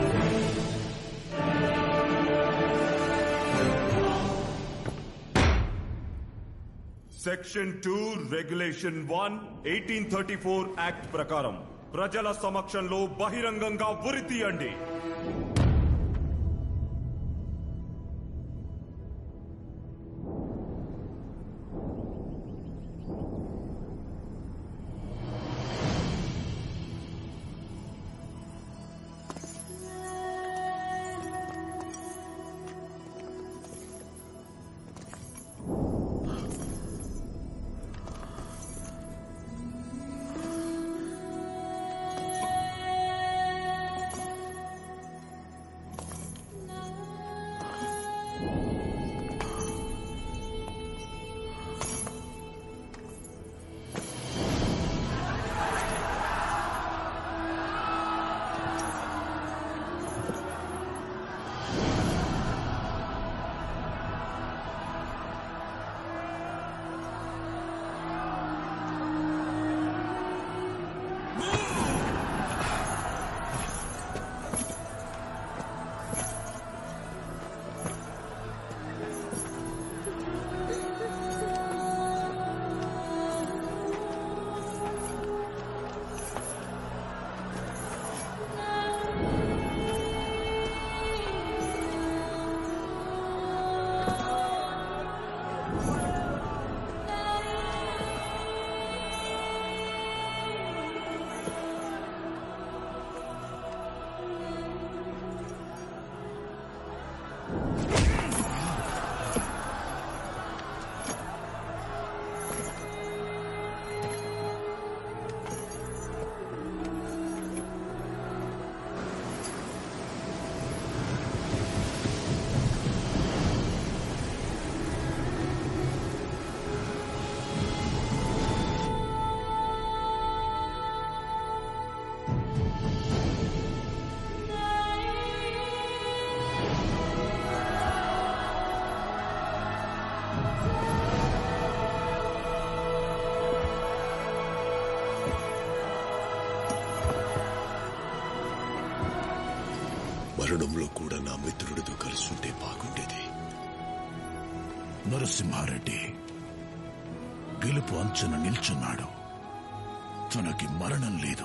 Section two regulation one eighteen thirty four act ప్రకారం ప్రజల సమక్షంలో బహిరంగంగా ఉరి తీయండి మరణంలో కూడా నా మిత్రుడితో కలుసుంటే బాగుండేది నరసింహారెడ్డి గెలుపు అంచున నిల్చున్నాడు తనకి మరణం లేదు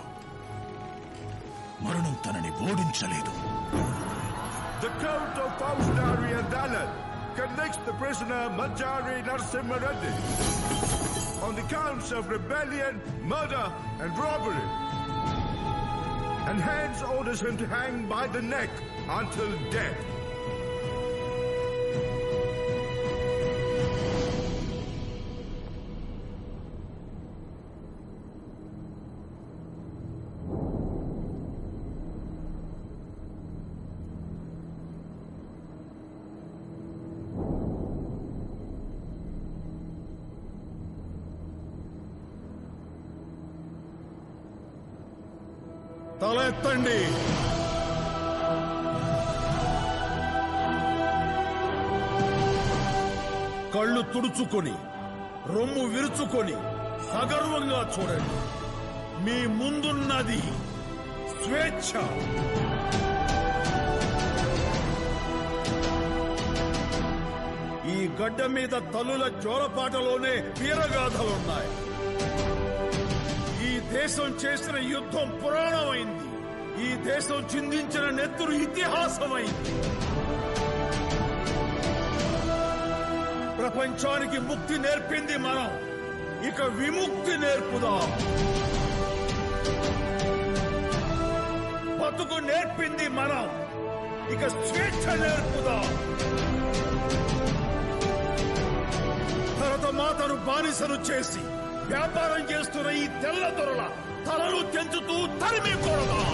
మరణం తనని ఓడించలేదు The Court of Fauzdari and Dalat convicts the prisoner Manjari Narsimha Reddy on the counts of rebellion, murder, and robbery. and Hans orders him to hang by the neck until death. తల ఎత్తండి కళ్ళు తుడుచుకొని రొమ్ము విరుచుకొని సగర్వంగా చూడండి మీ ముందున్నది స్వేచ్ఛ ఈ గడ్డ మీద తల్లుల జోలపాటలోనే వీరగాథలున్నాయి ఈ దేశం చేసిన యుద్ధం పురాణమైంది ఈ దేశం చిందించిన నెత్తురు ఇతిహాసమైంది ప్రపంచానికి ముక్తి నేర్పింది మనం ఇక విముక్తి నేర్పుదాం బతుకు నేర్పింది మనం ఇక స్వేచ్ఛ నేర్పుదాం భరతమాతను బానిసను చేసి వ్యాపారం చేస్తున్న ఈ తెల్ల దొరల తలలు తెంచుతూ తరిమి కొడదాం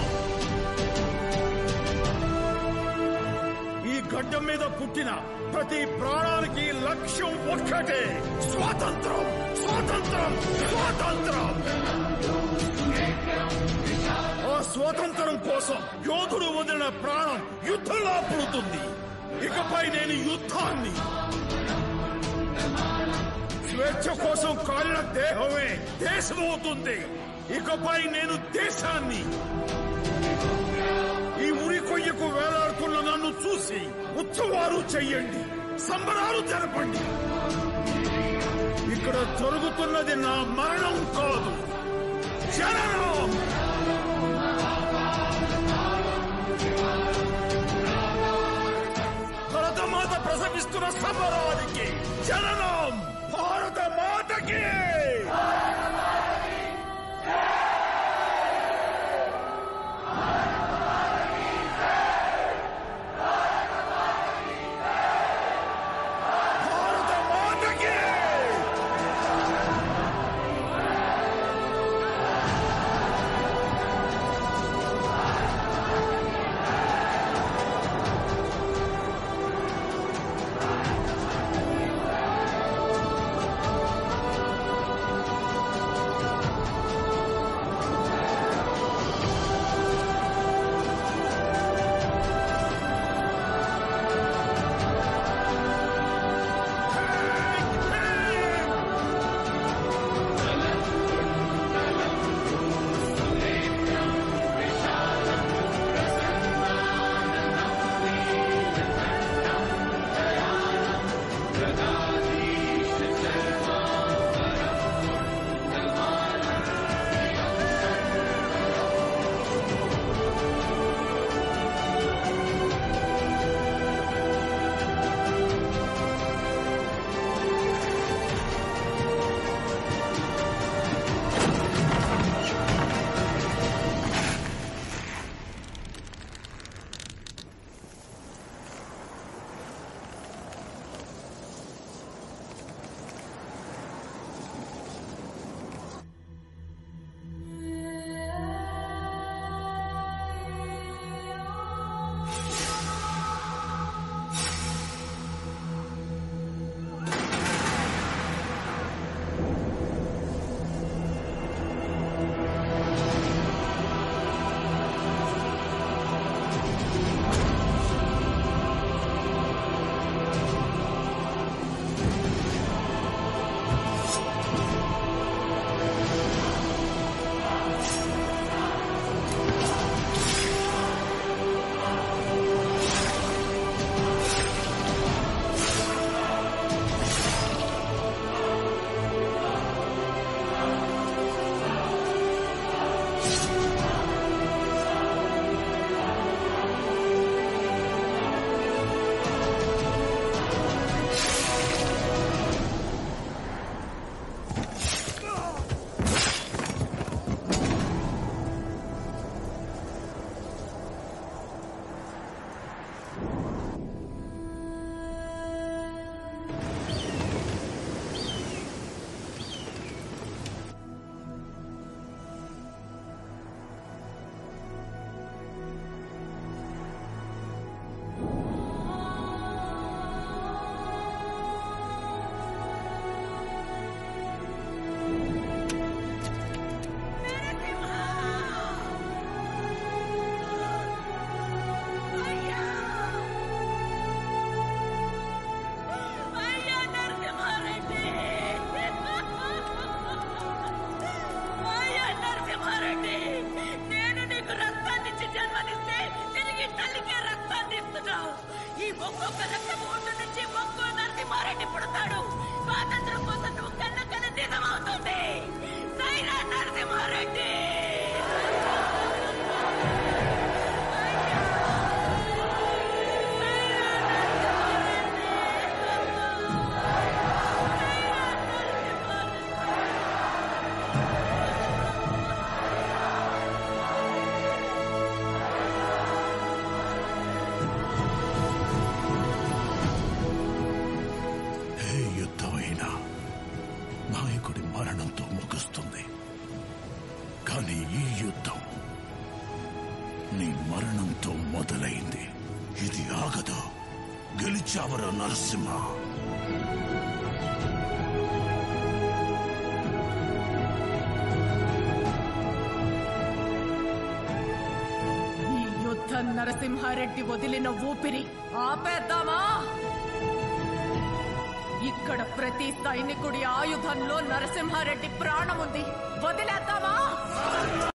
ఈ గడ్డ మీద పుట్టిన ప్రతి ప్రాణానికి లక్ష్యం ఒక్కటే స్వాతంత్రం స్వాతంత్రం స్వాతంత్రం ఆ స్వాతంత్రం కోసం యోధుడు వదిలిన ప్రాణం యుద్ధంలా పుడుతుంది ఇకపై నేను యుద్ధాన్ని స్వేచ్ఛ కోసం కాలిన దేహమే దేశమవుతుంది ఇకపై నేను దేశాన్ని ఈ ఉరి కొయ్యకు వేలాడుతున్న నన్ను చూసి ఉత్సవాలు చెయ్యండి సంబరాలు జరపండి ఇక్కడ జరుగుతున్నది నా మరణం కాదు జననం భరతమాత ప్రసవిస్తున్న సంబరానికి జననం భారత మాతకి భారత మాతకి ఒక్కొక్క రక్తపు ఒట్టు నుంచి ఒక్కో నరసింహారెడ్డి పుడతాడు స్వాతంత్రం కోసం నువ్వు కన్న కల నిజమవుతుంది సైరా నరసింహారెడ్డి ఏ యుద్ధమైనా నాయకుడి మరణంతో ముగుస్తుంది కానీ ఈ యుద్ధం నీ మరణంతో మొదలైంది ఇది ఆగదు గెలిచావరా నరసింహ ఈ యుద్ధం నరసింహారెడ్డి వదిలిన ఊపిరి ఆపేద్దామా ఇక్కడ ప్రతి సైనికుడి ఆయుధంలో నరసింహారెడ్డి ప్రాణం ఉంది వదిలేద్దామా